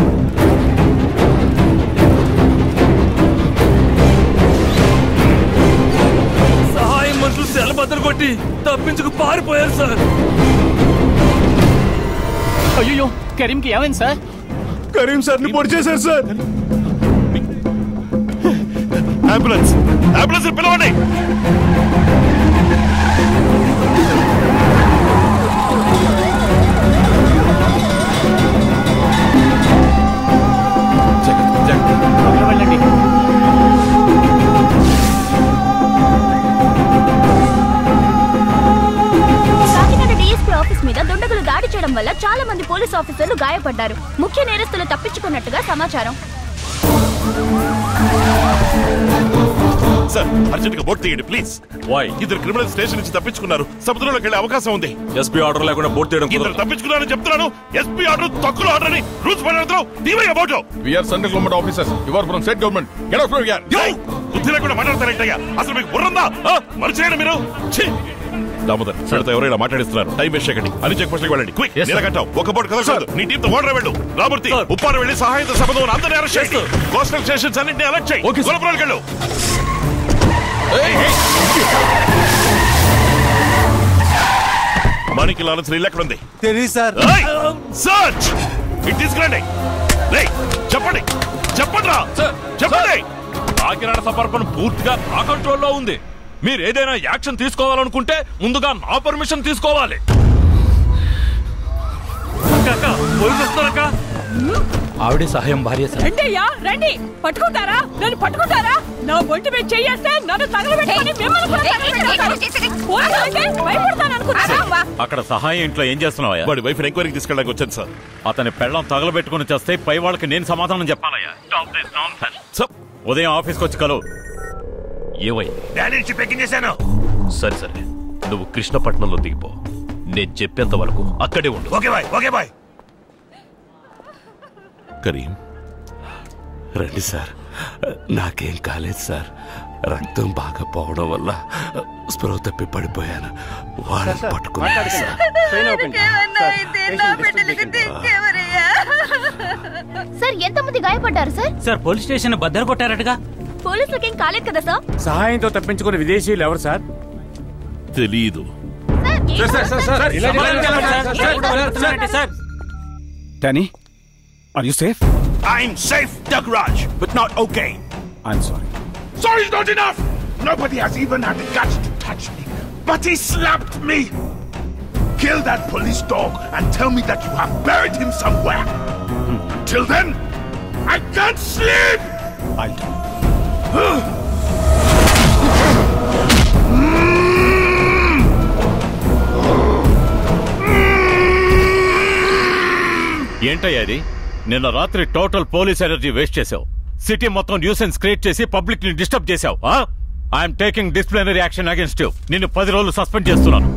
సహాయం మనుషులు సెల బద్దలు కొట్టి తప్పించుకు పారిపోయారు సార్ అయ్యో కరీంకి ఏమైంది సార్ కరీం సార్ ని పొడి చేశారు సార్ అంబులెన్స్ అంబులెన్స్ పిలవండి వెళ్ళండి కాకినాడ డీఎస్పీ ఆఫీస్ మీద దుండగులు దాడి చేయడం వల్ల చాలా మంది పోలీస్ ఆఫీసర్లు గాయపడ్డారు ముఖ్య నేరస్తులు తప్పించుకున్నట్టుగా సమాచారం సార్ అర్జెంట్ గా బోట్ తీయండి ప్లీజ్ వాయ్ ఇద్దరు క్రిమినల్ స్టేషన్ నుంచి తప్పించుకున్నారు సముద్రంలోకి వెళ్ళే అవకాశం ఉంది ఎస్పీ ఆర్డర్ లేకుండా బోట్ తీయడం ఇద్దరు తప్పించుకున్నారని చెప్తున్నాను ఎస్పీ ఆర్డర్ తక్కువ ఆర్డర్ అని రూల్స్ పడతారు తీవయ్య boat we are central government officers you are from state government get out from here బుద్ధి లేకుండా మాట్లాడతారేంటయ్యా అసలు మీకు బుర్రందా ఆ? మనిషినేనా మీరు ఛీ! దామోదర్ వీళ్ళతో ఎవరైనా మాట్లాడిస్తున్నారు టైం వేస్ట్ చేయకండి అని చెక్ పోస్ట్కి వెళ్ళండి క్విక్ నిలకట్టావు ఒక బోట్ కదలకూడదు నీ టీమ్ తో ఓడరే వెళ్ళు రామూర్తి ఉప్పాడ వెళ్ళి సహాయంతో సభతో అందరినీ అరెస్ట్ చేస్తూ కోస్టల్ స్టేషన్స్ అన్నింటినీ అలర్ట్ చేయి గులపురాలకు వెళ్ళు మనకి లాలన్స్ ఇల్లు ఎక్కడ ఉంది తెలియదు సార్ సర్చ్ ఇది తీసుకురండి రేయ్, చెప్పండి చెప్పండి రా చెప్పండి కాకినాడ సమర్పణ పూర్తిగా నా కంట్రోల్లో ఉంది మీరు ఏదైనా యాక్షన్ తీసుకోవాలనుకుంటే ముందుగా నా పర్మిషన్ తీసుకోవాలి అక్క, అక్క, పోలీసు వస్తున్నారక్క. ఆవిడే సహాయం భార్య సార్ రండి అయ్యా రండి పట్టుకుంటారా నన్ను పట్టుకుంటారా నా ఒంటి మీద చెయ్యేస్తే నన్ను తగలబెట్టుకొని మిమ్మల్ని కూడా తగలబెట్టేస్తారు. పోలీసులకి భయపడతాననుకున్నారా? అక్కడ సహాయం ఇంట్లో ఏం చేస్తున్నావా వాడి వైఫ్ ఎంక్వైరీకి తీసుకెళ్ళడానికి వచ్చాను సార్ అతని పెళ్ళం తగలబెట్టుకుని చేస్తే పై వాళ్ళకి నేను సమాధానం చెప్పాలయ్యా ఉదయం ఆఫీస్కి వచ్చి కలువు ఏవై డాడీ నుంచి పెక్కింగ్ చేశాను సరే సరే నువ్వు కృష్ణపట్నంలో దిగిపో నేను చెప్పేంత వరకు అక్కడే ఉండు okay bye okay bye Karim రండి సార్ నాకేం కాలేదు సార్ రక్తం బాగా పోవడం వల్ల స్పృహ తప్పి పడిపోయాను వాళ్ళని పట్టుకున్నాను సార్ సార్ ఎంతమంది గాయపడ్డారు సార్ సార్ పోలీస్ స్టేషన్ బద్దలు కొట్టారటగా పోలీసులకి ఏం కాలేదు కదా సార్ సహాయంతో తప్పించుకున్న విదేశీయులు ఎవరు సార్ తెలీదు Danny, are you safe? I'm safe, Dugraj, but not okay. I'm sorry. Sorry's not enough! Nobody has even had the guts to touch me, but he slapped me! Kill that police dog and tell me that you have buried him somewhere. Till then, I can't sleep! I'll do. ఏంటయ్యా ఇది నిన్న రాత్రి total police energy waste చేసావు city మొత్తం nuisance create చేసి public ని disturb చేశావు I'm taking disciplinary action against you నిన్ను పది రోజులు సస్పెండ్ చేస్తున్నాను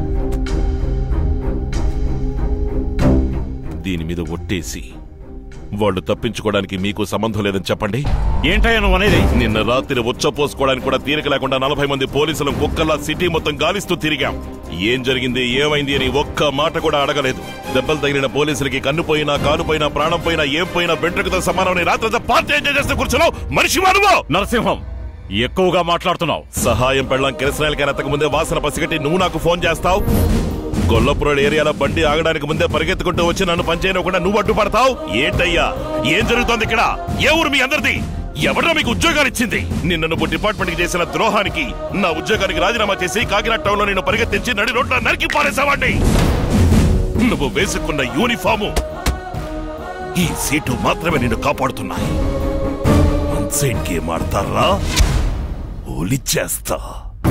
దీని మీద ఒట్టేసి వాళ్ళు తప్పించుకోవడానికి మీకు సంబంధం లేదని చెప్పండి ఏంటయ్యా నువ్వు అనేది నిన్న రాత్రి ఉచ్చపోసుకోవడానికి కూడా తీరిక లేకుండా నలభై మంది పోలీసులు కుక్కల్లా సిటీ మొత్తం గాలిస్తూ తిరిగాం ఏం జరిగింది ఏమైంది అని ఒక్క మాట కూడా అడగలేదు దెబ్బలు తగిలిన పోలీసులకి కన్ను పోయినా కాలు పోయినా ప్రాణం పోయినా ఏం పోయినా వెంట్రుకతో సమానమని రాత్రి పార్టీ ఎంజాయ్ చేస్తే కూర్చున్నావు మనిషి వాడువో నరసింహం ఎక్కువగా మాట్లాడుతున్నావు సహాయం పెళ్ళం కిరసనాయలకి ఎత్తక ముందే వాసన పసిగట్టి నువ్వు నాకు ఫోన్ చేస్తావు గొల్లపురం ఏరియాలో బండి ఆగడానికి ముందే పరిగెత్తుకుంటూ వచ్చి నన్ను పనిచేయకుండా నువ్వు అడ్డుపడతావు ఏంటయ్యా ఏం జరుగుతోంది ఇక్కడ ఏ ఊరు మీ అందరిది ఎవరో మీకు ఉద్యోగాలు ఇచ్చింది నిన్న నువ్వు డిపార్ట్మెంట్ కి చేసిన ద్రోహానికి నా ఉద్యోగానికి రాజీనామా చేసి కాకినాడ టౌన్ లో నేను పరిగెత్తించి నడి రోడ్ల నరికి పారేసావాడిని నువ్వు వేసుకున్న యూనిఫాము ఈ సీటు మాత్రమే నిన్ను కాపాడుతున్నాయి సైడ్ గేమ్ ఆడతారా ఓలిచ్చేస్తా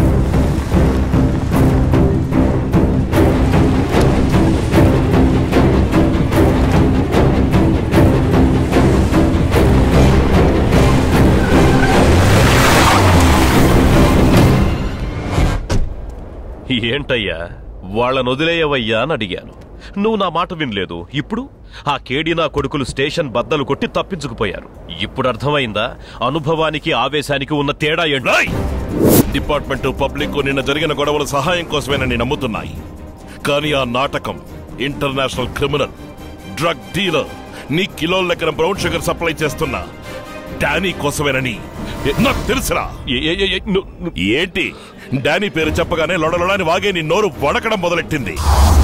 ఏంటయ్యా వాళ్ళను వదిలేయవయ్యా అని అడిగాను నువ్వు నా మాట వినలేదు ఇప్పుడు ఆ కేడి నా కొడుకులు స్టేషన్ బద్దలు కొట్టి తప్పించుకుపోయారు ఇప్పుడు అర్థమైందా అనుభవానికి ఆవేశానికి ఉన్న తేడా ఏంటో డిపార్ట్మెంట్ పబ్లిక్ నిన్న జరిగిన గొడవల సహాయం కోసమేనని నమ్ముతున్నాయి కానీ ఆ నాటకం ఇంటర్నేషనల్ క్రిమినల్ డ్రగ్ డీలర్ నీ కిలోల లెక్కన బ్రౌన్ షుగర్ సప్లై చేస్తున్నా డానీ కోసమేనని నాకు తెలుసురా ఏంటి డానీ పేరు చెప్పగానే లొడలొడని వాగే నీ నోరు వడకడం మొదలెట్టింది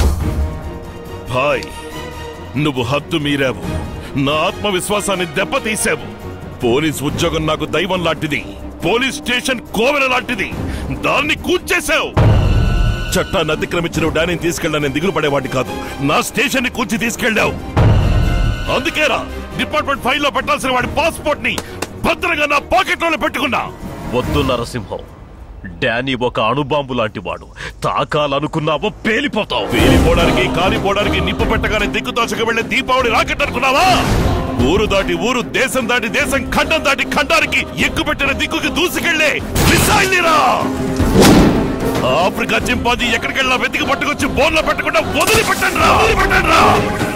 భాయ్ నువ్వు హద్దు మీరావు నా ఆత్మవిశ్వాసాన్ని దెబ్బతీసావు పోలీస్ ఉద్యోగం నాకు దైవం లాంటిది పోలీస్ స్టేషన్ కోవెల లాంటిది దాన్ని కూల్చేశావు చట్టాన్ని అతిక్రమించిన డానీని తీసుకెళ్ళా నేను దిగులు పడేవాడిని కాదు నా స్టేషన్ ని కూల్చి తీసుకెళ్ళావు అందుకేరా డిపార్ట్మెంట్ ఫైల్లో పెట్టాల్సిన వాడి పాస్పోర్ట్ ని భద్రంగా నా పాకెట్ లో పెట్టుకున్నా వద్దు నరసింహం డానీ ఒక అణుబాంబు లాంటి వాడు తాకాలనుకున్నావో పేలిపోతావు పేలిపోవడానికి కాలిపోవడానికి నిప్పు పెట్టగానే దిక్కుతోచక వెళ్లే దీపావళి రాకెట్ అనుకున్నావా ఊరు దాటి ఊరు దేశం దాటి దేశం ఖండం దాటి ఖండానికి ఎక్కు పెట్టిన దిక్కుకి దూసుకెళ్లే మిసైల్నిరా ఆఫ్రికా చింపాజీ ఎక్కడికెళ్ళా వెతికి పట్టుకొచ్చి బోన్లో పెట్టకుండా వదిలిపెట్టండి రా వదిలిపెట్టండి రా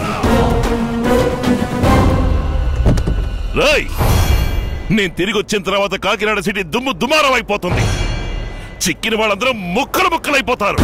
రేయ్ నేను తిరిగి వచ్చిన తర్వాత కాకినాడ సిటీ దుమ్ము దుమారం అయిపోతుంది చిక్కిన వాళ్ళందరూ ముక్కలు ముక్కలైపోతారు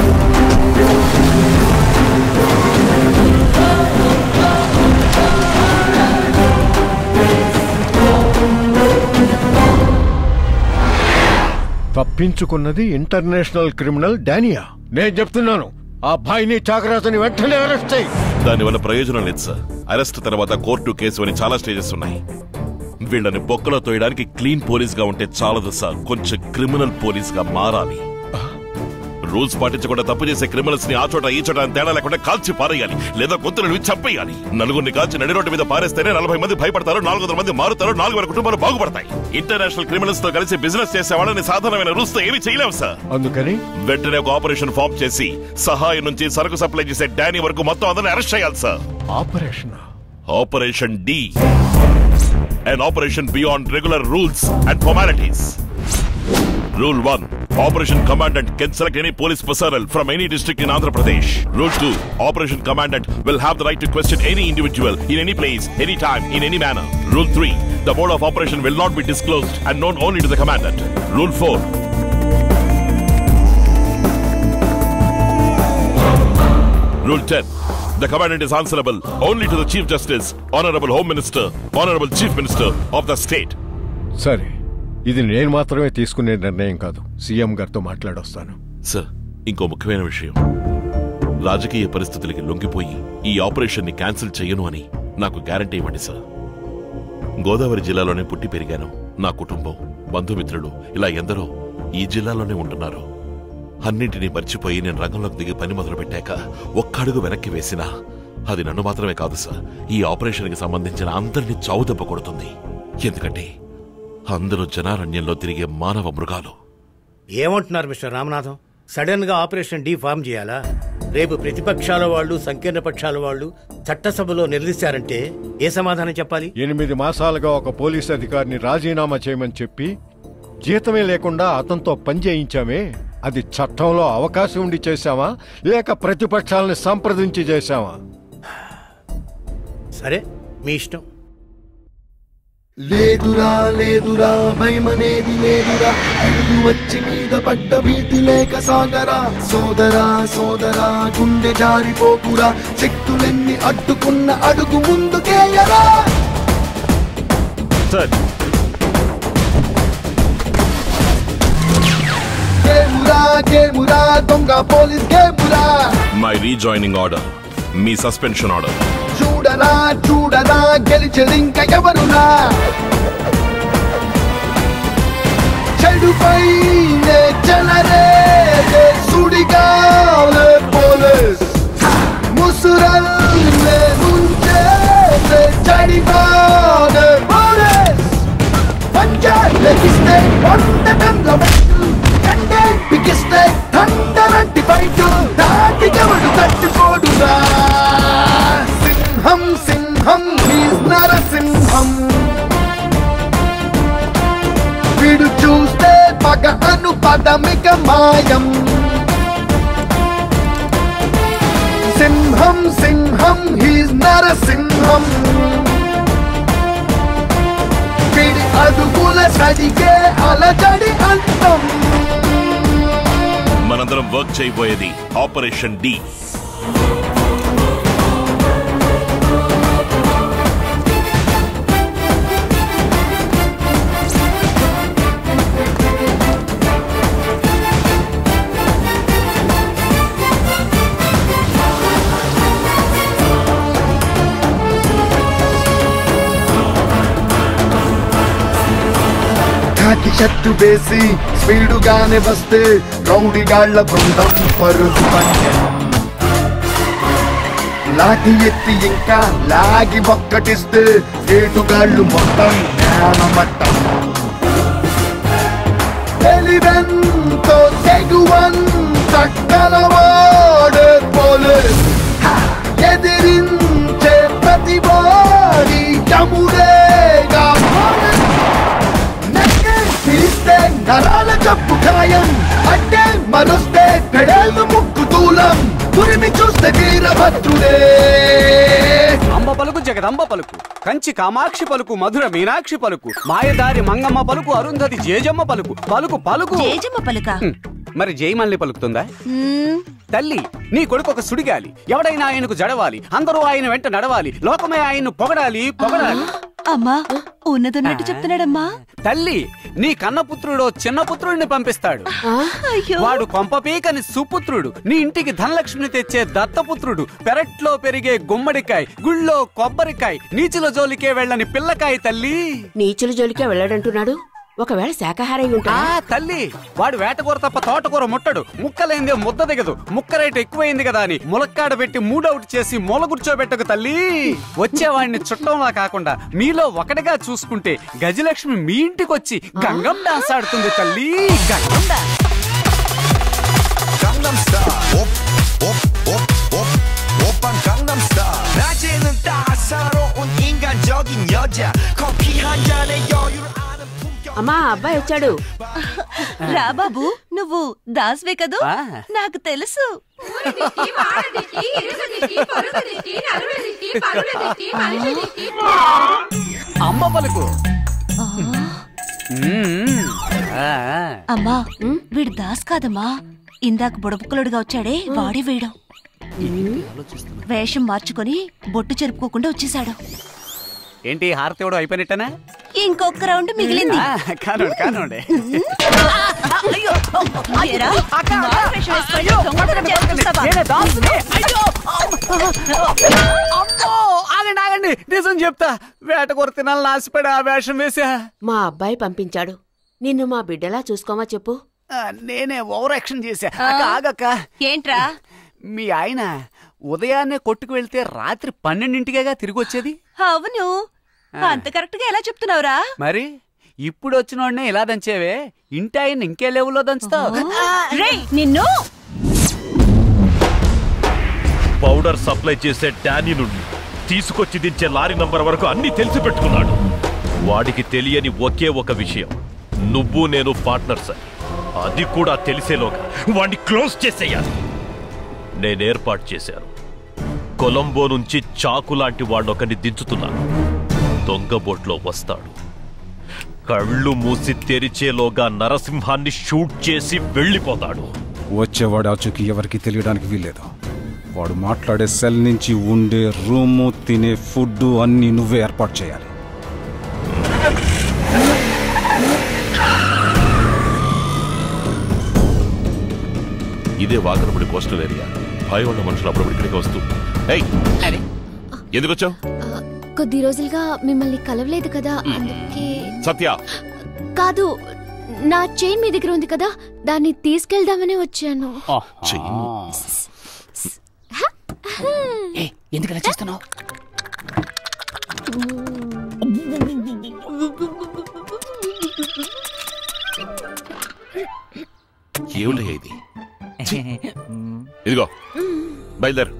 తప్పించుకున్నది ఇంటర్నేషనల్ క్రిమినల్ డానియా నేను చెప్తున్నాను ఆ భాయిని చాకరాజని వెంటనే అరెస్ట్ చేయి దానివల్ల ప్రయోజనం లేదు సార్ అరెస్ట్ తర్వాత కోర్టు కేసు అని చాలా స్టేజెస్ ఉన్నాయి వీళ్ళని బొక్కలో తోయడానికి క్లీన్ పోలీస్ గా ఉంటే చాలదు సార్ కొంచెం క్రిమినల్ పోలీస్ గా మారాలి రూల్స్ పాటించకుండా తప్పు చేసే క్రిమినల్స్ ని ఆ చోట ఈ చోట అని తేడా లేకుండా కాల్చి పారేయాలి లేదా గొంతులను చంపేయాలి నలుగురిని కాల్చి నడి రోడ్డు మీద పారేస్తేనే నలభై మంది భయపడతారు నాలుగు వందల మంది మారుతారు నాలుగు వేల కుటుంబాలు బాగుపడతాయి ఇంటర్నేషనల్ క్రిమినల్స్ తో కలిసి బిజినెస్ చేసే వాళ్ళని సాధారణమైన రూల్స్ తో ఏమీ చేయలేము సార్ అందుకని వెంటనే ఒక ఆపరేషన్ ఫామ్ చేసి సహాయం నుంచి సరుకు సప్లై చేసే డానీ వరకు మొత్తం అందరిని అరెస్ట్ చేయాలి sir operation operation D an operation beyond regular rules and formalities. Rule 1. Operation Commandant can select any police personnel from any district in Andhra Pradesh. Rule 2. Operation Commandant will have the right to question any individual in any place, any time, in any manner. Rule 3. The mode of operation will not be disclosed and known only to the Commandant. Rule 4. Rule 10. The Commandant is answerable only to the Chief Justice, Honorable Home Minister, Honorable Chief Minister of the state. సరే ఇది నేను మాత్రమే తీసుకునే నిర్ణయం కాదు CM గారితో మాట్లాడొస్తాను sir ఇంకో ముఖ్యమైన విషయం రాజకీయ పరిస్థితులకి లొంగిపోయి ఈ ఆపరేషన్ ని క్యాన్సిల్ చేయను అని నాకు గ్యారంటీ ఇవ్వండి సార్ గోదావరి జిల్లాలోనే పుట్టి పెరిగాను నా కుటుంబం బంధుమిత్రులు ఇలా ఎందరో ఈ జిల్లాలోనే ఉంటున్నారు అన్నింటినీ మర్చిపోయి నేను రంగంలోకి దిగి పని మొదలు పెట్టాక ఒక్క అడుగు వెనక్కి వేసినా అది నన్ను మాత్రమే కాదు సార్ ఈ ఆపరేషన్కి సంబంధించిన అందరినీ చావు దెబ్బ కొడుతుంది ఎందుకంటే అందరూ జనారణ్యంలో తిరిగే మానవ మృగాలు ఏమంటున్నారు మిస్టర్ రామనాథం సడన్ గా ఆపరేషన్ డి ఫామ్ చేయాలా రేపు ప్రతిపక్షాల వాళ్ళు సంకీర్ణ పక్షాల వాళ్ళు చట్టసభలో నిలదీశారంటే ఏ సమాధానం చెప్పాలి ఎనిమిది మాసాలుగా ఒక పోలీస్ అధికారిని రాజీనామా చేయమని చెప్పి జీతమే లేకుండా అతనితో పని చేయించామే అది చట్టంలో అవకాశం ఉండి చేశామా లేక ప్రతిపక్షాలని సంప్రదించి చేశామా సరే మీ ఇష్టం లేదురా లేదురా భయమనేది లేదురా అడుగు వచ్చి మీద పడ్డ భీతి లేక సాగరా సోదరా సోదరా గుండె జారిపోకురా శక్తులెన్ని అడ్డుకున్న అడుగు ముందుకేయరా సార్ గేమురా గేమురా దొంగ పోలీస్ గేమురా మై రీజాయినింగ్ ఆర్డర్ మీ సస్పెన్షన్ ఆర్డర్ చూడరా చూడరా గెలిచెదింక ఎవరురా చెడుపై చెలరే సుడిగాలే పోలీస్ ముసురల్లే ముంచే చడిగాలే పోలీస్ పంచాయతీస్తే వందటంలో కండే పిగిస్తే థండరంటి బయట దాటికెవడు తట్టుకోడురా సింహం సింహం హీస్ నరసింహం వీడు చూస్తే పగ అను పదమిక మాయం సింహం సింహం హీస్ నరసింహం వీడి అదుపుల సడిగే అలజడి అంతం మనందరం వర్క్ చేయబోయేది ఆపరేషన్ డి కాకి షట్టు వేసి స్పీడుగానే వస్తే రౌడీగాళ్ల బృందం పరుగు పందెం లాఠీ ఎత్తి ఇంకా లాగి ఒక్కటిస్తే ఏటుగాళ్ళు మొత్తం జ్ఞానమట్టం తెలివెంతో తెగువంత కలవాడే పోలీస్ హా! ఎదిరించే ప్రతివాడి యముడేగా పోలీస్ నక్కే తీస్తే నరాల జబ్బు ఖాయం అంటే మరుస్తే పెడేలు ముక్కు దూలం తురిమి చూస్తే వీరభద్రుడే అంబ పలుకు జగదంబ పలుకు కంచి కామాక్షి పలుకు మధుర మీనాక్షి పలుకు మాయదారి మంగమ్మ పలుకు అరుంధతి జేజమ్మ పలుకు పలుకు పలుకు జేజమ్మ పలుక హ్మ్. మరి జయమల్ని పలుకుతుందా తల్లి నీ కొడుకు ఒక సుడిగాలి ఎవడైనా ఆయనకు జడవాలి అందరూ ఆయన వెంట నడవాలి లోకమే ఆయన్ను పొగడాలి పొగడాలి అమ్మా ఉన్నదున్నట్టు చెప్తున్నాడమ్మా తల్లి నీ కన్నపుత్రుడో చిన్న పుత్రుడిని పంపిస్తాడు వాడు కొంపపీకని సుపుత్రుడు నీ ఇంటికి ధనలక్ష్మిని తెచ్చే దత్తపుత్రుడు పెరట్లో పెరిగే గుమ్మడికాయ గుళ్ళో కొబ్బరికాయ నీచుల జోలికే వెళ్ళని పిల్లకాయ తల్లి నీచుల జోలికే వెళ్ళడంటున్నాడు ఒకవేళ శాకాహారం ఉంటా ఆ తల్లి వాడు వేటకూర తప్ప తోటకూర ముట్టడు ముక్కలేందే ముద్ద దిగదు ముక్క రేటు ఎక్కువైంది కదా అని ములక్కాడ పెట్టి మూడౌట్ చేసి మూల కూర్చోబెట్టకు తల్లి వచ్చేవాడిని చుట్టంలా కాకుండా మీలో ఒకటిగా చూసుకుంటే గజలక్ష్మి మీ ఇంటికి వచ్చి గంగం డాన్స్ ఆడుతుంది తల్లి Gangnam dance Gangnam Style. Op, op, op, op, 오빤 Gangnam Style. 낮에는 따사로운 인간적인 여자. 커피 한 잔에 여유를 아는 అమ్మా అబ్బాయి వచ్చాడు రా బాబు నువ్వు దాస్వే కదూ ఆ. నాకు తెలుసు అమ్మ పలుకు మ్మ్. ఆ. అమ్మా వీడు దాస్ కాదమ్మా ఇందాక బుడబుక్కలుడుగా వచ్చాడే వాడే వీడు వేషం మార్చుకొని బొట్టు చెరుపుకోకుండా వచ్చేసాడు ఏంటి హారతి ఇవ్వడం అయిపోయినట్టనా ఇంకొక రౌండ్ మిగిలింది ఆ, కానోడు కానోడే అయ్యో, ఏరా? మారు వేషం వేసుకొని దొంగతనం చేస్తున్నావా? నేనే దాసుని. అయ్యో! అమ్మో! ఆగండి ఆగండి నిజం చెప్తా వేటకూర తినాలని ఆశపడి ఆ వేషం వేసా మా అబ్బాయి పంపించాడు నిన్ను మా బిడ్డలా చూసుకోమా చెప్పు ఆ, నేనే ఓవర్ యాక్షన్ చేశా అక్క ఆగక్క ఏంట్రా మీ ఆయన ఉదయాన్నే కొట్టుకు వెళ్తే రాత్రి పన్నెండింటికేగా తిరిగి వచ్చేది అవును అంత కరెక్ట్ గా ఎలా చెప్తున్నావురా మరి ఇప్పుడు వచ్చినోడ్నే ఇలా దంచేవే ఇంటి ఆయన ఇంకే లెవెల్లో దంచుతావు రేయ్ నిన్ను పౌడర్ సప్లై చేసే డానీ నుండి తీసుకొచ్చి దించే లారీ నంబర్ వరకు అన్ని తెలిసి పెట్టుకున్నాడు వాడికి తెలియని ఒకే ఒక విషయం నువ్వు నేను పార్ట్నర్స్ అని అది కూడా తెలిసేలోగా వాడిని క్లోజ్ చేసేయాలి నేను ఏర్పాటు చేశాను కొలంబో నుంచి చాకు లాంటి వాడొకని దించుతున్నాను దొంగ బోట్లో వస్తాడు కళ్ళు మూసి తెరిచేలోగా నరసింహాన్ని షూట్ చేసి వెళ్ళిపోతాడు వచ్చేవాడు ఆచూకీ ఎవరికి తెలియడానికి వీల్లేదు వాడు మాట్లాడే సెల్ నుంచి ఉండే రూము తినే ఫుడ్ అన్నీ నువ్వే ఏర్పాటు చేయాలి ఇదే వాకరపడి కోస్టల్ ఏరియా భయం ఉన్న మనుషులు అప్పుడప్పుడు ఇక్కడికి వస్తూ ఏయ్ ఎందుకు వచ్చావు కొద్ది రోజులుగా మిమ్మల్ని కలవలేదు కదా అందుకే సత్య కాదు నా చైన్ మీ దగ్గర ఉంది కదా దాన్ని తీసుకెళ్దామని వచ్చాను ఎందుకు ఇలా చేస్తున్నావు ఏమిటయ్యా ఇది ఇదిగో బయలుదేరు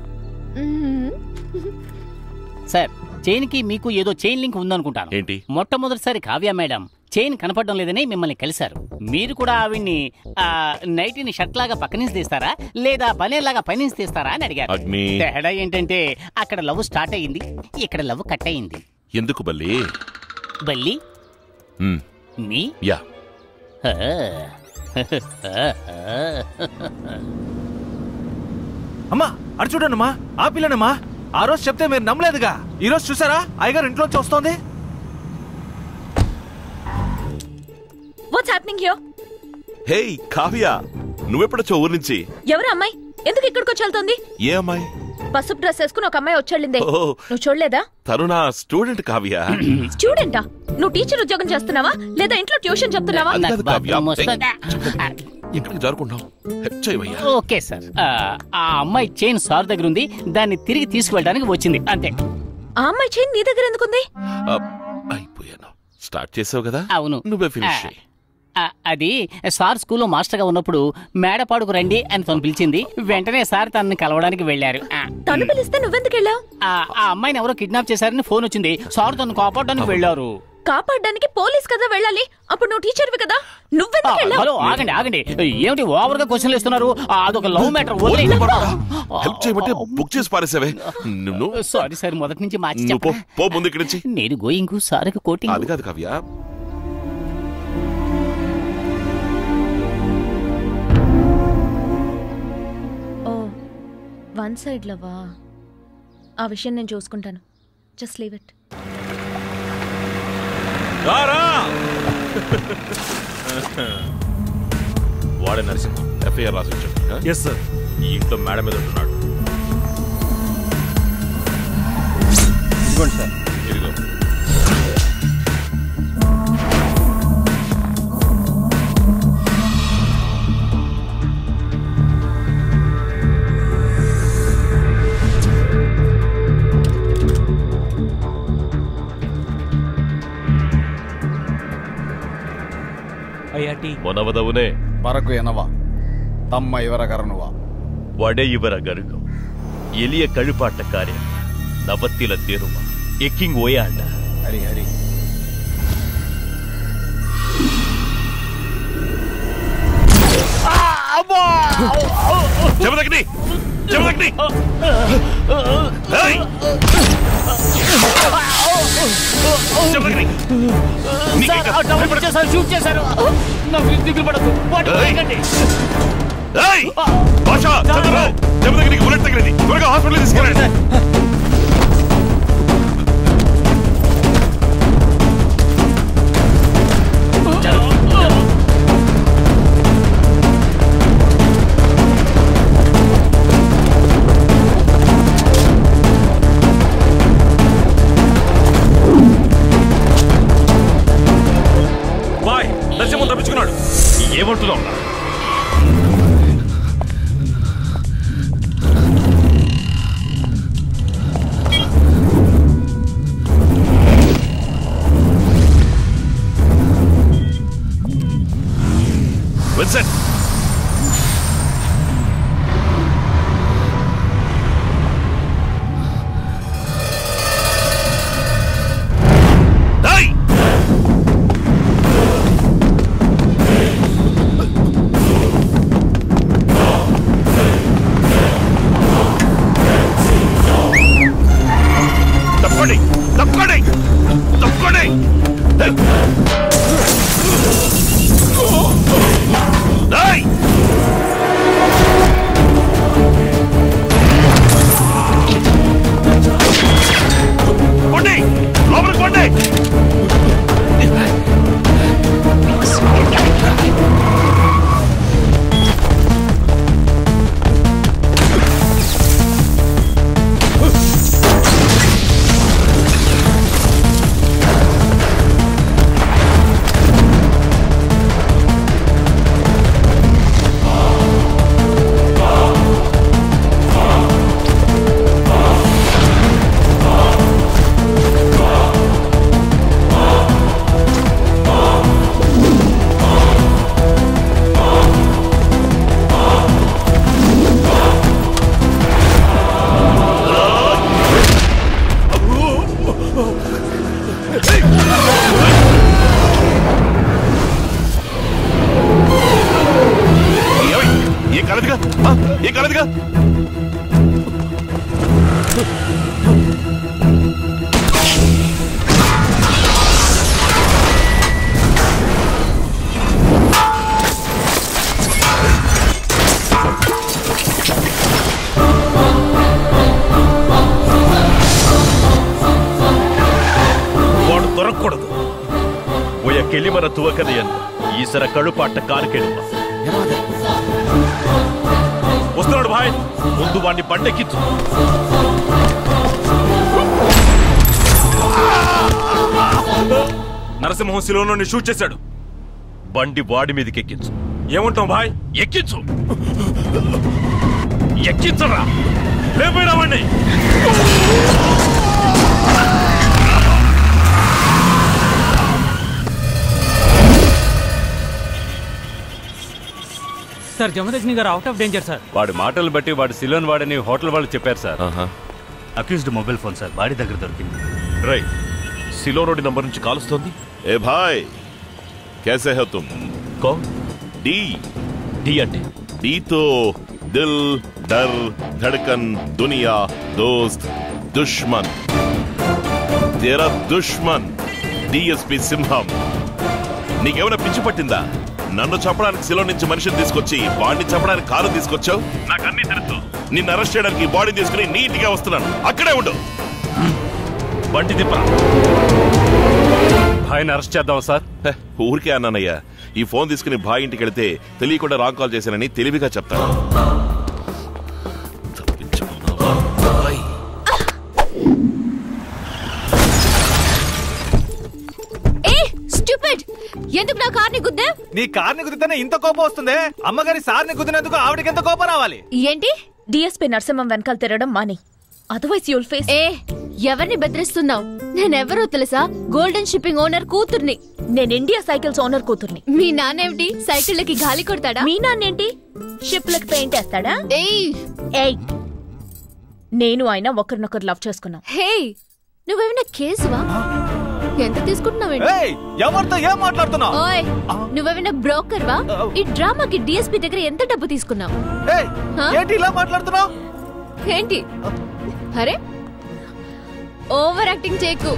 సార్ చైన్ కి మీకు ఏదో చైన్ లింక్ ఉందనుకుంటాను ఏంటి మొట్టమొదటిసారి కావ్య మేడం చైన్ కనపడడం లేదని మిమ్మల్ని కలిశారు మీరు కూడా ఆవిడ్ని ఆ, నైటీని షర్ట్ లాగా పక్క నుంచి తీస్తారా లేదా పనేలాగా పైనుంచి తీస్తారా అని అడిగారు అగ్ని. తేడా ఏంటంటే అక్కడ లవ్ స్టార్ట్ అయ్యింది ఇక్కడ లవ్ కట్ అయ్యింది ఎందుకు బల్లి బల్లి మ్, మీ యా ఆ. అమ్మా అటు చూడండమ్మా ఆ పిల్లనమ్మా ఆ రోజు చెప్తే మీరు నమ్మలేదుగా ఈ రోజు చూసారా అయ్యగారు ఇంట్లోంచి వస్తోంది what's happening here hey Kavya నువ్వెప్పుడొచ్చావు ఊరు నుంచి ఎవరు అమ్మాయి ఎందుకు ఇక్కడికి వచ్చి వెళ్తుంది ఏ అమ్మాయి పసుపు డ్రెస్ వేసుకుని ఒక అమ్మాయి వచ్చేళ్ళిందే ఓ. నువ్వు చూడలేదా తను నా స్టూడెంట్ కావ్య స్టూడెంటా నువ్వు టీచర్ ఉద్యోగం చేస్తున్నావా లేదా ఇంట్లో ట్యూషన్ చెప్తున్నావా అది కాదు కావ్య బాత్రూమ్ వస్తుందా? ఎక్కడికి జారుకుంటావు హెచ్చయ్యా ఓకే సార్ ఆ, ఆ అమ్మాయి చైన్ సార్ దగ్గర ఉంది దాన్ని తిరిగి తీసుకువెళ్ళడానికి వచ్చింది అంతే ఆ అమ్మాయి చైన్ నీ దగ్గర ఎందుకుంది అయిపోయాను స్టార్ట్ చేసావు కదా అవును నువ్వే ఫినిష్ ఆ, ఆ, అది సార్ స్కూల్లో మాస్టర్గా ఉన్నప్పుడు మేడపాడుకు రండి అని తను పిలిచింది వెంటనే సార్ తనని కలవడానికి వెళ్ళారు ఆ, తను పిలిస్తే నువ్వెందుకు వెళ్ళావు ఆ ఆ అమ్మాయిని ఎవరో కిడ్నాప్ చేశారని ఫోన్ వచ్చింది సార్ తను కాపాడడానికి వెళ్ళారు కాపాడడానికి పోలీస్ కదా వెళ్ళాలి అప్పుడు నువ్వు టీచర్వి కదా ఆ, నువ్వెందుకు హలో వెళ్ళావు ఆగండి ఆగండి ఏమిటి ఓవర్ గా క్వశ్చన్లు ఇస్తున్నారు ఆ, అదొక లవ్ మ్యాటర్ హెల్ప్ చేయమంటే బుక్ చేసి పారేసావే నువ్వు సారీ సార్ మొదటి నుంచి మార్చి నువ్వు పో చెప్పనా? పో ముందు ఇక్కడి నుంచి నేను గోయింగ్ సార్కి కోటింగ్ అది కాదు కావ్య ఓ వన్ సైడ్ లవా ఆ విషయం నేను చూసుకుంటాను జస్ట్ లీవ్ ఇట్ వాడే నరసింహ ఎఫ్ఐఆర్ రాసి వచ్చాడు ఎస్ సార్ ఈ ఇంట్లో మేడం మీద ఉంటున్నాడు ఇదిగోండి సార్ ఇదిగో ಅಯ್ಯ ಟೀ ಮೊನವದವನೇ ಬರಕು ಏನವ ತಮ್ಮ ಇವರ ಕರನುವ ಒಡೆಯುವರ ಗರುಗು ಎಲಿಯ ಕಳುಪಾಟ ಕಾರ್ಯ ನವತ್ತಿಲ ತೇರುವ ಎಕ್ಕಿಂಗ್ ಓಯಾಂಡ ಹರಿ ಹರಿ జమదగ్ని జమదగ్ని ఏయ్! జమదగ్ని సార్, ఆ డబ్బులు ఇచ్చేసారు, షూట్ చేశారు నాకు దిగులు పడదు వాటి పోయకండి. ఏయ్! భాషా చంద్రరావు జమదగ్నికి బుల్లెట్ తగిలింది త్వరగా హాస్పిటల్ తీసుకెళ్ళండి బాయ్ నరసింహం తప్పించుకున్నాడు ఏమంటున్నావు విన్సెంట్ ఏయ్! తప్పండి తప్పండి తప్పండి ఏయ్! చెప్పలేదుగా వాడు ದೊರಕೂಡದು ಒಯ್ಯ ಕೆಲಿಮರ ತುವಕದೆಯನ್ನು ಈಸರ ಕಳುಪಾಟ ಕಾಲ್ಕೆಳುವ వస్తున్నాడు భాయ్ ముందు వాడిని బండెక్కించు నరసింహం శిలోని షూట్ చేశాడు బండి వాడి మీదకి ఎక్కించు ఏమంటాం భాయ్ ఎక్కించు ఎక్కించరా లేపోయినా వాడిని సార్ జమదగ్ని గారు అవుట్ ఆఫ్ డేంజర్ సార్ వాడి మాటలు బట్టి వాడు సిలోన్ వాడని హోటల్ వాళ్ళు చెప్పారు sir accused mobile phone sir body దగ్గర దొరికింది రై సిలోనోడి నంబర్ నుంచి కాలుస్తోంది ఏ భాయ్ कैसे हो तुम कौन डी डी అంటే डी तो दिल डर धड़कन दुनिया दोस्त दुश्मन तेरा दुश्मन డిఎస్పి సింహం నీకేమైనా పిచ్చి పట్టిందా నన్ను చంపడానికి శిలో నుంచి మనిషిని తీసుకొచ్చి వాడిని చంపడానికి కారు తీసుకొచ్చావు నాకు అన్ని తెలుసు నిన్ను అరెస్ట్ చేయడానికి బాడీ తీసుకుని నీట్ గా వస్తున్నాను అక్కడే ఉండు బండి తిప్పరా భాయ్ని అరెస్ట్ చేద్దాం సార్ హె, ఊరికే అన్నానయ్యా ఈ ఫోన్ తీసుకుని బాయ్ ఇంటికి వెళితే తెలియకుండా రాంగ్ కాల్ చేశానని తెలివిగా చెప్తాను ఏ స్టూపిడ్ ఎందుకు నా కార్ని గుద్దా నీ కార్ని గుద్దితేనే ఇంత కోపం వస్తుంది అమ్మగారి సార్ని గుద్దినందుకు ఆవిడకి ఎంత కోపం రావాలి ఏంటి డిఎస్పీ నరసింహం వెనకాల తిరగడం మాని అదర్వైజ్ యుల్ ఫేస్ ఏ ఎవరిని బెదిరిస్తున్నావు నేనెవరో తెలుసా గోల్డెన్ షిప్పింగ్ ఓనర్ కూతుర్ని నేను ఇండియా సైకిల్స్ ఓనర్ కూతుర్ని మీ నాన్నేమిటి సైకిళ్ళకి గాలి కొడతాడా మీ నాన్నేంటి షిప్లకు పెయింట్ వేస్తాడా ఏయ్ ఏయ్ నేను ఆయన ఒకరినొకరు లవ్ చేసుకున్నాం హే నువ్వేమైనా కేసువా ఎంత తీసుకుంటున్నావేంటి ఏయ్, ఎవరితో ఏం మాట్లాడుతున్నావు ఓయ్ నువ్వేమైనా బ్రోకర్ వా ఈ డ్రామాకి డిఎస్పీ దగ్గర ఎంత డబ్బు తీసుకున్నావు ఏయ్, ఏంటి ఇలా మాట్లాడుతున్నావు ఏంటి అరే ఓవర్ యాక్టింగ్ చేయకు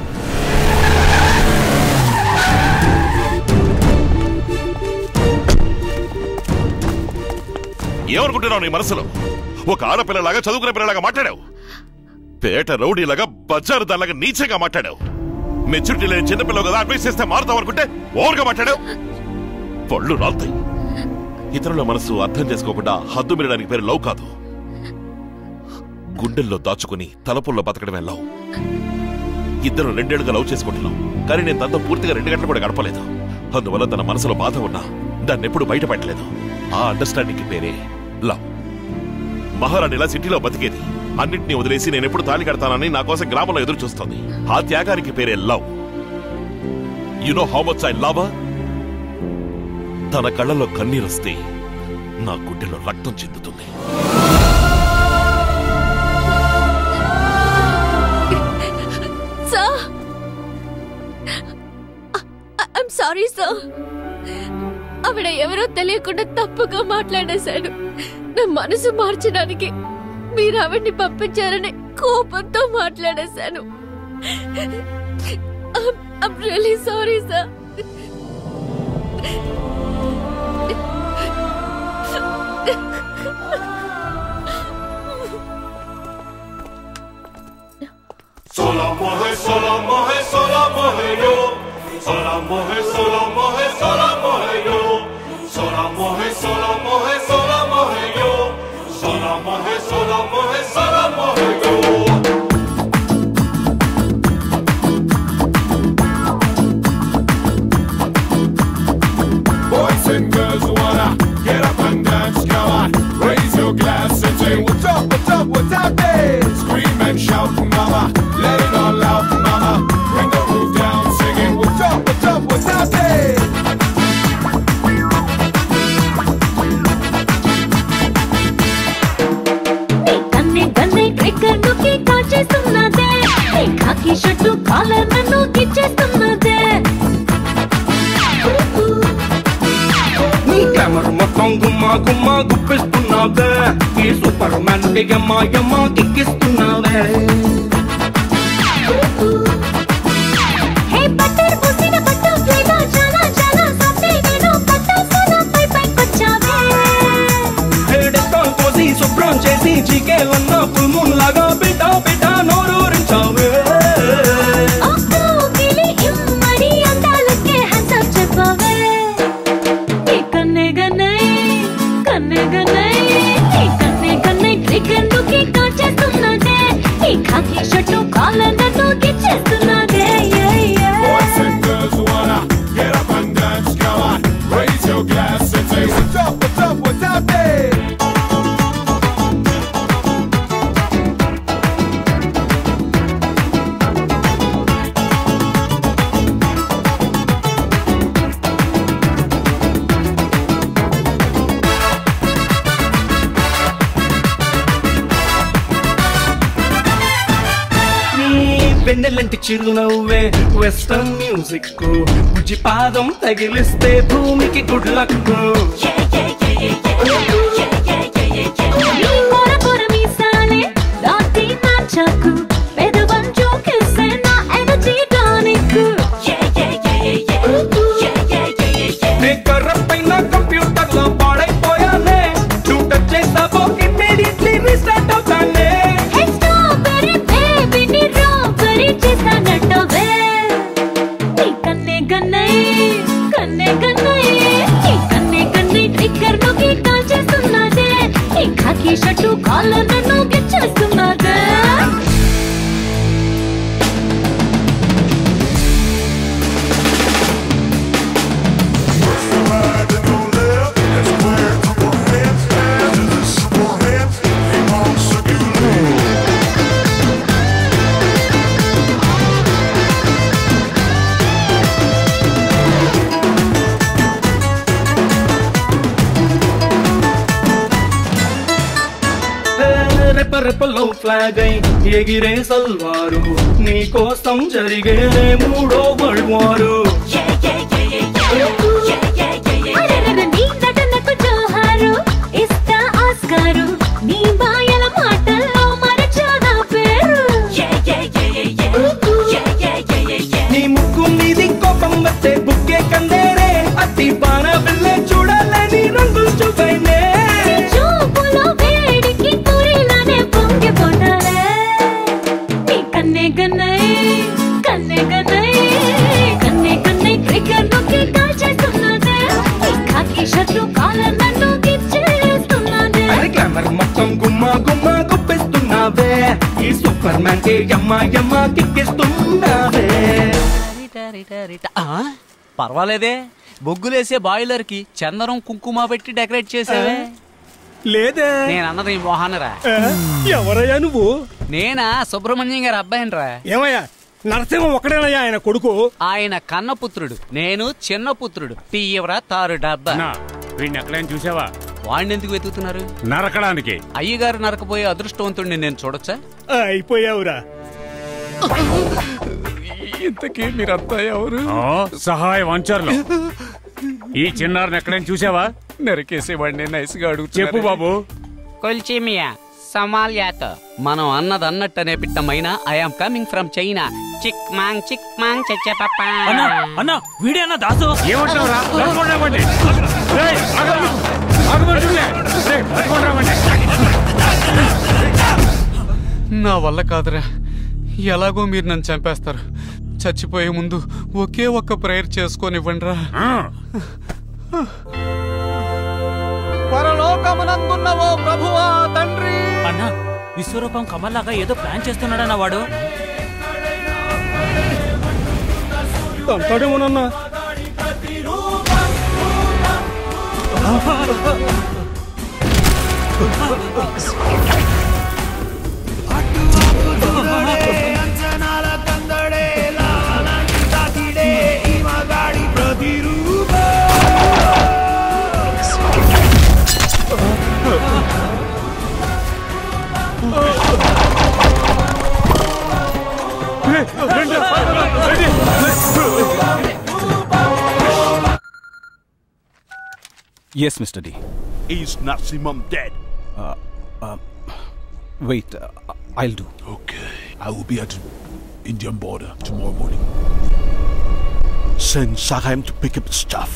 ఏమనుకుంటున్నావు నీ మనసులో ఒక ఆడపిల్లలాగా చదువుకునే పిల్లలాగా మాట్లాడావు పేట రౌడీలాగా బజారు దానిలాగా నీచంగా మాట్లాడావు మెచ్యూరిటీ లేని చిన్నపిల్లలు కదా అడ్వైస్ చేస్తే మారుతావు అనుకుంటే ఓవర్గా మాట్లాడావు పళ్ళు రాలుతాయి ఇతరుల మనసు అర్థం చేసుకోకుండా హద్దు మీరడానికి పేరు లవ్ కాదు గుండెల్లో దాచుకుని తలపుల్లో బతకడమే లవ్ ఇద్దరు రెండేళ్లుగా లవ్ చేసుకుంటున్నాం కానీ నేను తనతో పూర్తిగా రెండు గంటలు కూడా గడపలేదు అందువల్ల తన మనసులో బాధ ఉన్నా దాన్ని ఎప్పుడు బయట పెట్టలేదు ఆ అండర్స్టాండింగ్ పేరే లవ్ మహారాణిలా సిటీలో బతికేది అన్నింటినీ వదిలేసి నేను ఎప్పుడు తాళి కడతానని నా కోసం గ్రామంలో ఎదురు చూస్తోంది ఆ త్యాగానికి పేరే love you know how much I love తన కళ్ళలో కన్నీరొస్తే నా గుండెలో రక్తం చెందుతుంది సార్ ఐఎమ్ సారీ సార్ ఆవిడ ఎవరో తెలియకుండా తప్పుగా మాట్లాడేశాడు నా మనసు మార్చడానికి మీరు ఆవిడ్ని పంపించారని కోపంతో మాట్లాడేశాను I'm really sorry sir Sola moje, sola moje, sola moje yo. Sola moje, sola moje, sola moje yo. Sola moje, sola moje, sola moje yo. Sola moje, sola moje, sola moje yo. Boys and girls who wanna get up and dance, come on. Raise your glass and say, What's up, what's up, what's out there? Scream and shout, mama. Let it all out, mama. Bring the roof down, singing, What's up, what's up, what's out glamour మొత్తం గుమ్మ గుమ్మ గుప్పిస్తున్నావే ఈ super man కి యమ్మ యమ్మ కిక్కిస్తున్నావే హే butter పూసిన పట్టు flavour చాలా చాలా సాఫ్ట్ నేను పట్టాసన పై పైకొచ్చావే హెడెక్కాల్ పోసి శుభ్రం చేసి చీకే వన్న ఫుల్ మూన్ లాగా బిడ్డ బిడ్డ నోరూరించావే అక్కో గిలి ఇమ్మడి అందాలకే హ్యాండ్స్ అప్ చెప్పవే ఈ కన్నే గన్నై కన్నే గన్నై ఈ కన్నే గన్నై ట్రిగర్ నుకి కాచేస్తున్నదే ఈ ఖాకీ షర్టు కాలర్ నన్ను గిచ్చేస్తున్నదే Boys and girls wanna get up and dance, come on, raise your glass and say what's up, what's up, what's up, hey? నీ వెన్నెలంటి చిరునవ్వే వెస్టర్న్ మ్యూజిక్ బుజ్జి పాదం తగిలిస్తే భూమికి గుడ్ లక్ నీ కొర కొర మీసాలే దాటి నా చాకు పెదవం జోకిస్తే నా ఎనర్జీ టానిక్ నే కర్ర పైన కంప్యూటర్ లో పాడైపోయానే నువ్వు టచ్ చేసావో ఇమ్మీడియట్లీ రీస్టార్ట్ అవుతానే హే స్ట్రాబెర్రీ బేబీ ని రాబెర్రీ చేస్తానంటవే నీ కన్నే గన్నై కన్నే గన్నై నీ కన్నే గన్నై ట్రిగ్గర్ నొక్కి కాల్ చేస్తున్నదే నీ ఖాకీ షర్టు కాలర్ నన్ను గిచ్చేస్తున్నదే రెప రెపలో ఫ్లాగ్ అయి ఎగిరే సల్వారు నీ కోసం జరిగే మూడో వరల్డ్ వారు అరెరెరె నీ నటనకు జోహారు ఇస్తా ఆస్కారు నీ మాయల మాటల్లో మరచానా పేరు నీ ముక్కు మీది కోపం వస్తే బుక్కే కందేరే అతి బాణ వెళ్ళే చూడాలని రంగులు చూపైనే నీ చూపులో వేడికి పూరిలానే పొంగిపోతానే నీ కన్నే గన్నై కన్నే గన్నై కన్నే గన్నై ట్రిగ్గర్ నొక్కి కాల్ చేస్తున్నదే నీ ఖాకీ షర్టు కాలర్ నన్ను గిచ్చేస్తున్నదే అరే గ్లామర్ మొత్తం గుమ్మ గుమ్మ గుప్పిస్తున్నావే ఈ సూపర్ మ్యాన్ కి యమ్మ యమ్మ కిక్కిస్తున్నావే ఆ, పర్వాలేదే బొగ్గులేసే బాయిలర్ కి చందనం కుంకుమ పెట్టి డెకరేట్ చేసావే లేదే నేను అన్నది మోహనరా ఎవరయ్యా నువ్వు నేనా సుబ్రహ్మణ్యం గారి అబ్బాయినరా ఏమయ్యా నరసింహం ఒక్కడేనయ్యా ఆయన కొడుకు ఆయన కన్నపుత్రుడు నేను చిన్న పుత్రుడు తీవ్ర తారు డబ్బా వీడిని ఎక్కడైనా చూసావా వాడిని ఎందుకు వెతుకుతున్నారు నరకడానికి అయ్యగారు నరకపోయే అదృష్టవంతుడిని నేను చూడొచ్చా అయిపోయావురా ఇంతకీ మీరంతా ఎవరు ఆ, సహాయ వంచర్లు ఈ చిన్నారిని ఎక్కడైనా చూసావా నరికేసేవాడిని నైస్ గా అడుగు చెప్పు బాబు కొల్చిమియా సమాల్యాత మనం అన్నది అన్నట్టనే పిట్టమైన ఐఎమ్ కమింగ్ ఫ్రమ్ చైనా చిక్ మాంగ్ చిక్ మాంగ్ చచ్చే అన్నా అన్నా వీడేనా దాసు ఏమంటావురా పట్టుకొని రావండి రేయ్, ఆగండి. ఆగమని చూడలే. రేయ్, పట్టుకొని రావండి. నా వల్ల కాదురా ఎలాగో మీరు నన్ను చంపేస్తారు చచ్చిపోయే ముందు ఒకే ఒక్క ప్రేయర్ చేసుకొని రా పరలోకమునందున్నవో ప్రభువా తండ్రి అన్నా విశ్వరూపం కమల్లాగా ఏదో ప్లాన్ చేస్తున్నాడన్న వాడు అంతాడేమోనన్నా yes mister D Is Nasimum dead? Wait I'll do Okay. I will be at the Indian border tomorrow morning. Send Saham to pick up the stuff.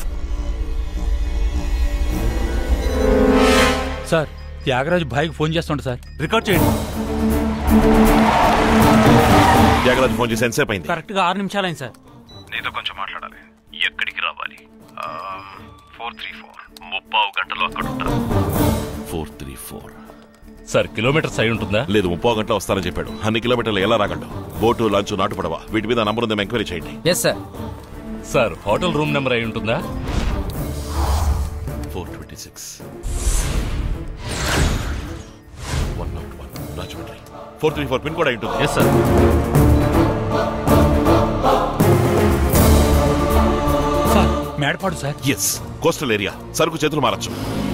Sir Thyagaraju భాయ్కి ఫోన్ చేస్తుంటా సార్ రికార్డ్ చేయండి Thyagaraju phone చేసి ఎంతసేపు అయింది correct గా ఆరు నిమిషాలైంది sir నీతో కొంచెం మాట్లాడాలి ఎక్కడికి రావాలి ఫోర్ త్రీ ఫోర్ ముప్పావు గంటలో అక్కడ ఉంటాను four three four sir kilometres అయి ఉంటుందా లేదు ముప్పో గంటలో వస్తానని చెప్పాడు అన్ని కిలోమీటర్లు ఎలా రాగలడు బోటు లంచ్ నాటుపడవ వీటి మీద నంబర్ ఉందేమో ఎంక్వైరీ చేయండి yes sir sir hotel room number అయి ఉంటుందా four twenty six one naught one Rajahmundry four three four pin కూడా అయి ఉంటుంది yes sir sir Medapadu sir yes coastal area సరుకు చేతులు మారచ్చు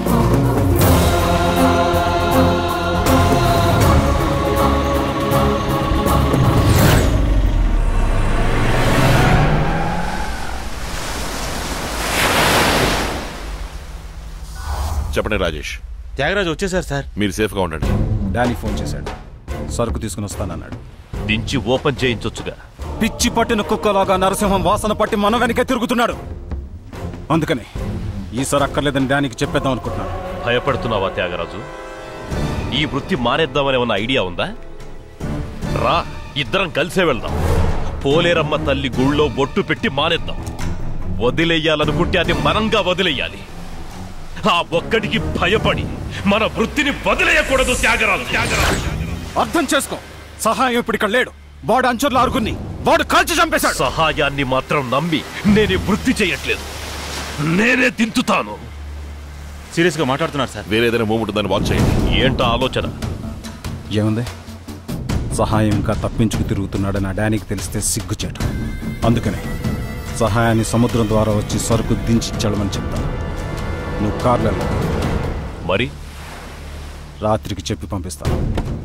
చెప్పండి రాజేష్ త్యాగరాజు వచ్చేసారు సార్ మీరు సేఫ్గా ఉండండి డానీ ఫోన్ చేశాడు సరుకు తీసుకుని వస్తానన్నాడు దించి ఓపెన్ చేయించొచ్చుగా పిచ్చి పట్టిన కుక్కలాగా నరసింహం వాసన పట్టి మన వెనకే తిరుగుతున్నాడు అందుకని ఈసారి అక్కర్లేదని డానీకి చెప్పేద్దాం అనుకుంటున్నాను భయపడుతున్నావా త్యాగరాజు ఈ వృత్తి మానేద్దామనే ఉన్న ఐడియా ఉందా రా ఇద్దరం కలిసే వెళ్దాం పోలేరమ్మ తల్లి గుళ్ళో బొట్టు పెట్టి మానేద్దాం వదిలేయాలనుకుంటే అది మనంగా వదిలేయాలి ఆ ఒక్కడికి భయపడి మన వృత్తిని వదిలేయకూడదు త్యాగరాజు త్యాగరాజు అర్థం చేసుకో సహాయం ఇప్పుడు ఇక్కడ లేడు వాడు అంచుర్ల ఆరుగురిని వాడు కాల్చి చంపేశాడు సహాయాన్ని మాత్రం నమ్మి నేను ఈ వృత్తి చేయట్లేదు నేనే దించుతాను సీరియస్ గా మాట్లాడుతున్నారు సార్ వేరే ఏదైనా మూవ్ ఉంటుందని వాచ్ చేయండి ఏంటో ఆలోచన ఏముంది సహాయం ఇంకా తప్పించుకు తిరుగుతున్నాడని ఆ డానీకి తెలిస్తే సిగ్గుచేట అందుకనే సహాయాన్ని సముద్రం ద్వారా వచ్చి సరుకు దించిచ్చాడమని చెప్తాను నువ్వు కార్లో వెళ్ళు. మరి రాత్రికి చెప్పి పంపిస్తాను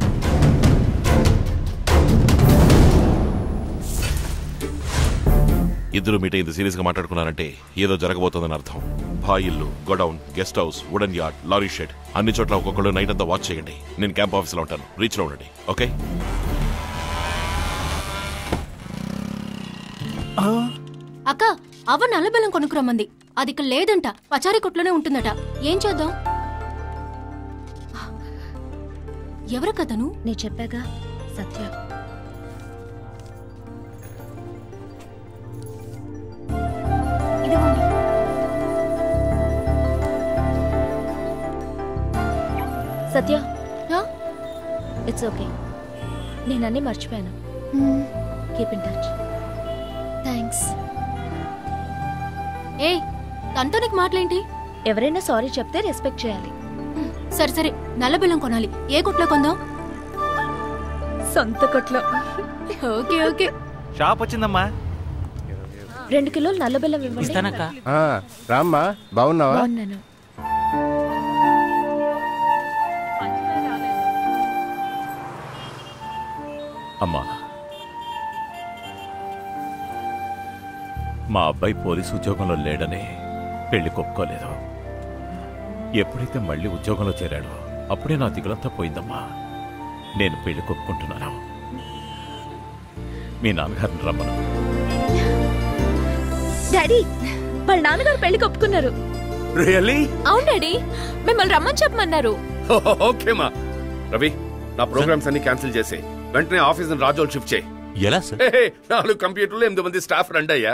ఇద్దరు మీట్ అయింది సీరియస్ గా మాట్లాడుకున్నారంటే ఏదో జరగబోతోందని అర్థం బాయిల్లు godown guest house wooden yard lorry shed అన్ని చోట్ల ఒక్కొక్కళ్ళు నైట్ అంతా వాచ్ చేయండి నేను క్యాంప్ ఆఫీస్ లో ఉంటాను రీచ్ లో ఉండండి ఓకే అక్క అవ్వ నల్లబెల్లం కొనుక్కురమ్మంది అది ఇక్కడ లేదంట పచారీ కొట్లోనే ఉంటుందట ఏం చేద్దాం ఎవరు కథను నీ చెప్పాగా సత్య ఇదిగోండి సత్య ఇట్స్ ఓకే నేను అన్నీ మర్చిపోయాను కీప్ ఇన్ టచ్ థ్యాంక్స్ ఏ తనతో నీకు మాటలేంటి ఎవరైనా సారీ చెప్తే రెస్పెక్ట్ చేయాలి సరే సరే నల్లబెల్లం కొనాలి ఏ కొట్లో కొందాం సొంత కొట్లో ఓకే ఓకే షాప్ వచ్చిందమ్మా రెండు కిలోలు నల్ల బెల్లం ఇవ్వండి ఆ, రామ్మా బాగున్నావా బాగున్నాను అమ్మా మా అబ్బాయి పోలీసు ఉద్యోగంలో లేడని పెళ్లి కొప్పుకోలేదు ఎప్పుడైతే మళ్ళీ ఉద్యోగంలో చేరాడో అప్పుడే నా దిగులంతా పోయిందమ్మా నేను పెళ్లి కొప్పుకుంటున్నాను మీ నాన్నగారిని రమ్మను డాడీ వాళ్ళ నాన్నగారు పెళ్లికి ఒప్పుకున్నారు రియల్లీ అవును డాడీ మిమ్మల్ని రమ్మని చెప్పమన్నారు ఓకే మా రవి నా ప్రోగ్రామ్స్ అన్ని క్యాన్సిల్ చేసే వెంటనే ఆఫీస్ రాజోల్ షిఫ్ట్ చేయి ఎలా సార్ హే, హే, నాలుగు కంప్యూటర్లు ఎనిమిది మంది స్టాఫ్ రండి అయ్యా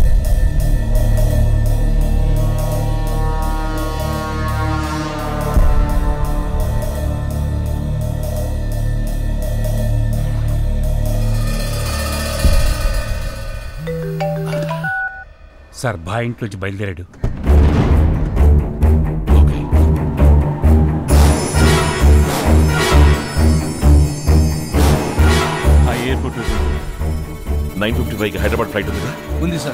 సార్ బా ఇంట్లోంచి బయలుదేరాడు ఆ airport nine fifty five Hyderabad flight ఉందిగా ఉంది sir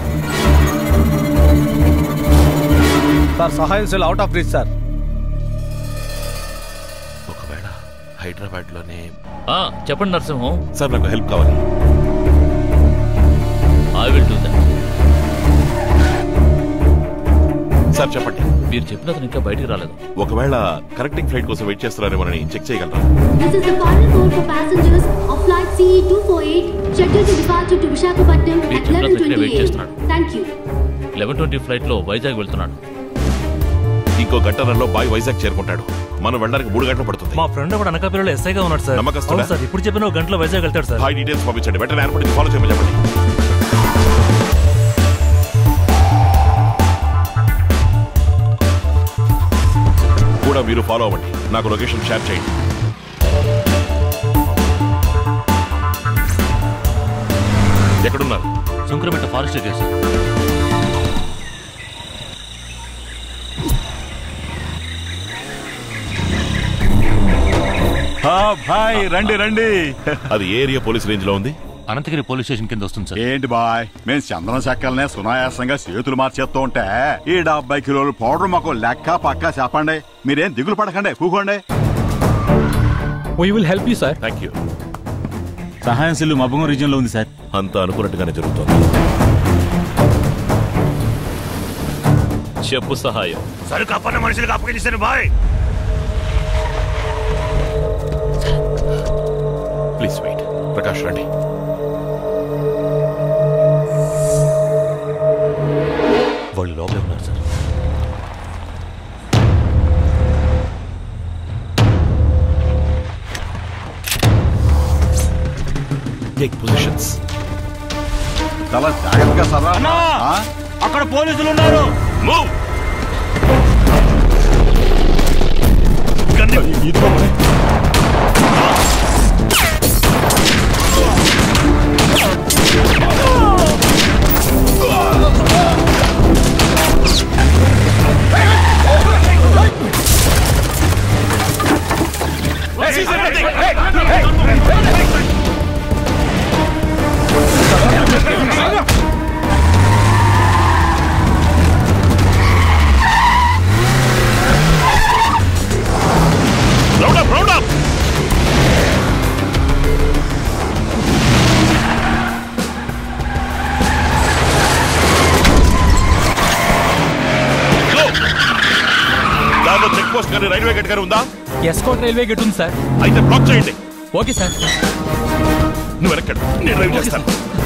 sir Sahayam cell out of reach sir ఒకవేళ హైదరాబాద్ లోనే చెప్పండి నరసింహం సార్ నాకు హెల్ప్ కావాలి I will do that sir చెప్పండి మీరు చెప్పిన అతను ఇంకా బయటికి రాలేదు ఒకవేళ కరెక్టింగ్ ఫ్లైట్ కోసం వెయిట్ చేస్తున్నారేమోనని చెక్ చేయగలరా This is the final call for passengers of flight CE248 scheduled to departure to Visakhapatnam మీరు at చెప్పిన అతను ఇక్కడే వెయిట్ 11:28. చేస్తున్నాడు Thank you. Eleven twenty flight లో వైజాగ్ వెళ్తున్నాడు ఇంకో గంటన్నరలో బాయ్ వైజాగ్ చేరుకుంటాడు మనం వెళ్ళడానికి మూడు గంటలు పడుతుంది మా ఫ్రెండ్ కూడా అనకాపల్లిలో ఎస్ఐగా ఉన్నాడు సార్ నమ్మకస్తుడా? అవును సార్ ఇప్పుడు చెప్పిన ఒక గంటలో వైజాగ్ వెళ్తాడు సార్ హాయ్ డీటెయిల్స్ పంపించండి వెంటనే ఎయిర్పోర్ట్ ఫాలో చేయమని చెప్పండి కూడా మీరు ఫాలో అవ్వండి నాకు లొకేషన్ షేర్ చేయండి ఎక్కడున్నారు శంకరపేట ఫారెస్ట్ కేసు భాయ్ రండి రండి అది ఏరియా పోలీస్ రేంజ్ లో ఉంది అనంతగిరి పోలీస్ స్టేషన్ కింద వస్తుంది సార్ ఏంటి బాయ్ మేము చందన చెక్కలనే సునాయాసంగా చేతులు మార్చేస్తూ ఉంటే ఈ డెబ్బై కిలోలు పౌడర్ మాకు లెక్క పక్క చెప్పండి మీరేం దిగులు పడకండి కూకోండి we will help you sir thank you Sahayam cell మబ్బగం రీజియన్ లో ఉంది సార్ అంతా అనుకున్నట్టుగానే జరుగుతోంది చెప్పు సహాయం సరుకు అప్పన్న మనుషులకు అప్పగించాను బాయ్ ప్లీజ్ వెయిట్ ప్రకాష్ రండి వాళ్ళు లోపలే ఉన్నారు సార్ టేక్ పొజిషన్స్ చాలా జాగ్రత్తగా సదా అక్కడ పోలీసులు ఉన్నారు move Round up, round up! Go! దానిలో చెక్ పోస్ట్ కానీ రైల్వే గేట్ కానీ ఉందా ఎస్కోట్ రైల్వే గేట్ ఉంది సార్ అయితే బ్లాక్ చేయండి ఓకే సార్ నువ్వు వెనక్కండి నేను డ్రైవ్ చేస్తాను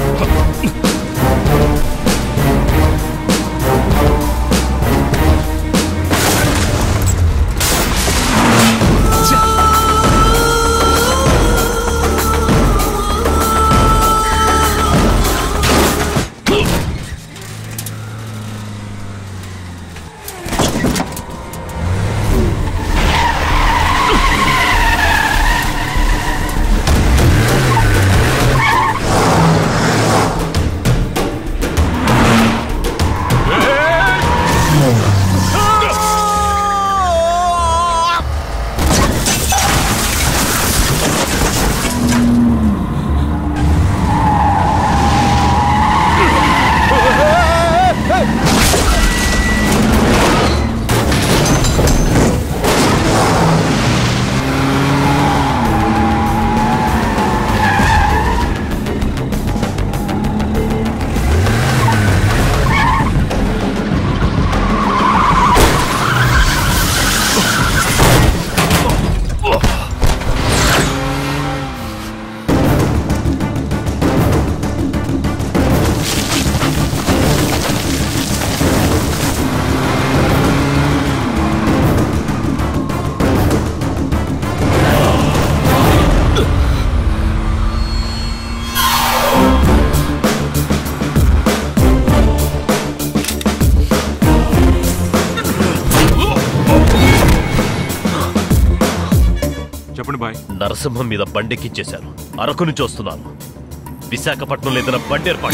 చెప్పండి బాయ్ నరసింహం మీద బండెక్కిచ్చేశాను అరకు నుంచి వస్తున్నాను విశాఖపట్నం ఏదైనా బండి ఏర్పాటు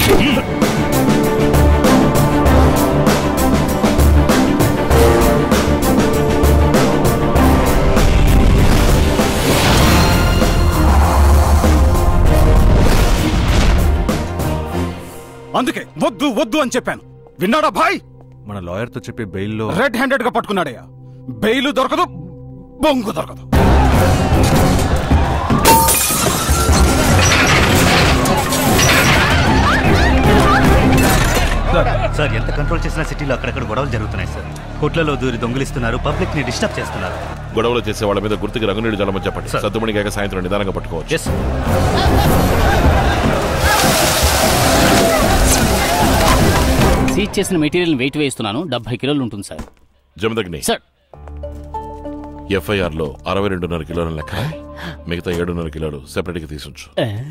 అందుకే వద్దు వద్దు అని చెప్పాను విన్నాడా భాయ్ మన లాయర్ తో చెప్పే బెయిల్లో రెడ్ హ్యాండెడ్ గా పట్టుకున్నాడయ్యా బెయిల్ దొరకదు బొంగు దొరకదు సార్ ఎంత కంట్రోల్ చేసినా సిటీలో అక్కడక్కడ గొడవలు జరుగుతున్నాయి సార్ కొట్లలో దూరి దొంగిలిస్తున్నారు పబ్లిక్ ని డిస్టర్బ్ చేస్తున్నారు గొడవలు చేసే వాళ్ళ మీద గుర్తుకి రంగునీళ్ళు జలమని చెప్పండి సత్తుమణి కాక సాయంత్రం నిదానంగా పట్టుకోవచ్చు సీజ్ చేసిన మెటీరియల్ వెయిట్ వేస్తున్నాను డెబ్బై కిలోలు ఉంటుంది సార్ జమదగ్ని సార్ ఎఫ్ఐఆర్ లో అరవై రెండున్నర కిలోల లెక్క మిగతా ఏడున్నర కిలోలు సెపరేట్ గా తీసుంచు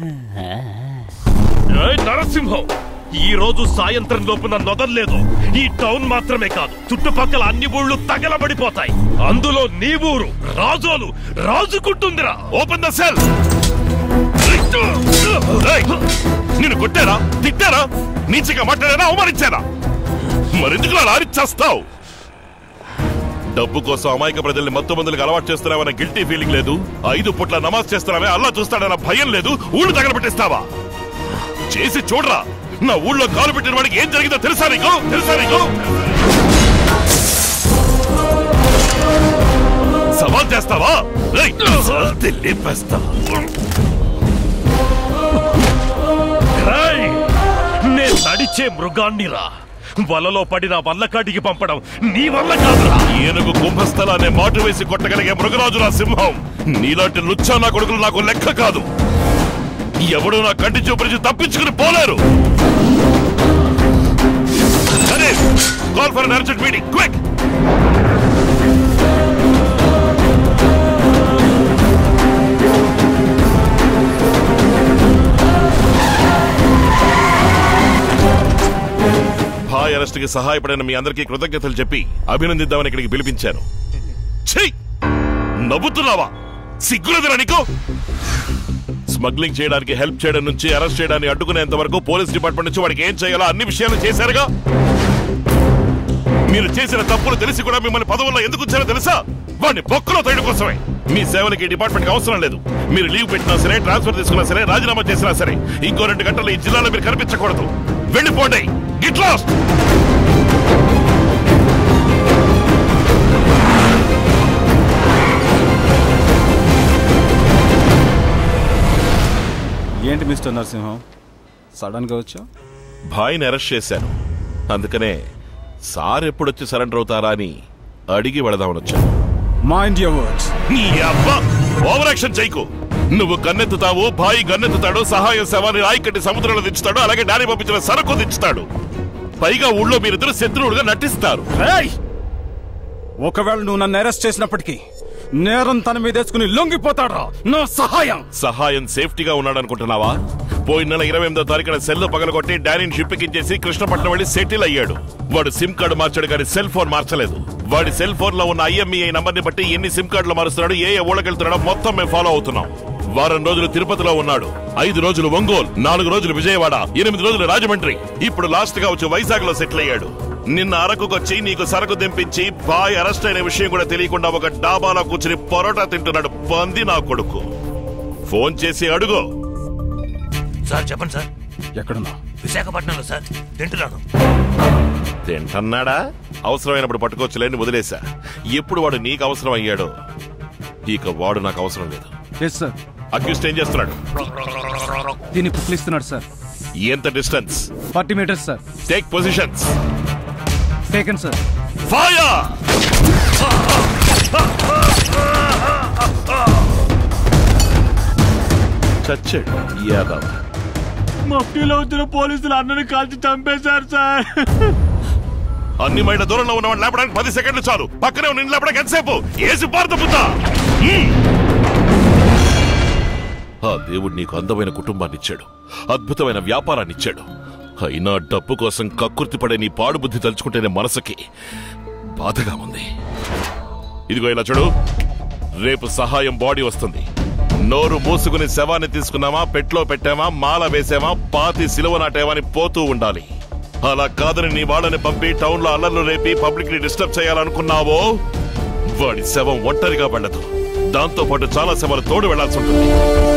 ఏయ్ నరసింహం ఈ రోజు సాయంత్రం లోపు నన్ను వదలలేదు ఈ టౌన్ మాత్రమే కాదు చుట్టుపక్కల అన్ని ఊళ్ళు తగలబడిపోతాయి అందులో నీ ఊరు రాజోలు రాజుకుంటుందిరా ఓపెన్ ద సెల్ నిన్ను కొట్టారా తిట్టారా నీచిగా మాట్లాడారా అవమానించారా మరెందుకు అలా ఆరిచ్చేస్తావు డబ్బు కోసం అమాయక ప్రజల్ని మత్తు మందులకు అలవాటు చేస్తున్నావన్న గిల్టీ ఫీలింగ్ లేదు ఐదు పుట్ల నమాజ్ చేస్తున్నావే అల్లా చూస్తాడన్న భయం లేదు ఊళ్ళు తగలబెట్టిస్తావా చేసి చూడరా నా ఊళ్ళో కాలు పెట్టిన వాడికి ఏం జరిగిందో తెలుసా నీకు తెలుసా నీకు సవాల్ చేస్తావా ఏయ్, సర్ది లేపేస్తా ఏయ్, నేను నడిచే మృగాన్నిరా వలలో పడిన వల్లకాటికి పంపడం నీ వల్ల కాదురా ఏనుగు కుంభస్థలాన్ని మాటు వేసి కొట్టగలిగే మృగరాజుల సింహం నీలాంటి లుచ్చా నా కొడుకులు నాకు లెక్క కాదు ఎవడు నా కంటి చూపు నుంచి తప్పించుకుని పోలేరు call for urgent meeting quick bhai arrest కి సహాయపడిన మీ అందరికీ కృతజ్ఞతలు చెప్పి అభినందిద్దామని ఇక్కడికి పిలిపించాను ఛీ! నవ్వుతున్నావా సిగ్గులేదురా నీకు స్మగ్లింగ్ చేయడానికి హెల్ప్ చేయడం నుంచి అరెస్ట్ చేయడాన్ని అడ్డుకునేంత వరకు పోలీస్ డిపార్ట్మెంట్ నుంచి వాడికి ఏం చేయాలో అన్ని విషయాలు చేశారుగా మీరు చేసిన తప్పులు తెలిసి కూడా మిమ్మల్ని పదవుల్లో ఎందుకు ఉంచారో తెలుసా వాడిని బొక్కలో తేయడం కోసమే మీ సేవలకి డిపార్ట్మెంట్ అవసరం లేదు మీరు లీవ్ పెట్టినా సరే ట్రాన్స్ఫర్ తీసుకున్నా సరే రాజీనామా చేసినా సరే ఇంకో రెండు గంటలు ఈ జిల్లాలో మీరు కనిపించకూడదు వెళ్ళిపోండి గిట్ లాస్ట్ ఏంటి మిస్టర్ నరసింహం సడన్ గా వచ్చా భాయ్ని అరెస్ట్ చేశాను అందుకనే సార్ ఎప్పుడొచ్చి సరెండర్ అవుతారా అని అడిగి వెళదామని వచ్చాను మైండ్ యువర్ వర్డ్స్ నీ అబ్బా ఓవర్ యాక్షన్ చేయకు నువ్వు గన్నెత్తుతావు భాయి గన్నెత్తుతాడు సహాయం శవాన్ని రాయికట్టి సముద్రంలో దించుతాడు అలాగే డాని పంపించిన సరకు దించుతాడు పైగా ఊళ్ళో మీరిద్దరు శత్రువులుగా నటిస్తారు ఒకవేళ నువ్వు నన్ను అరెస్ట్ చేసినప్పటికీ నేరం తన మీద వేసుకుని లొంగిపోతాడా నా సహాయం సహాయం సేఫ్టీగా ఉన్నాడు అనుకుంటున్నావా పోయిన నెల ఇరవై ఎనిమిదో తారీఖున సెల్ పగలగొట్టి డానీని షిప్పించేసి కృష్ణపట్నం వెళ్లి సెటిల్ అయ్యాడు వాడు సిమ్ కార్డు మార్చాడు కానీ సెల్ ఫోన్ మార్చలేదు వాడి సెల్ ఫోన్ లో ఉన్న ఐఎంఈఐ నంబర్ ని బట్టి ఎన్ని సిమ్ కార్డులు మారుస్తున్నాడు ఏ ఏ ఊళ్ళకెళ్తున్నాడో మొత్తం మేము ఫాలో అవుతున్నాం వారం రోజులు తిరుపతిలో ఉన్నాడు ఐదు రోజులు ఒంగోలు నాలుగు రోజులు విజయవాడ ఎనిమిది రోజులు రాజమండ్రి ఇప్పుడు లాస్ట్ గా వచ్చి వైజాగ్ లో సెటిల్ అయ్యాడు నిన్న అరకుకొచ్చి నీకు సరకు దింపించి బాయ్ అరెస్ట్ అయిన విషయం కూడా తెలియకుండా ఒక డాబాలో కూర్చుని పొరోటా తింటున్నాడు పంది నా కొడుకు ఫోన్ చేసి అడుగు సార్ చెప్పండి సార్ ఎక్కడున్నా విశాఖపట్నంలో సార్ తింటున్నాను తింటన్నాడా అవసరమైనప్పుడు పట్టుకోవచ్చులేని వదిలేశా ఎప్పుడు వాడు నీకు అవసరం అయ్యాడో ఇక వాడు నాకు అవసరం లేదు ఎస్ సార్ అక్యూస్ట్ ఏం చేస్తున్నాడు దీన్ని పుక్లిస్తున్నాడు సార్ ఎంత distance forty meters sir take positions taken sir fire చచ్చాడు యాదవ్ మఫ్టీలో వచ్చిన పోలీసులు అన్నని కాల్చి చంపేశారు సార్ అన్ని మైళ్ళ దూరంలో ఉన్నవాడు లేపడానికి పది సెకండ్లు చాలు పక్కనే ఉన్న ఇంట్లో లేపడానికి ఎంతసేపు ఏసి పారుతా ఆ దేవుడు నీకు అందమైన కుటుంబాన్ని ఇచ్చాడు అద్భుతమైన వ్యాపారాన్ని ఇచ్చాడు అయినా డబ్బు కోసం కక్కుర్తి పడే నీ పాడు బుద్ధి తలుచుకుంటేనే మనసుకి బాధగా ఉంది ఇదిగో ఇలా చూడు రేపు సహాయం బాడీ వస్తుంది నోరు మూసుకుని శవాన్ని తీసుకున్నామా పెట్లో పెట్టామా మాల వేసామా పాతి సిలువ నాటేమా అని పోతూ ఉండాలి అలా కాదని నీ వాళ్ళని పంపి టౌన్ లో అల్లర్లు రేపి పబ్లిక్ ని డిస్టర్బ్ చేయాలనుకున్నావో వాడి శవం ఒంటరిగా వెళ్ళదు దాంతో పాటు చాలా శవాలు తోడు వెళ్లాల్సి ఉంటుంది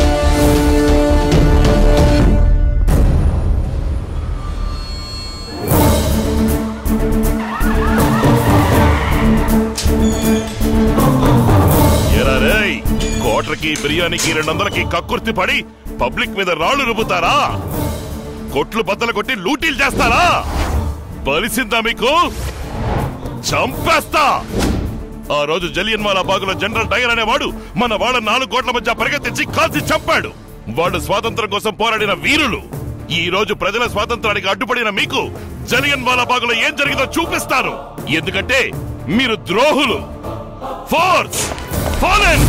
ఎరా రేయ్ కోటర్కి బిర్యానీకి రెండు వందలకి కక్కుర్తి పడి పబ్లిక్ మీద రాళ్లు రుబ్బుతారా కొట్లు బద్దలు కొట్టి లూటీలు చేస్తారా బలిసిందా మీకు చంపేస్తా ఆ రోజు జలియన్ వాలా బాగులో జనరల్ డయర్ అనేవాడు మన వాళ్ళ నాలుగు కోట్ల మధ్య పరిగెత్తించి కాల్చి చంపాడు వాళ్ళు స్వాతంత్రం కోసం పోరాడిన వీరులు ఈ రోజు ప్రజల స్వాతంత్రానికి అడ్డుపడిన మీకు జలియన్ వాలా బాగులో ఏం జరిగిందో చూపిస్తాను ఎందుకంటే మీరు ద్రోహులు force fallen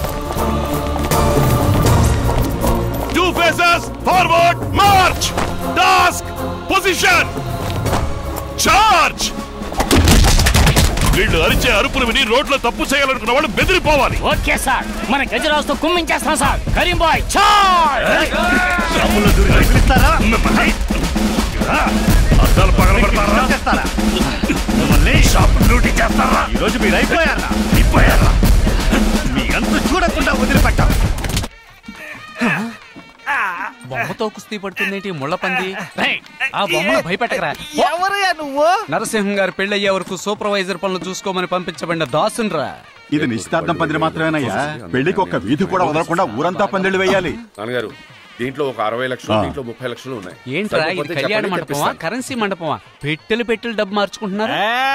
two faces forward march task position charge వీళ్ళు అరిచే అరుపులు విని రోడ్లో తప్పు చేయాలనుకున్న వాళ్ళు బెదిరిపోవాలి ఓకే సార్ మన గజరాజుతో కుమ్మించేస్తాం సార్ కరీం బాయ్ చార్ అద్దాలు పగలబడతారా మిమ్మల్ని షాప్ లూటీ చేస్తారా ఈరోజు మీరు అయిపోయారా అయిపోయారా మీ అంత చూడకుండా వదిలిపెట్టాం బొమ్మతో కుస్తీ పడుతుందేంటి ముళ్ళ పంది ఆ బొమ్మను భయపెట్టకరా ఎవరయ్యా నువ్వు నరసింహం గారు పెళ్ళయ్యే వరకు సూపర్వైజర్ పనులు చూసుకోమని పంపించబడిన దాసున్రా ఇది నిశ్చితార్థం పందిరి మాత్రమేనయ్యా పెళ్లికి ఒక్క వీధి కూడా వదలకుండా ఊరంతా పందిళ్ళు వేయాలి నాన్నగారు దీంట్లో ఒక అరవై లక్షలు ఆ. దీంట్లో ముప్పై లక్షలు ఉన్నాయి ఏంట్రా ఇది సరిపోతే కళ్యాణ చెప్పండి, మండపమా తెప్పిస్తాను. కరెన్సీ మండపమా పెట్టెలు పెట్టెలు డబ్బు మార్చుకుంటున్నారు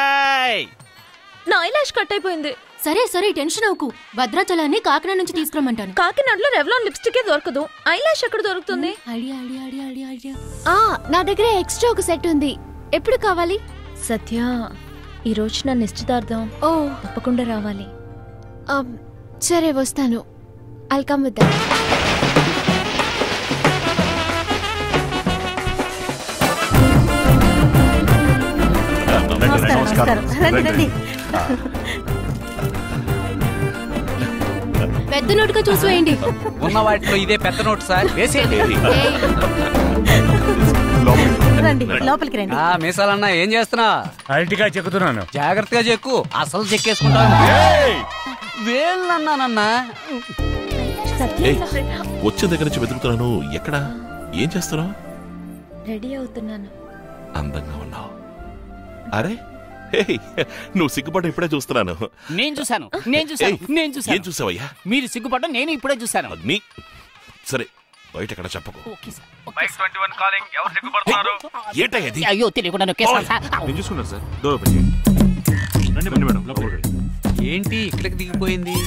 నా ఐలాష్ కట్ అయిపోయింది సరే సరే టెన్షన్ అవ్వకు భద్రాచలాన్ని కాకినాడ నుంచి తీసుకురమ్మంటాను కాకినాడలో రెవ్లాన్ లిప్స్టిక్ దొరకదు ఐలాష్ ఎక్కడ దొరుకుతుంది idea idea idea idea idea ఆ నా దగ్గర ఎక్స్ట్రా ఒక సెట్ ఉంది ఎప్పుడు కావాలి సత్య ఈ రోజు నా నిశ్చితార్థం ఓ తప్పకుండా రావాలి సరే వస్తాను ఐల్ కమ్ విత్ నమస్కారం రండి, రండి. పెద్ద నోటుగా చూసి వేయండి ఉన్న వాటిలో ఇదే పెద్ద నోట్ సార్ వేసేయండి రండి లోపలికి రండి ఆ మీసాలన్నా ఏం చేస్తున్నా అరటిగా చెక్కుతున్నాను జాగ్రత్తగా చెక్కు అసలు చెక్కేసుకుంటాను వేళ్ళన్నానన్నా ఏయ్, వచ్చిన దగ్గర నుంచి వెతుకుతున్నాను ఎక్కడా ఏం చేస్తున్నావు రెడీ అవుతున్నాను అందంగా ఉన్నావు అరే హేయ్, నువ్వు సిగ్గుపడ్డ ఇప్పుడే చూస్తున్నాను నేను చూశాను నేను చూశాను ఏయ్, నేను చూశాను ఏం చూసావయ్యా మీరు సిగ్గుపడ్డం నేను ఇప్పుడే చూశాను నీ సరే బయట ఎక్కడ చెప్పకు ఏంటయ్యా ఇది? అయ్యో తెలియకుండా నొక్కేస్తాను సార్ నేను చూసుకున్నాను సార్ డోర్ ఓపెన్ చేయండి రండి రండి మేడం లోపలికి రండి. ఏంటి ఇక్కడికి దిగిపోయింది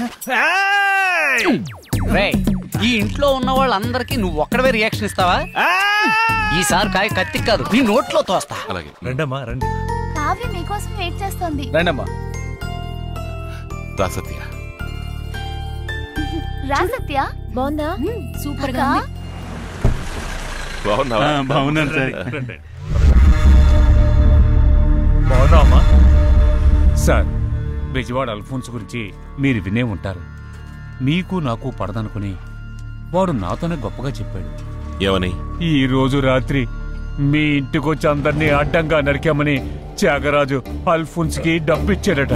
రేయ్, ఈ ఇంట్లో ఉన్న వాళ్ళందరికీ నువ్వు ఒక్కడవే రియాక్షన్ ఇస్తావా ఈసారి కాయ కత్తి కాదు నీ నోట్లో తోస్తా అలాగే రండమ్మా రండి కావ్య మీకోసం వెయిట్ చేస్తోంది రండమ్మా రా సత్య రా సత్య బాగుందా సూపర్ గా బాగున్నావా బాగున్నాను సార్ బాగున్నావమ్మా సార్ బెజవాడ అల్ఫోన్స్ గురించి మీరు వినే ఉంటారు మీకు నాకు పడదనుకుని వాడు నాతోనే గొప్పగా చెప్పాడు ఏమని ఈ రోజు రాత్రి మీ ఇంటికొచ్చి అందరినీ అడ్డంగా నరికామని త్యాగరాజు అల్ఫోన్స్ కి డబ్బిచ్చాడట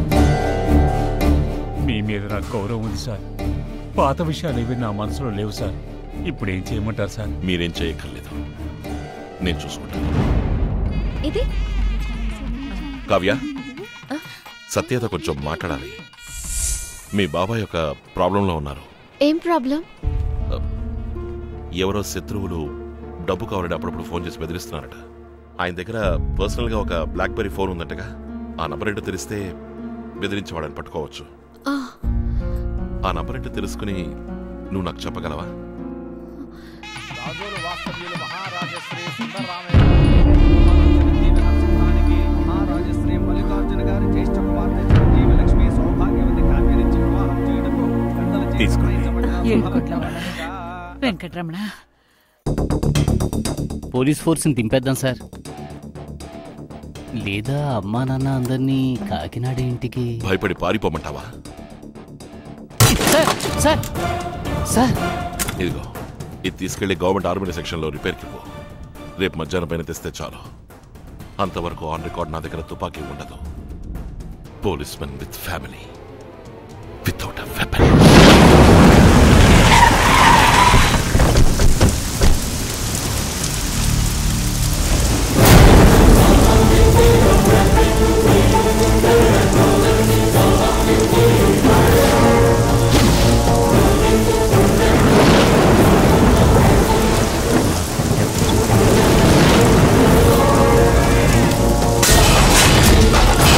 మీ మీద నాకు గౌరవం ఉంది సార్ పాత విషయాలు ఏవి నా మనసులో లేవు సార్ ఇప్పుడు ఏం చేయమంటారు సార్ మీరేం చేయక్కర్లేదు నేను చూసుకుంటాను ఇది కావ్య సత్యత కొంచెం మాట్లాడాలి మీ బాబాయ్ ఒక ప్రాబ్లంలో ఉన్నారు ఏం ప్రాబ్లం ఎవరో శత్రువులు డబ్బు కావాలని అప్పుడప్పుడు ఫోన్ చేసి బెదిరిస్తున్నారట ఆయన దగ్గర పర్సనల్ గా ఒక బ్లాక్బెర్రీ ఫోన్ ఉందంటగా ఆ నంబర్ ఏంటో తెలిస్తే బెదిరించి వాడని పట్టుకోవచ్చు ఆ నంబర్ ఏంటో తెలుసుకుని నువ్వు నాకు చెప్పగలవా వెంకటరమణ పోలీస్ ఫోర్స్ని దింపేద్దాం సార్ లేదా అమ్మా నాన్న అందరినీ కాకినాడ ఇంటికి భయపడి పారిపోమంటావా సార్ సార్ సార్ ఇదిగో ఇది తీసుకెళ్లి గవర్నమెంట్ ఆర్మీ సెక్షన్లో రిపేర్కి పో రేపు మధ్యాహ్నం పైన తెస్తే చాలు అంతవరకు ఆన్ రికార్డ్ నా దగ్గర తుపాకీ ఉండదు police men with family without a weapon ఆ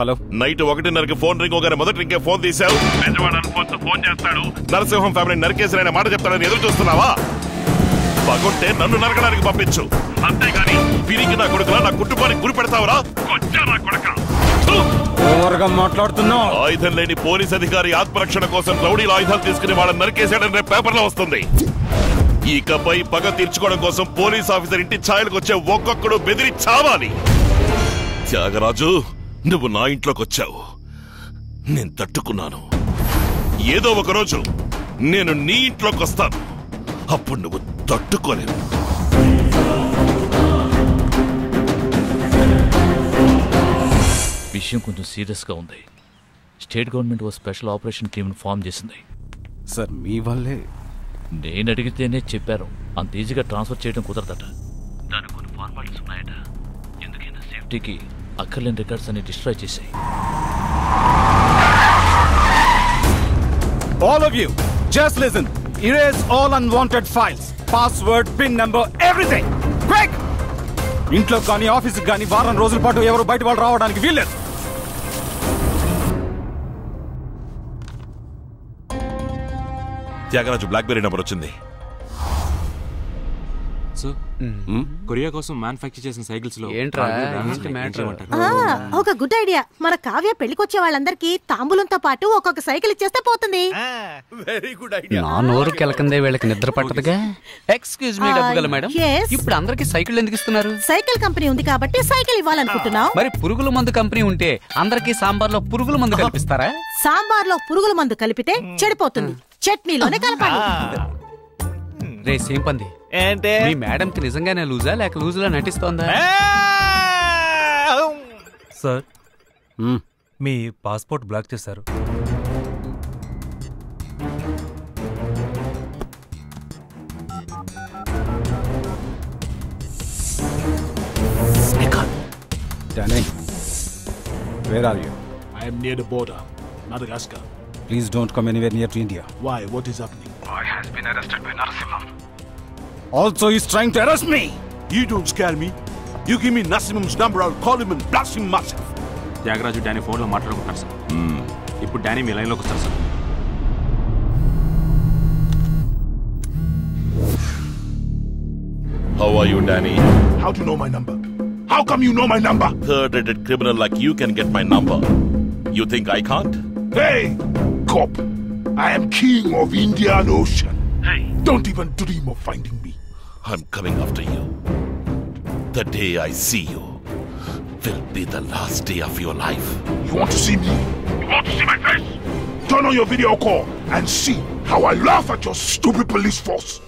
హలో నైట్ ఒకటిన్నరకి ఫోన్ రింగ్ ఒకరి మొదటి రింగే ఫోన్ తీశావు పెద్దవాడు ఫోన్ ఫోన్ చేస్తాడు నరసింహం ఫ్యామిలీ నరికేసిన ఆయన మాట చెప్తాడని ఎదురు చూస్తున్నావా పగుంటే నన్ను నరకడానికి పంపించు అంతేగాని వీరికి నా కొడుకులా నా కుటుంబానికి గురి పెడతావురా కొట్టా నా కొడుక ఓవర్గా మాట్లాడుతున్నావు ఆయుధం లేని పోలీస్ అధికారి ఆత్మరక్షణ కోసం రౌడీల ఆయుధాలు తీసుకుని వాళ్ళని నరికేశాడని రేపు పేపర్లో వస్తుంది ఇకపై పగ తీర్చుకోవడం కోసం పోలీస్ ఆఫీసర్ ఇంటి ఛాయలకు వచ్చే ఒక్కొక్కడు బెదిరి చావాలి త్యాగరాజు నువ్వు నా ఇంట్లోకి వచ్చావు నేను తట్టుకున్నాను ఏదో ఒక రోజు నేను నీ ఇంట్లోకి వస్తాను అప్పుడు నువ్వు తట్టుకోలేవు విషయం కొంచెం సీరియస్గా ఉంది స్టేట్ గవర్నమెంట్ ఓ స్పెషల్ ఆపరేషన్ టీంను ఫామ్ చేసింది సార్ మీ వల్లే నేను అడిగితేనే చెప్పారు అంత ఈజీగా ట్రాన్స్ఫర్ చేయడం కుదరదట దానికి కొన్ని ఫార్మాలిటీస్ ఉన్నాయట ఎందుకైనా సేఫ్టీకి అక్కర్లేని రికార్డ్స్ అన్ని డిస్ట్రాయ్ చేశాయి All of you, just listen. Erase all unwanted files. Password, PIN number, everything. Quick! ఇంట్లో కానీ ఆఫీస్కి కానీ వారం రోజుల పాటు ఎవరు బయట వాళ్ళు రావడానికి వీల్లేదు త్యాగరాజు బ్లాక్బెర్రీ నెంబర్ వచ్చింది సో కొరియా కోసం మ్యానుఫ్యాక్చర్ చేసిన సైకిల్స్ లో ఏంట్రా? cargo damage ఏంటి ఉన్నాయి. matter? ఏంటి ఆ, ఏమంటారు? ఒక గుడ్ ఐడియా మన కావ్య పెళ్లికొచ్చే వాళ్ళందరికీ తాంబూలంతో పాటు ఒక్కొక్క సైకిల్ ఇచ్చేస్తే పోతుంది వెరీ గుడ్ నా నోరు కెలకందే వీళ్ళకి నిద్ర పట్టదుగా ఎక్స్క్యూజ్ మీ ఆ, డబ్బు మేడం yes. ఇప్పుడు అందరికి సైకిల్ ఎందుకు ఇస్తున్నారు సైకిల్ కంపెనీ ఉంది కాబట్టి సైకిల్ ఇవ్వాలనుకుంటున్నాం మరి పురుగుల మందు కంపెనీ ఉంటే అందరికి సాంబార్లో పురుగుల మందు కల్పిస్తారా సాంబార్ లో పురుగుల మందు కలిపితే చెడిపోతుంది చట్నీలోనే కలపాలి రే సేమ్ పంది ఏంటి మీ మేడం కి నిజంగానే లూజా లేక లూజులా నటిస్తోందా సార్ మీ పాస్పోర్ట్ బ్లాక్ చేశారు Danny, where are you? I am near the border, Madagascar. Please don't come anywhere near to India. Why? What is happening? Boy has been arrested by Narasimham. Also, he's trying to arrest me. You don't scare me. You give me Nassimum's number, I'll call him and blast him myself. Thyagaraju Danny phone లో మాట్లాడుకుంటున్నారు sir ఇప్పుడు Danny మీ line లోకి వస్తారు sir How are you, Danny? How do you know my number? How come you know my number? Third-rated criminal like you can get my number. You think I can't? Hey, cop! I am king of Indian Ocean. Hey! Don't even dream of finding me. I'm coming after you. The day I see you will be the last day of your life. You want to see me? You want to see my face? Turn on your video call and see how I laugh at your stupid police force.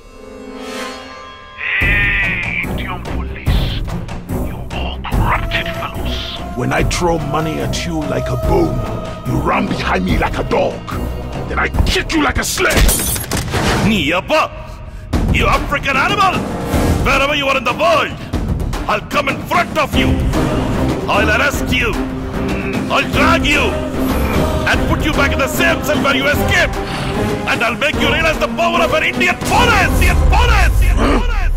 Hey, Indian police. You all corrupted fellows. When I throw money at you like a bone, you run behind me like a dog. Then I kick you like a slave. Yabba! You African animal! Wherever you are in the world, I'll come in front of you. I'll arrest you. I'll drag you. And put you back in the same cell where you escaped. And I'll make you realize the power of an Indian police! Indian police! Indian police!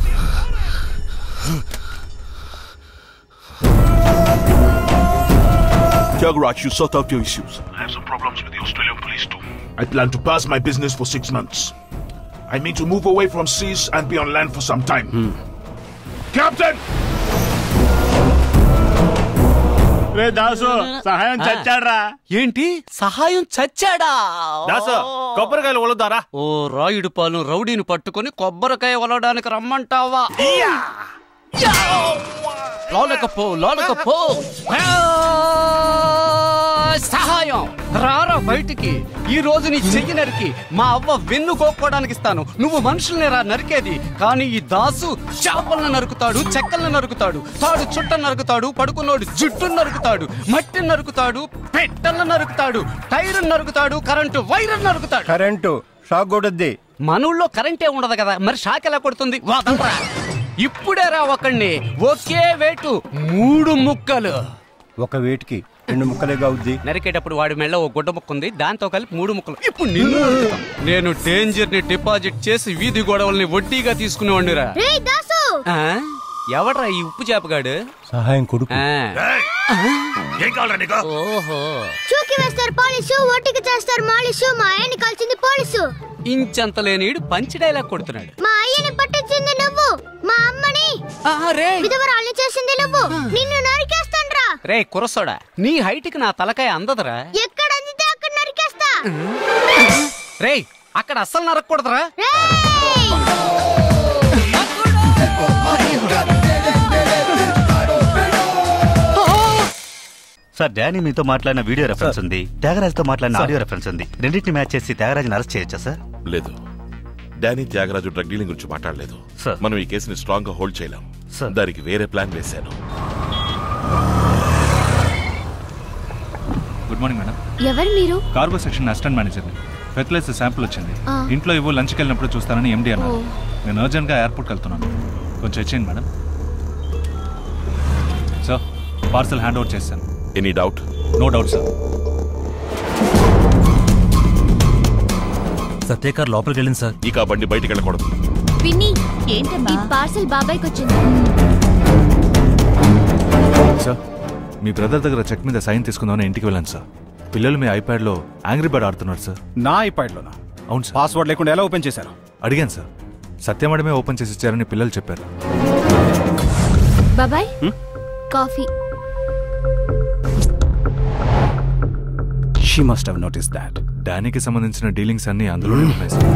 Tiagrach, you sort out your issues. I have some problems with the Australian police too. I plan to pass my business for six months. I mean to move away from seas and be on land for some time. Captain! రే దాసు సహాయం చచ్చాడ్రా ఏంటి సహాయం చచ్చాడా దాసు కొబ్బరికాయలు ఒలుద్దారా ఓ రాయుడు పాలు రౌడీని పట్టుకొని కొబ్బరికాయ ఒలడానికి రమ్మంటావా లోనకపో లోనకపో ఆ, సహాయం రారా బయటికి ఈ రోజు నీ చెయ్యి నరికి మా అవ్వ వెన్ను కోక్కోడానికి ఇస్తాను నువ్వు మనుషుల్ని రా నరికేది కానీ ఈ దాసు చేపలను నరుకుతాడు చెక్కలను నరుకుతాడు తాడు చుట్ట నరుకుతాడు పడుకున్నోడు జుట్టు నరుకుతాడు మట్టి నరుకుతాడు పెట్టలను నరుకుతాడు టైరు నరుకుతాడు కరెంటు వైరు నరుకుతాడు కరెంటు షాక్ కొడుద్ది మన ఊళ్ళో కరెంటే ఉండదు కదా మరి షాక్ ఎలా కొడుతుంది వాదండ్రా. ఇప్పుడే రా ఒకడిని ఒకే వేటు మూడు ముక్కలు ఒక వేటికి రెండు ముక్కలేగా అవుద్ది నరికేటప్పుడు వాడి మెళ్ళ ఓ గుడ్డ ముక్క ఉంది దాంతో కలిపి మూడు ముక్కలు ఇప్పుడు నిన్ను నరుకుతా. నేను డేంజర్ ని డిపాజిట్ చేసి వీధి గొడవల్ని వడ్డీగా తీసుకునేవాడిరా రేయ్ దాసు ఆ? ఎవడ్రా ఈ ఉప్పు చేపగాడు సహాయం కొడుకు ఏం కావాలా నీకు ఓహో చూకి వేస్తారు పోలీసు ఓటికి చేస్తారు మాలిసు మా ఆయన్ని కాల్చింది పోలీసు ఇంచంత లేనీడు పంచి డైలాగ్ కొడుతున్నాడు మా అయ్యని పట్టించింది నువ్వు మా అమ్మని విధవరాల్ని చేసింది నువ్వు నిన్ను నరికేస్తాన్రా రే కురసోడా నీ హైట్ కి నా తలకాయ అందదురా ఎక్కడ అందితే అక్కడ నరికేస్తా రే అక్కడ అస్సలు నరకూడదురా సార్ డానీ మీతో మాట్లాడిన వీడియో రెఫరెన్స్ ఉంది త్యాగరాజ్తో మాట్లాడిన ఆడియో రెఫరెన్స్ ఉంది రెండింటిని మ్యాచ్ చేసి త్యాగరాజ్ని అరెస్ట్ చేయొచ్చా సార్ లేదు డానీ త్యాగరాజు డ్రగ్ డీలింగ్ గురించి మాట్లాడలేదు మనం ఈ కేసుని స్ట్రాంగ్ గా హోల్డ్ చేయలేం దానికి వేరే ప్లాన్ వేశాను గుడ్ మార్నింగ్ మేడం ఎవరు మీరు కార్గో సెక్షన్ అసిస్టెంట్ మేనేజర్ని ఫెర్టిలైజర్ శాంపుల్ వచ్చింది ఆ. ఇంట్లో ఇవ్వు లంచ్కి వెళ్ళినప్పుడు చూస్తానని ఎండి అన్నారు ఓ. నేను అర్జెంట్గా ఎయిర్పోర్ట్కి వెళ్తున్నాను కొంచెం ఇచ్చేయండి madam sir parcel hand over చేశాను any doubt no doubt sir Satya car లోపలికి వెళ్ళింది సార్ ఇక ఆ బండి బయటికి వెళ్ళకూడదు విన్నీ ఏంటమ్మా ఈ పార్సల్ బాబాయ్కి వచ్చింది సార్ మీ బ్రదర్ దగ్గర చెక్ మీద సైన్ తీసుకుందామని ఇంటికి వెళ్ళాను సార్ పిల్లలు మీ ఐప్యాడ్లో యాంగ్రీ బర్డ్ ఆడుతున్నారు సార్ నా ఐప్యాడ్లోనా అవును సార్ పాస్వర్డ్ లేకుండా ఎలా ఓపెన్ చేశారు అడిగాను సార్ సత్యమడమే ఓపెన్ చేసి ఇచ్చారని పిల్లలు చెప్పారు బాబాయ్ coffee she must have notice that డానీకి సంబంధించిన డీలింగ్స్ అన్ని అందులోనే ఉన్నాయి సార్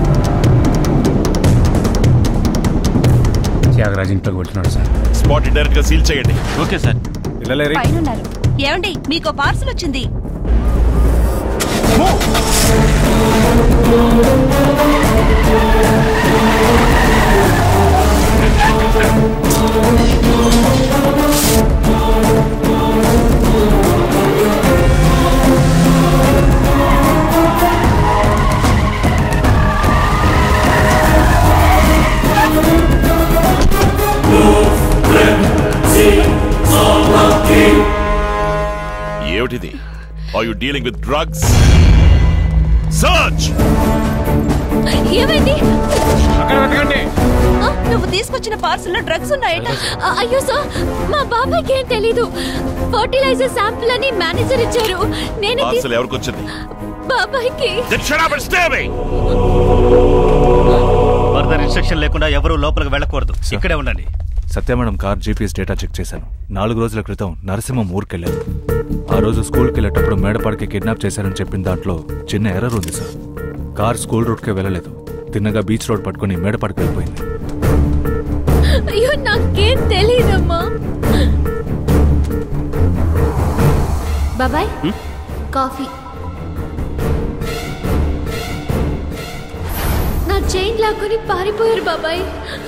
త్యాగరాజ్ ఇంట్లోకి వెళ్తున్నాడు సార్ స్పాట్ డైరెక్ట్ గా సీల్ చేయండి ఓకే సార్ పిల్లలేరి పైనున్నారు ఏమండి మీకు పార్సల్ వచ్చింది ఏమిటిది are you dealing with drugs search ఏమైంది అక్కడ వెతకండి ఆ, నువ్వు తీసుకొచ్చిన పార్సల్ లో డ్రగ్స్ ఉన్నాయట ఆ, అయ్యో సార్ మా బాబాయ్కి ఏం తెలీదు ఫర్టిలైజర్ శాంపుల్ అని మేనేజర్ ఇచ్చారు నేనే తీస్- పార్సల్ ఎవరికి వచ్చింది బాబాయ్కి Then shut up and stay away. Further instruction లేకుండా ఎవరు లోపలికి వెళ్ళకూడదు ఇక్కడే ఉండండి Satya madam car GPS data check చేశాను నాలుగు రోజుల క్రితం నరసింహం ఊరికెళ్ళారు ఆ రోజు స్కూల్కి వెళ్ళేటప్పుడు మేడపాడికి కిడ్నాప్ చేశారని చెప్పిన దాంట్లో చిన్న ఎర్రర్ ఉంది సార్ కార్ స్కూల్ రూట్కే వెళ్ళలేదు తిన్నగా బీచ్ రోడ్ పట్టుకుని మేడపాడికి వెళ్ళిపోయింది అయ్యో నాకేం తెలీదమ్మా బాబాయ్ కాఫీ నా చైన్ లాక్కుని పారిపోయారు బాబాయ్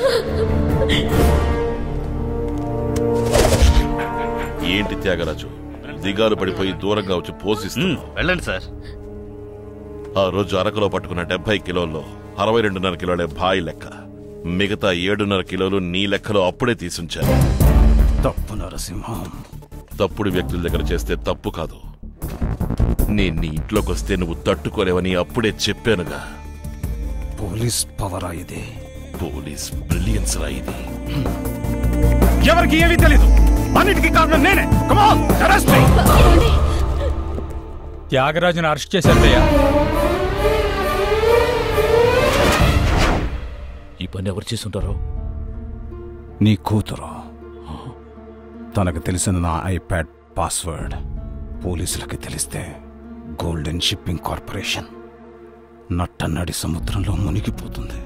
ఏంటి త్యాగరాజు దిగాలు పడిపోయి దూరంగా వచ్చి పోషిస్తూ వెళ్ళండి సార్ ఆ రోజు అరకులో పట్టుకున్న డెబ్బై కిలోల్లో అరవై రెండున్నర కిలోలే భాయ్ లెక్క మిగతా ఏడున్నర కిలోలు నీ లెక్కలో అప్పుడే తీసుంచాను తప్పు నరసింహం తప్పుడు వ్యక్తుల దగ్గర చేస్తే తప్పు కాదు నేను నీ ఇంట్లోకి వస్తే నువ్వు తట్టుకోలేవని అప్పుడే చెప్పానుగా పోలీస్ పవరా ఇది పోలీస్ బ్రిలియన్స్ రా ఇది ఎవరికి ఏమీ తెలీదు అన్నిటికీ కారణం నేనే కమాన్ అరెస్ట్ త్యాగరాజును అరెస్ట్ చేశారయ్యా ఈ పని ఎవరు చేసుంటారో నీ కూతురు తనకు తెలిసిన నా ఐప్యాడ్ పాస్వర్డ్ పోలీసులకి తెలిస్తే గోల్డెన్ షిప్పింగ్ కార్పొరేషన్ నట్టన్నడి సముద్రంలో మునిగిపోతుంది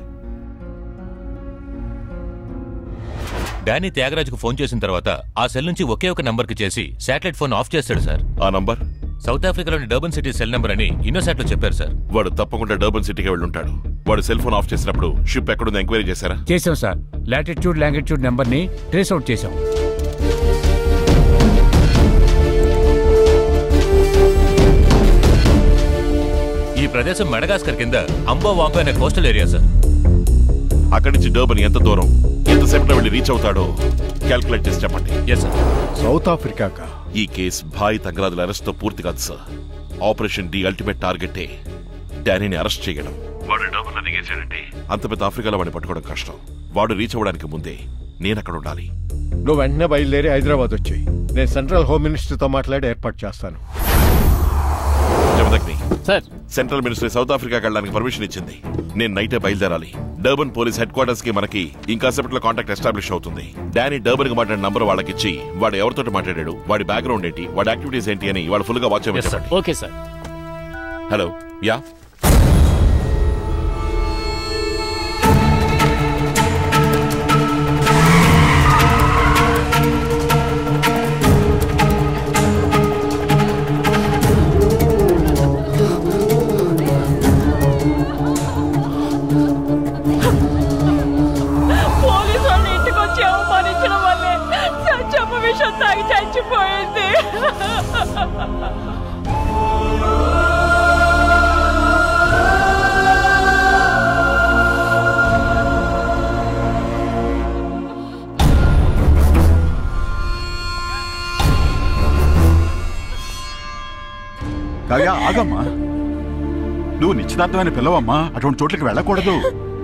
డానీ త్యాగరాజుకు ఫోన్ చేసిన తర్వాత ఆ సెల్ నుంచి ఒకే ఒక నంబర్కి చేసి శాటిలైట్ ఫోన్ ఆఫ్ చేస్తాడు సార్ ఆ నంబర్ సౌత్ ఆఫ్రికాలోని డర్బన్ సిటీ సెల్ నెంబర్ అని ఇన్నోసాట్ లో చెప్పారు సార్ వాడు తప్పకుండా డర్బన్ సిటీకి వెళ్ళుంటాడు వాడు సెల్ ఫోన్ ఆఫ్ చేసినప్పుడు షిప్ ఎక్కడుంది ఎంక్వైరీ చేశారా చేసాం సార్ లాటిట్యూడ్ లాంగిట్యూడ్ నెంబర్ని ట్రేస్ అవుట్ చేసాం ఈ ప్రదేశం మెడగాస్కర్ కింద అంబో వాంపో అనే కోస్టల్ ఏరియా సార్ అక్కడి నుంచి డర్బన్ ఎంత దూరం ఎంతసేపట్లో వెళ్ళి రీచ్ అవుతాడో క్యాల్కులేట్ చేసి చెప్పండి ఎస్ సార్ సౌత్ ఆఫ్రికాకా ఈ కేసు భాయ్ తంగరాజుల అరెస్ట్ తో పూర్తి కాదు సార్ ఆపరేషన్ డి అల్టిమేట్ టార్గెటే డానీని అరెస్ట్ చేయడం వాడు డబ్బులు దిగేసాడంటే అంత పెద్ద ఆఫ్రికాలో వాడిని పట్టుకోవడం కష్టం వాడు రీచ్ అవ్వడానికి ముందే నేను అక్కడ ఉండాలి నువ్వు వెంటనే బయలుదేరి హైదరాబాద్ వచ్చాయి నేను సెంట్రల్ హోమ్ మినిస్టర్తో మాట్లాడి ఏర్పాటు చేస్తాను Jamadagni sir central ministry South ఆఫ్రికాకి వెళ్ళడానికి పర్మిషన్ ఇచ్చింది నేను నైటే బయలుదేరాలి డర్బన్ పోలీస్ హెడ్ క్వార్టర్స్ కి మనకి ఇంకాసేపట్లో కాంటాక్ట్ ఎస్టాబ్లిష్ అవుతుంది డానీ డర్బన్ కి మాట్లాడిన నంబర్ వాళ్ళకి ఇచ్చి వాడు ఎవరితో మాట్లాడాడు వాడి బ్యాక్గ్రౌండ్ ఏంటి వాడి యాక్టివిటీస్ ఏంటి అని వాళ్ళు ఫుల్ గా వాచ్ చేయమని చెప్పండి okay sir hello yeah police వాళ్ళు ఇంటికి వచ్చి అవమానించడం వల్లే సత్యమ్మ విషయం తాగి చచ్చిపోయింది కావ్య ఆగమ్మా నువ్వు నిశ్చితార్థమైన పిల్లవమ్మా అటువంటి చోట్లకి వెళ్ళకూడదు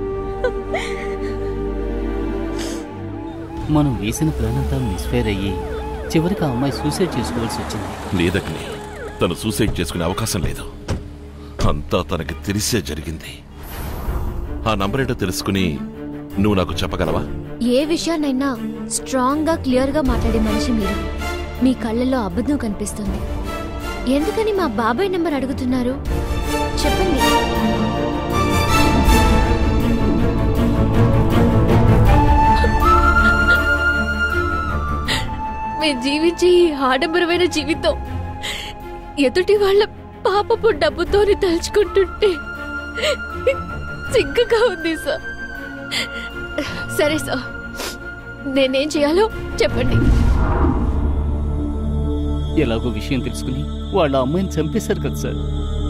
మనం వేసిన ప్లాన్ అంతా మిస్ఫైర్ అయ్యి చివరికి ఆ అమ్మాయి సూసైడ్ చేసుకోవాల్సి వచ్చింది లేదగ్ని తను సూసైడ్ చేసుకునే అవకాశం లేదు అంతా తనకి తెలిసే జరిగింది ఆ నంబర్ ఏంటో తెలుసుకుని నువ్వు నాకు చెప్పగలవా ఏ విషయాన్నైనా స్ట్రాంగ్ గా క్లియర్ గా మాట్లాడే మనిషి మీరు మీ కళ్ళల్లో అబద్ధం కనిపిస్తుంది ఎందుకని మా బాబాయ్ నెంబర్ అడుగుతున్నారు చెప్పండి మేము జీవించే ఈ ఆడంబరమైన జీవితం ఎదుటి వాళ్ళ పాపపు డబ్బుతోని తలుచుకుంటుంటే సిగ్గుగా ఉంది సార్ సరే సార్ నేనేం చేయాలో చెప్పండి ఎలాగో విషయం తెలుసుకుని వాళ్ళ అమ్మాయిని చంపేశారు కదా సార్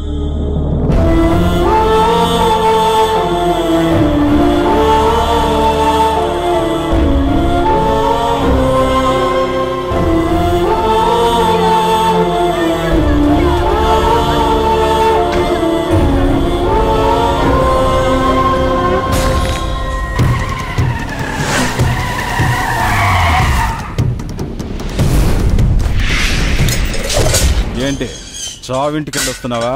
ఏంటి చావింటికి వెళ్ళి వస్తున్నావా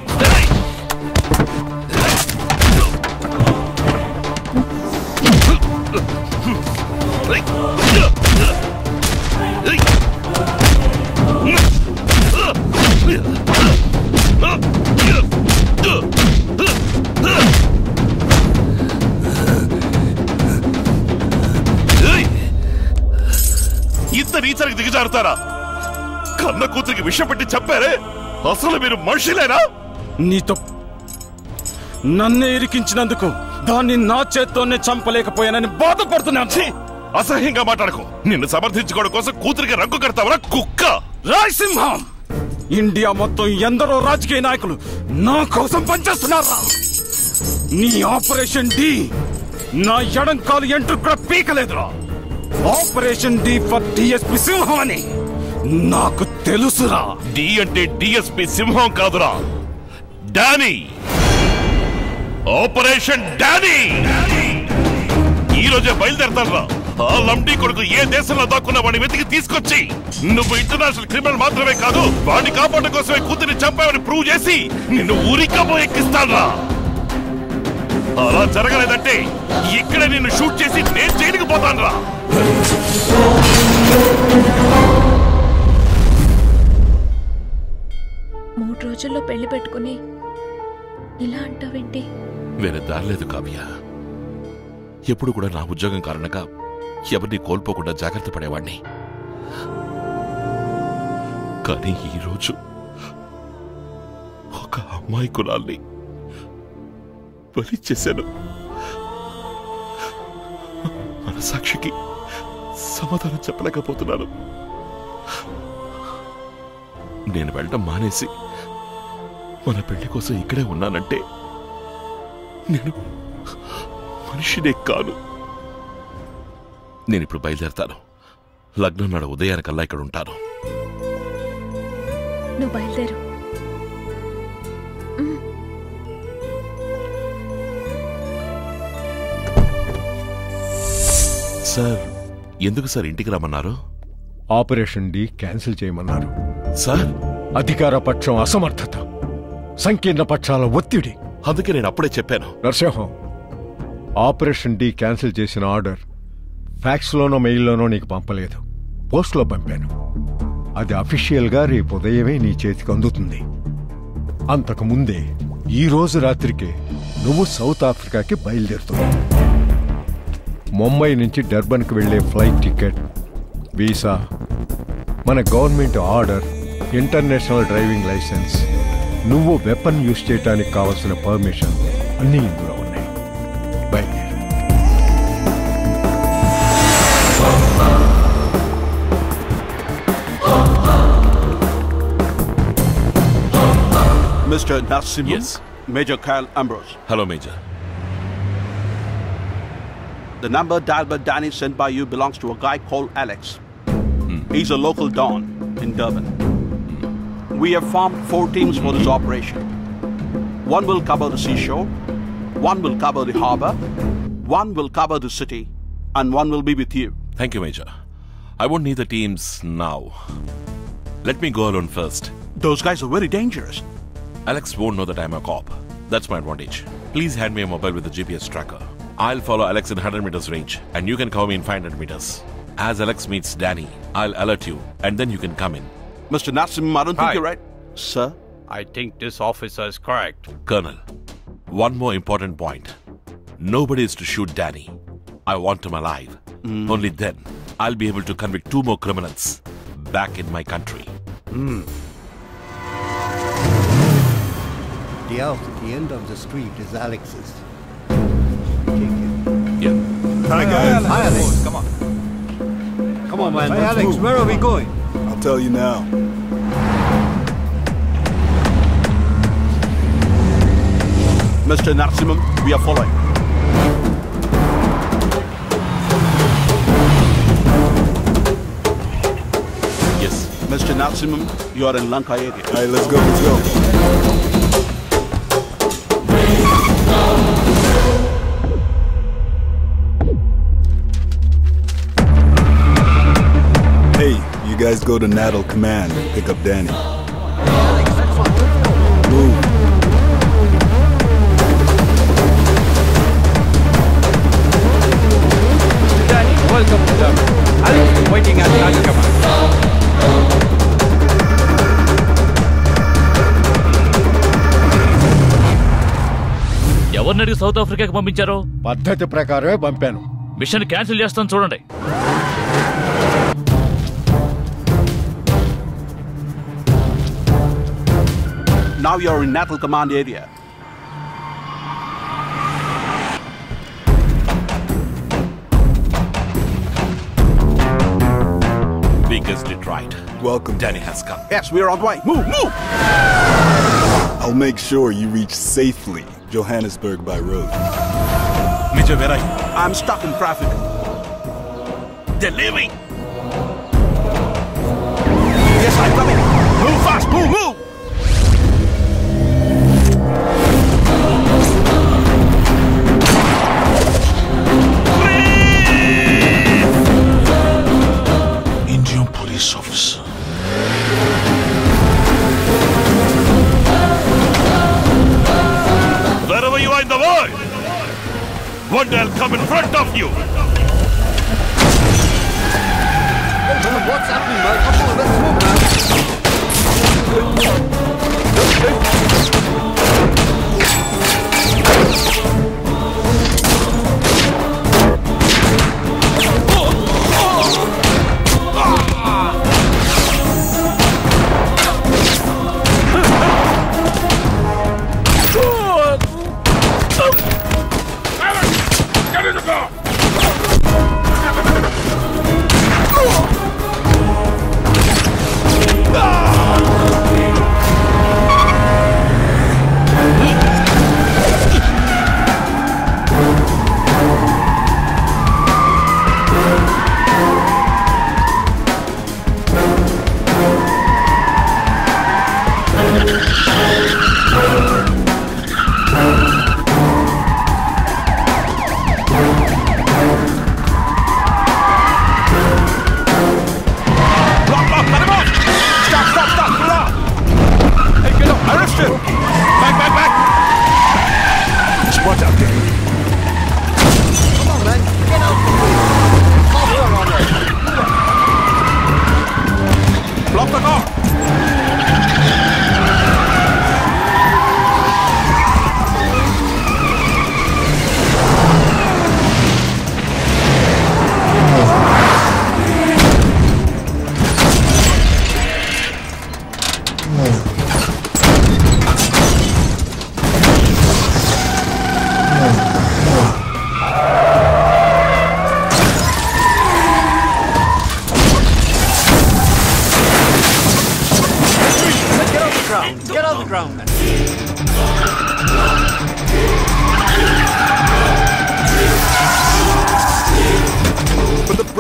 ఇంత నీచరికి దిగజారుతారా కన్న కూతురికి విషం పెట్టి చెప్పారే అసలు మీరు మనుషులేనా నీతో నన్నే ఇరికించినందుకు దాన్ని నా చేత్తోనే చంపలేకపోయానని బాధపడుతున్నాను ఛీ! అసహ్యంగా మాట్లాడకు నిన్ను సమర్థించుకోవడం కోసం కూతురికి రంగు కడతావరా కుక్క రాయసింహం ఇండియా మొత్తం ఎందరో రాజకీయ నాయకులు నా కోసం పనిచేస్తున్నారా నీ ఆపరేషన్ డి నా ఎడం కాలు ఎంట్రు కూడా పీకలేదురా operation D for DSP Simham అని నాకు తెలుసురా డి అంటే డిఎస్పి సింహం కాదురా డానీ ఆపరేషన్ డానీ ఈ రోజే బయలుదేరతారా ఆ లంబీ కొడుకు ఏ దేశంలో దాక్కున్న వాడిని వెతికి తీసుకొచ్చి నువ్వు ఇంటర్నేషనల్ క్రిమినల్ మాత్రమే కాదు వాడిని కాపాడడం కోసమే కూతురిని చంపావని ప్రూవ్ చేసి నిన్ను ఊరికబో ఎక్కిస్తాన్రా అలా జరగలేదంటే ఇక్కడే నిన్ను షూట్ చేసి నేను జైలుకి పోతాన్రా మూడు రోజుల్లో పెళ్లి పెట్టుకుని ఇలా అంటావేంటి వేరే దారిలేదు కావ్య ఎప్పుడు కూడా నా ఉద్యోగం కారణంగా ఎవరిని కోల్పోకుండా జాగ్రత్త పడేవాణ్ణి కానీ ఈరోజు ఒక అమ్మాయి కులాల్ని బలి చేశాను మనసాక్షికి సమాధానం చెప్పలేకపోతున్నాను నేను వెళ్ళడం మానేసి మన పెళ్లి కోసం ఇక్కడే ఉన్నానంటే నేను మనిషినే కాను నేను ఇప్పుడు బయలుదేరతాను లగ్నం నాడు ఉదయానికల్లా ఇక్కడ ఉంటాను నువ్వు బయలుదేరు సార్ ఎందుకు సార్ ఇంటికి రమ్మన్నారు ఆపరేషన్ డి క్యాన్సిల్ చేయమన్నారు సార్ అధికార పక్షం అసమర్థత సంకీర్ణ పక్షాల ఒత్తిడి అందుకే నేను అప్పుడే చెప్పాను నరసింహం ఆపరేషన్ డి క్యాన్సిల్ చేసిన ఆర్డర్ ఫ్యాక్స్లోనో మెయిల్లోనో నీకు పంపలేదు పోస్ట్లో పంపాను అది అఫీషియల్గా రేపు ఉదయమే నీ చేతికి అందుతుంది అంతకు ముందే ఈ రోజు రాత్రికే నువ్వు సౌత్ ఆఫ్రికాకి బయలుదేరుతున్నావు ముంబై నుంచి డర్బన్కి వెళ్లే ఫ్లైట్ టికెట్ వీసా మన government order international driving licence నువ్వు వెపన్ యూజ్ చేయడానికి కావలసిన పర్మిషన్ అన్నీ ఇందులో ఉన్నాయి బయలుదేరు Mr. Nassim. Yes. Major Kyle Ambrose. Hello major The number dialed by Danny sent by you belongs to a guy called Alex. He's a local don in Durban. We have formed four teams for this operation. One will cover the seashore, one will cover the harbor, one will cover the city, and one will be with you. Thank you major I won't need the teams now let me go alone first Those guys are very dangerous. Alex won't know that I'm a cop. That's my advantage. Please hand me a mobile with a GPS tracker. I'll follow Alex in 100 meters range, and you can cover me in 500 meters. As Alex meets Danny, I'll alert you, and then you can come in. Mr. Nassim, I don't think Hi. you're right. Sir? I think this officer is correct. Colonel, one more important point. Nobody is to shoot Danny. I want him alive. Mm. Only then I'll be able to convict two more criminals back in my country. The house at the end of the street is Alex's. Yeah. Hi, guys. Hi, Alex. Come on. Come on, man. Hey, let's Alex, move. where are we going? I'll tell you now. Mr. Narsimam, we are following. Yes. Mr. Narsimam, you are in Lanka area. All right, let's go, let's go. Hey, you guys go to Natal Command and pick up Danny. Move. Danny, welcome to the Alex waiting at Natal Command. ఎవరిని అడిగి south ఆఫ్రికాకి పంపించారు పద్ధతి ప్రకారమే పంపాను machine cancel చేస్తాను చూడండి Now you are in Natal Command area. We guessed it right. Welcome. Danny has come. Yes, we are on the way. Move, move! I'll make sure you reach safely Johannesburg by road. Major, where are you? I'm stuck in traffic. They're leaving. Yes, I'm coming. Move fast, move, move! Indian police officer. Wherever you are in the world, one day I'll come in front of you. What's happening, man? Come on, let's move, man. Get in the car!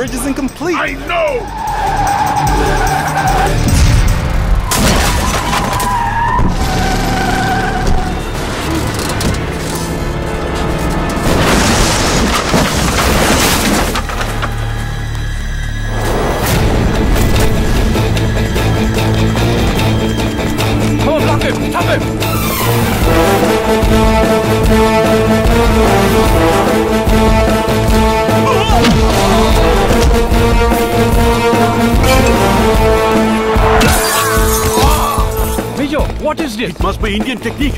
bridge is incomplete. I know! Come on, block him! Stop him! Major, what is this? It must be Indian technique.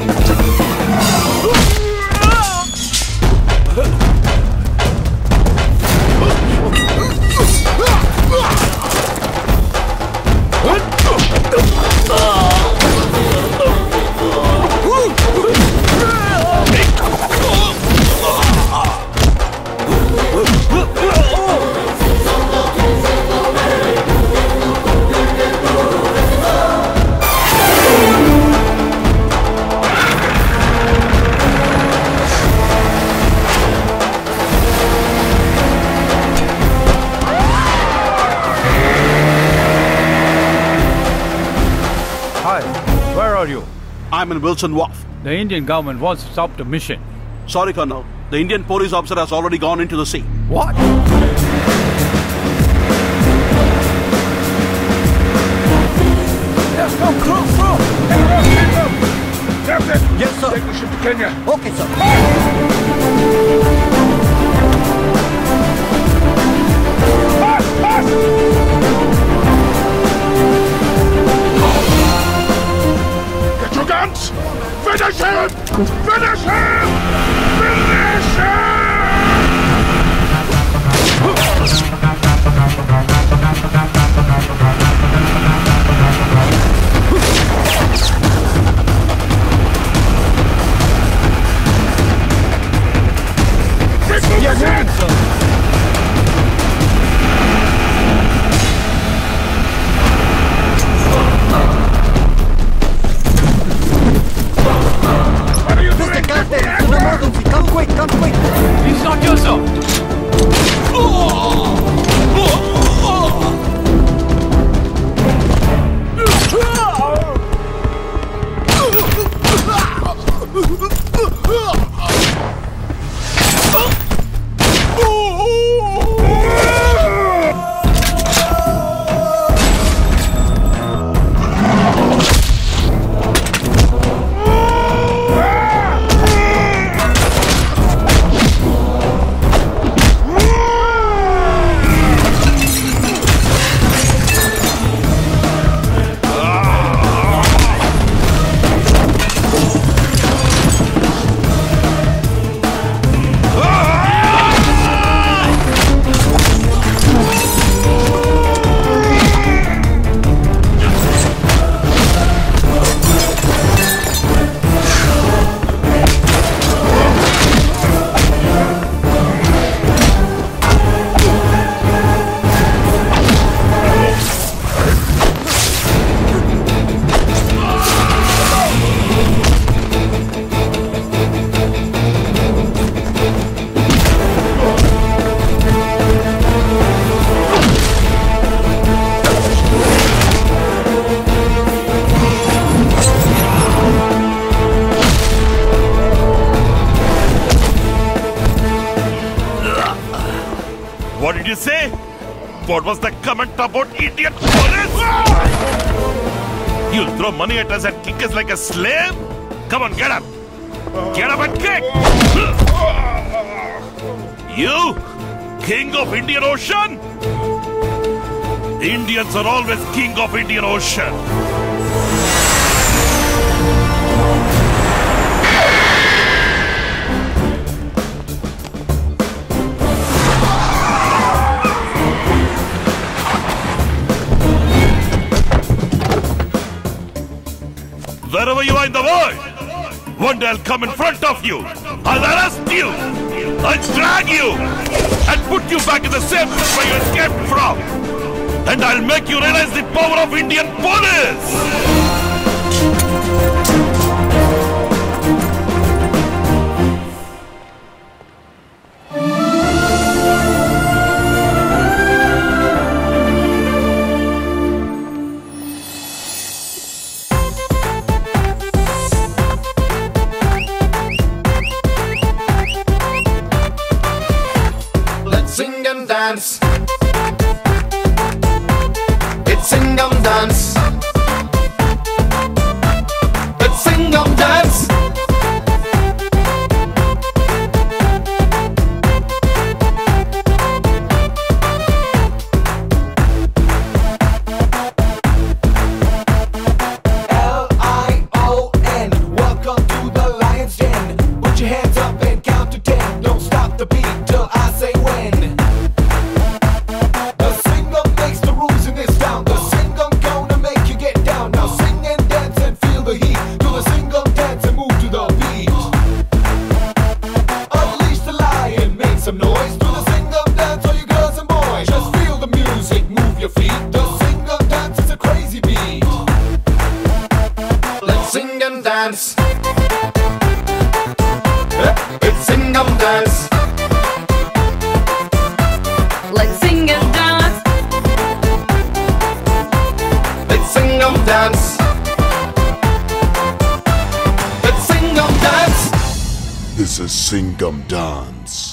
Hi, where are you? I'm in Wilson Wharf. The Indian government wants to stop the mission. Sorry, Colonel. The Indian police officer has already gone into the sea. What? Yes, come, crew, crew! Hey, row, hey, row! Captain! Yes, sir. Take the ship to Kenya. Okay, sir. Pass, pass! Get your guns! Finish him! Finish him! Finish him! Yes, sir. Mr. Captain, it's an emergency. Come quick, come quick. It's not you, sir. What did you say? What was the comment about Indian police? You'll throw money at us and kick us like a slave? Come on, get up. Get up and kick. You, king of Indian Ocean? Indians are always king of Indian Ocean. Wherever you are in the world, one day I'll come in front of you. I'll arrest you. I'll drag you and put you back in the same place where you escaped from. And I'll make you realize the power of Indian police. dance. It's Singham dance. It's Singham dance. L-I-O-N. Welcome to the Lion's Den. Put your hands up and count to ten. Don't stop the beat till I say when. The singer makes the rules in this town. The singer gonna make you get down. Now sing and dance and feel the heat. Do the singer dance and move to the beat. Unleash the lion, make some noise. Do the singer dance, all you girls and boys. Just feel the music, move your feet. The singer dance is a crazy beat. Let's sing and dance. It's Singham dance. Let's sing and dance. It's Singham dance. It's Singham dance. This is Singham Dance.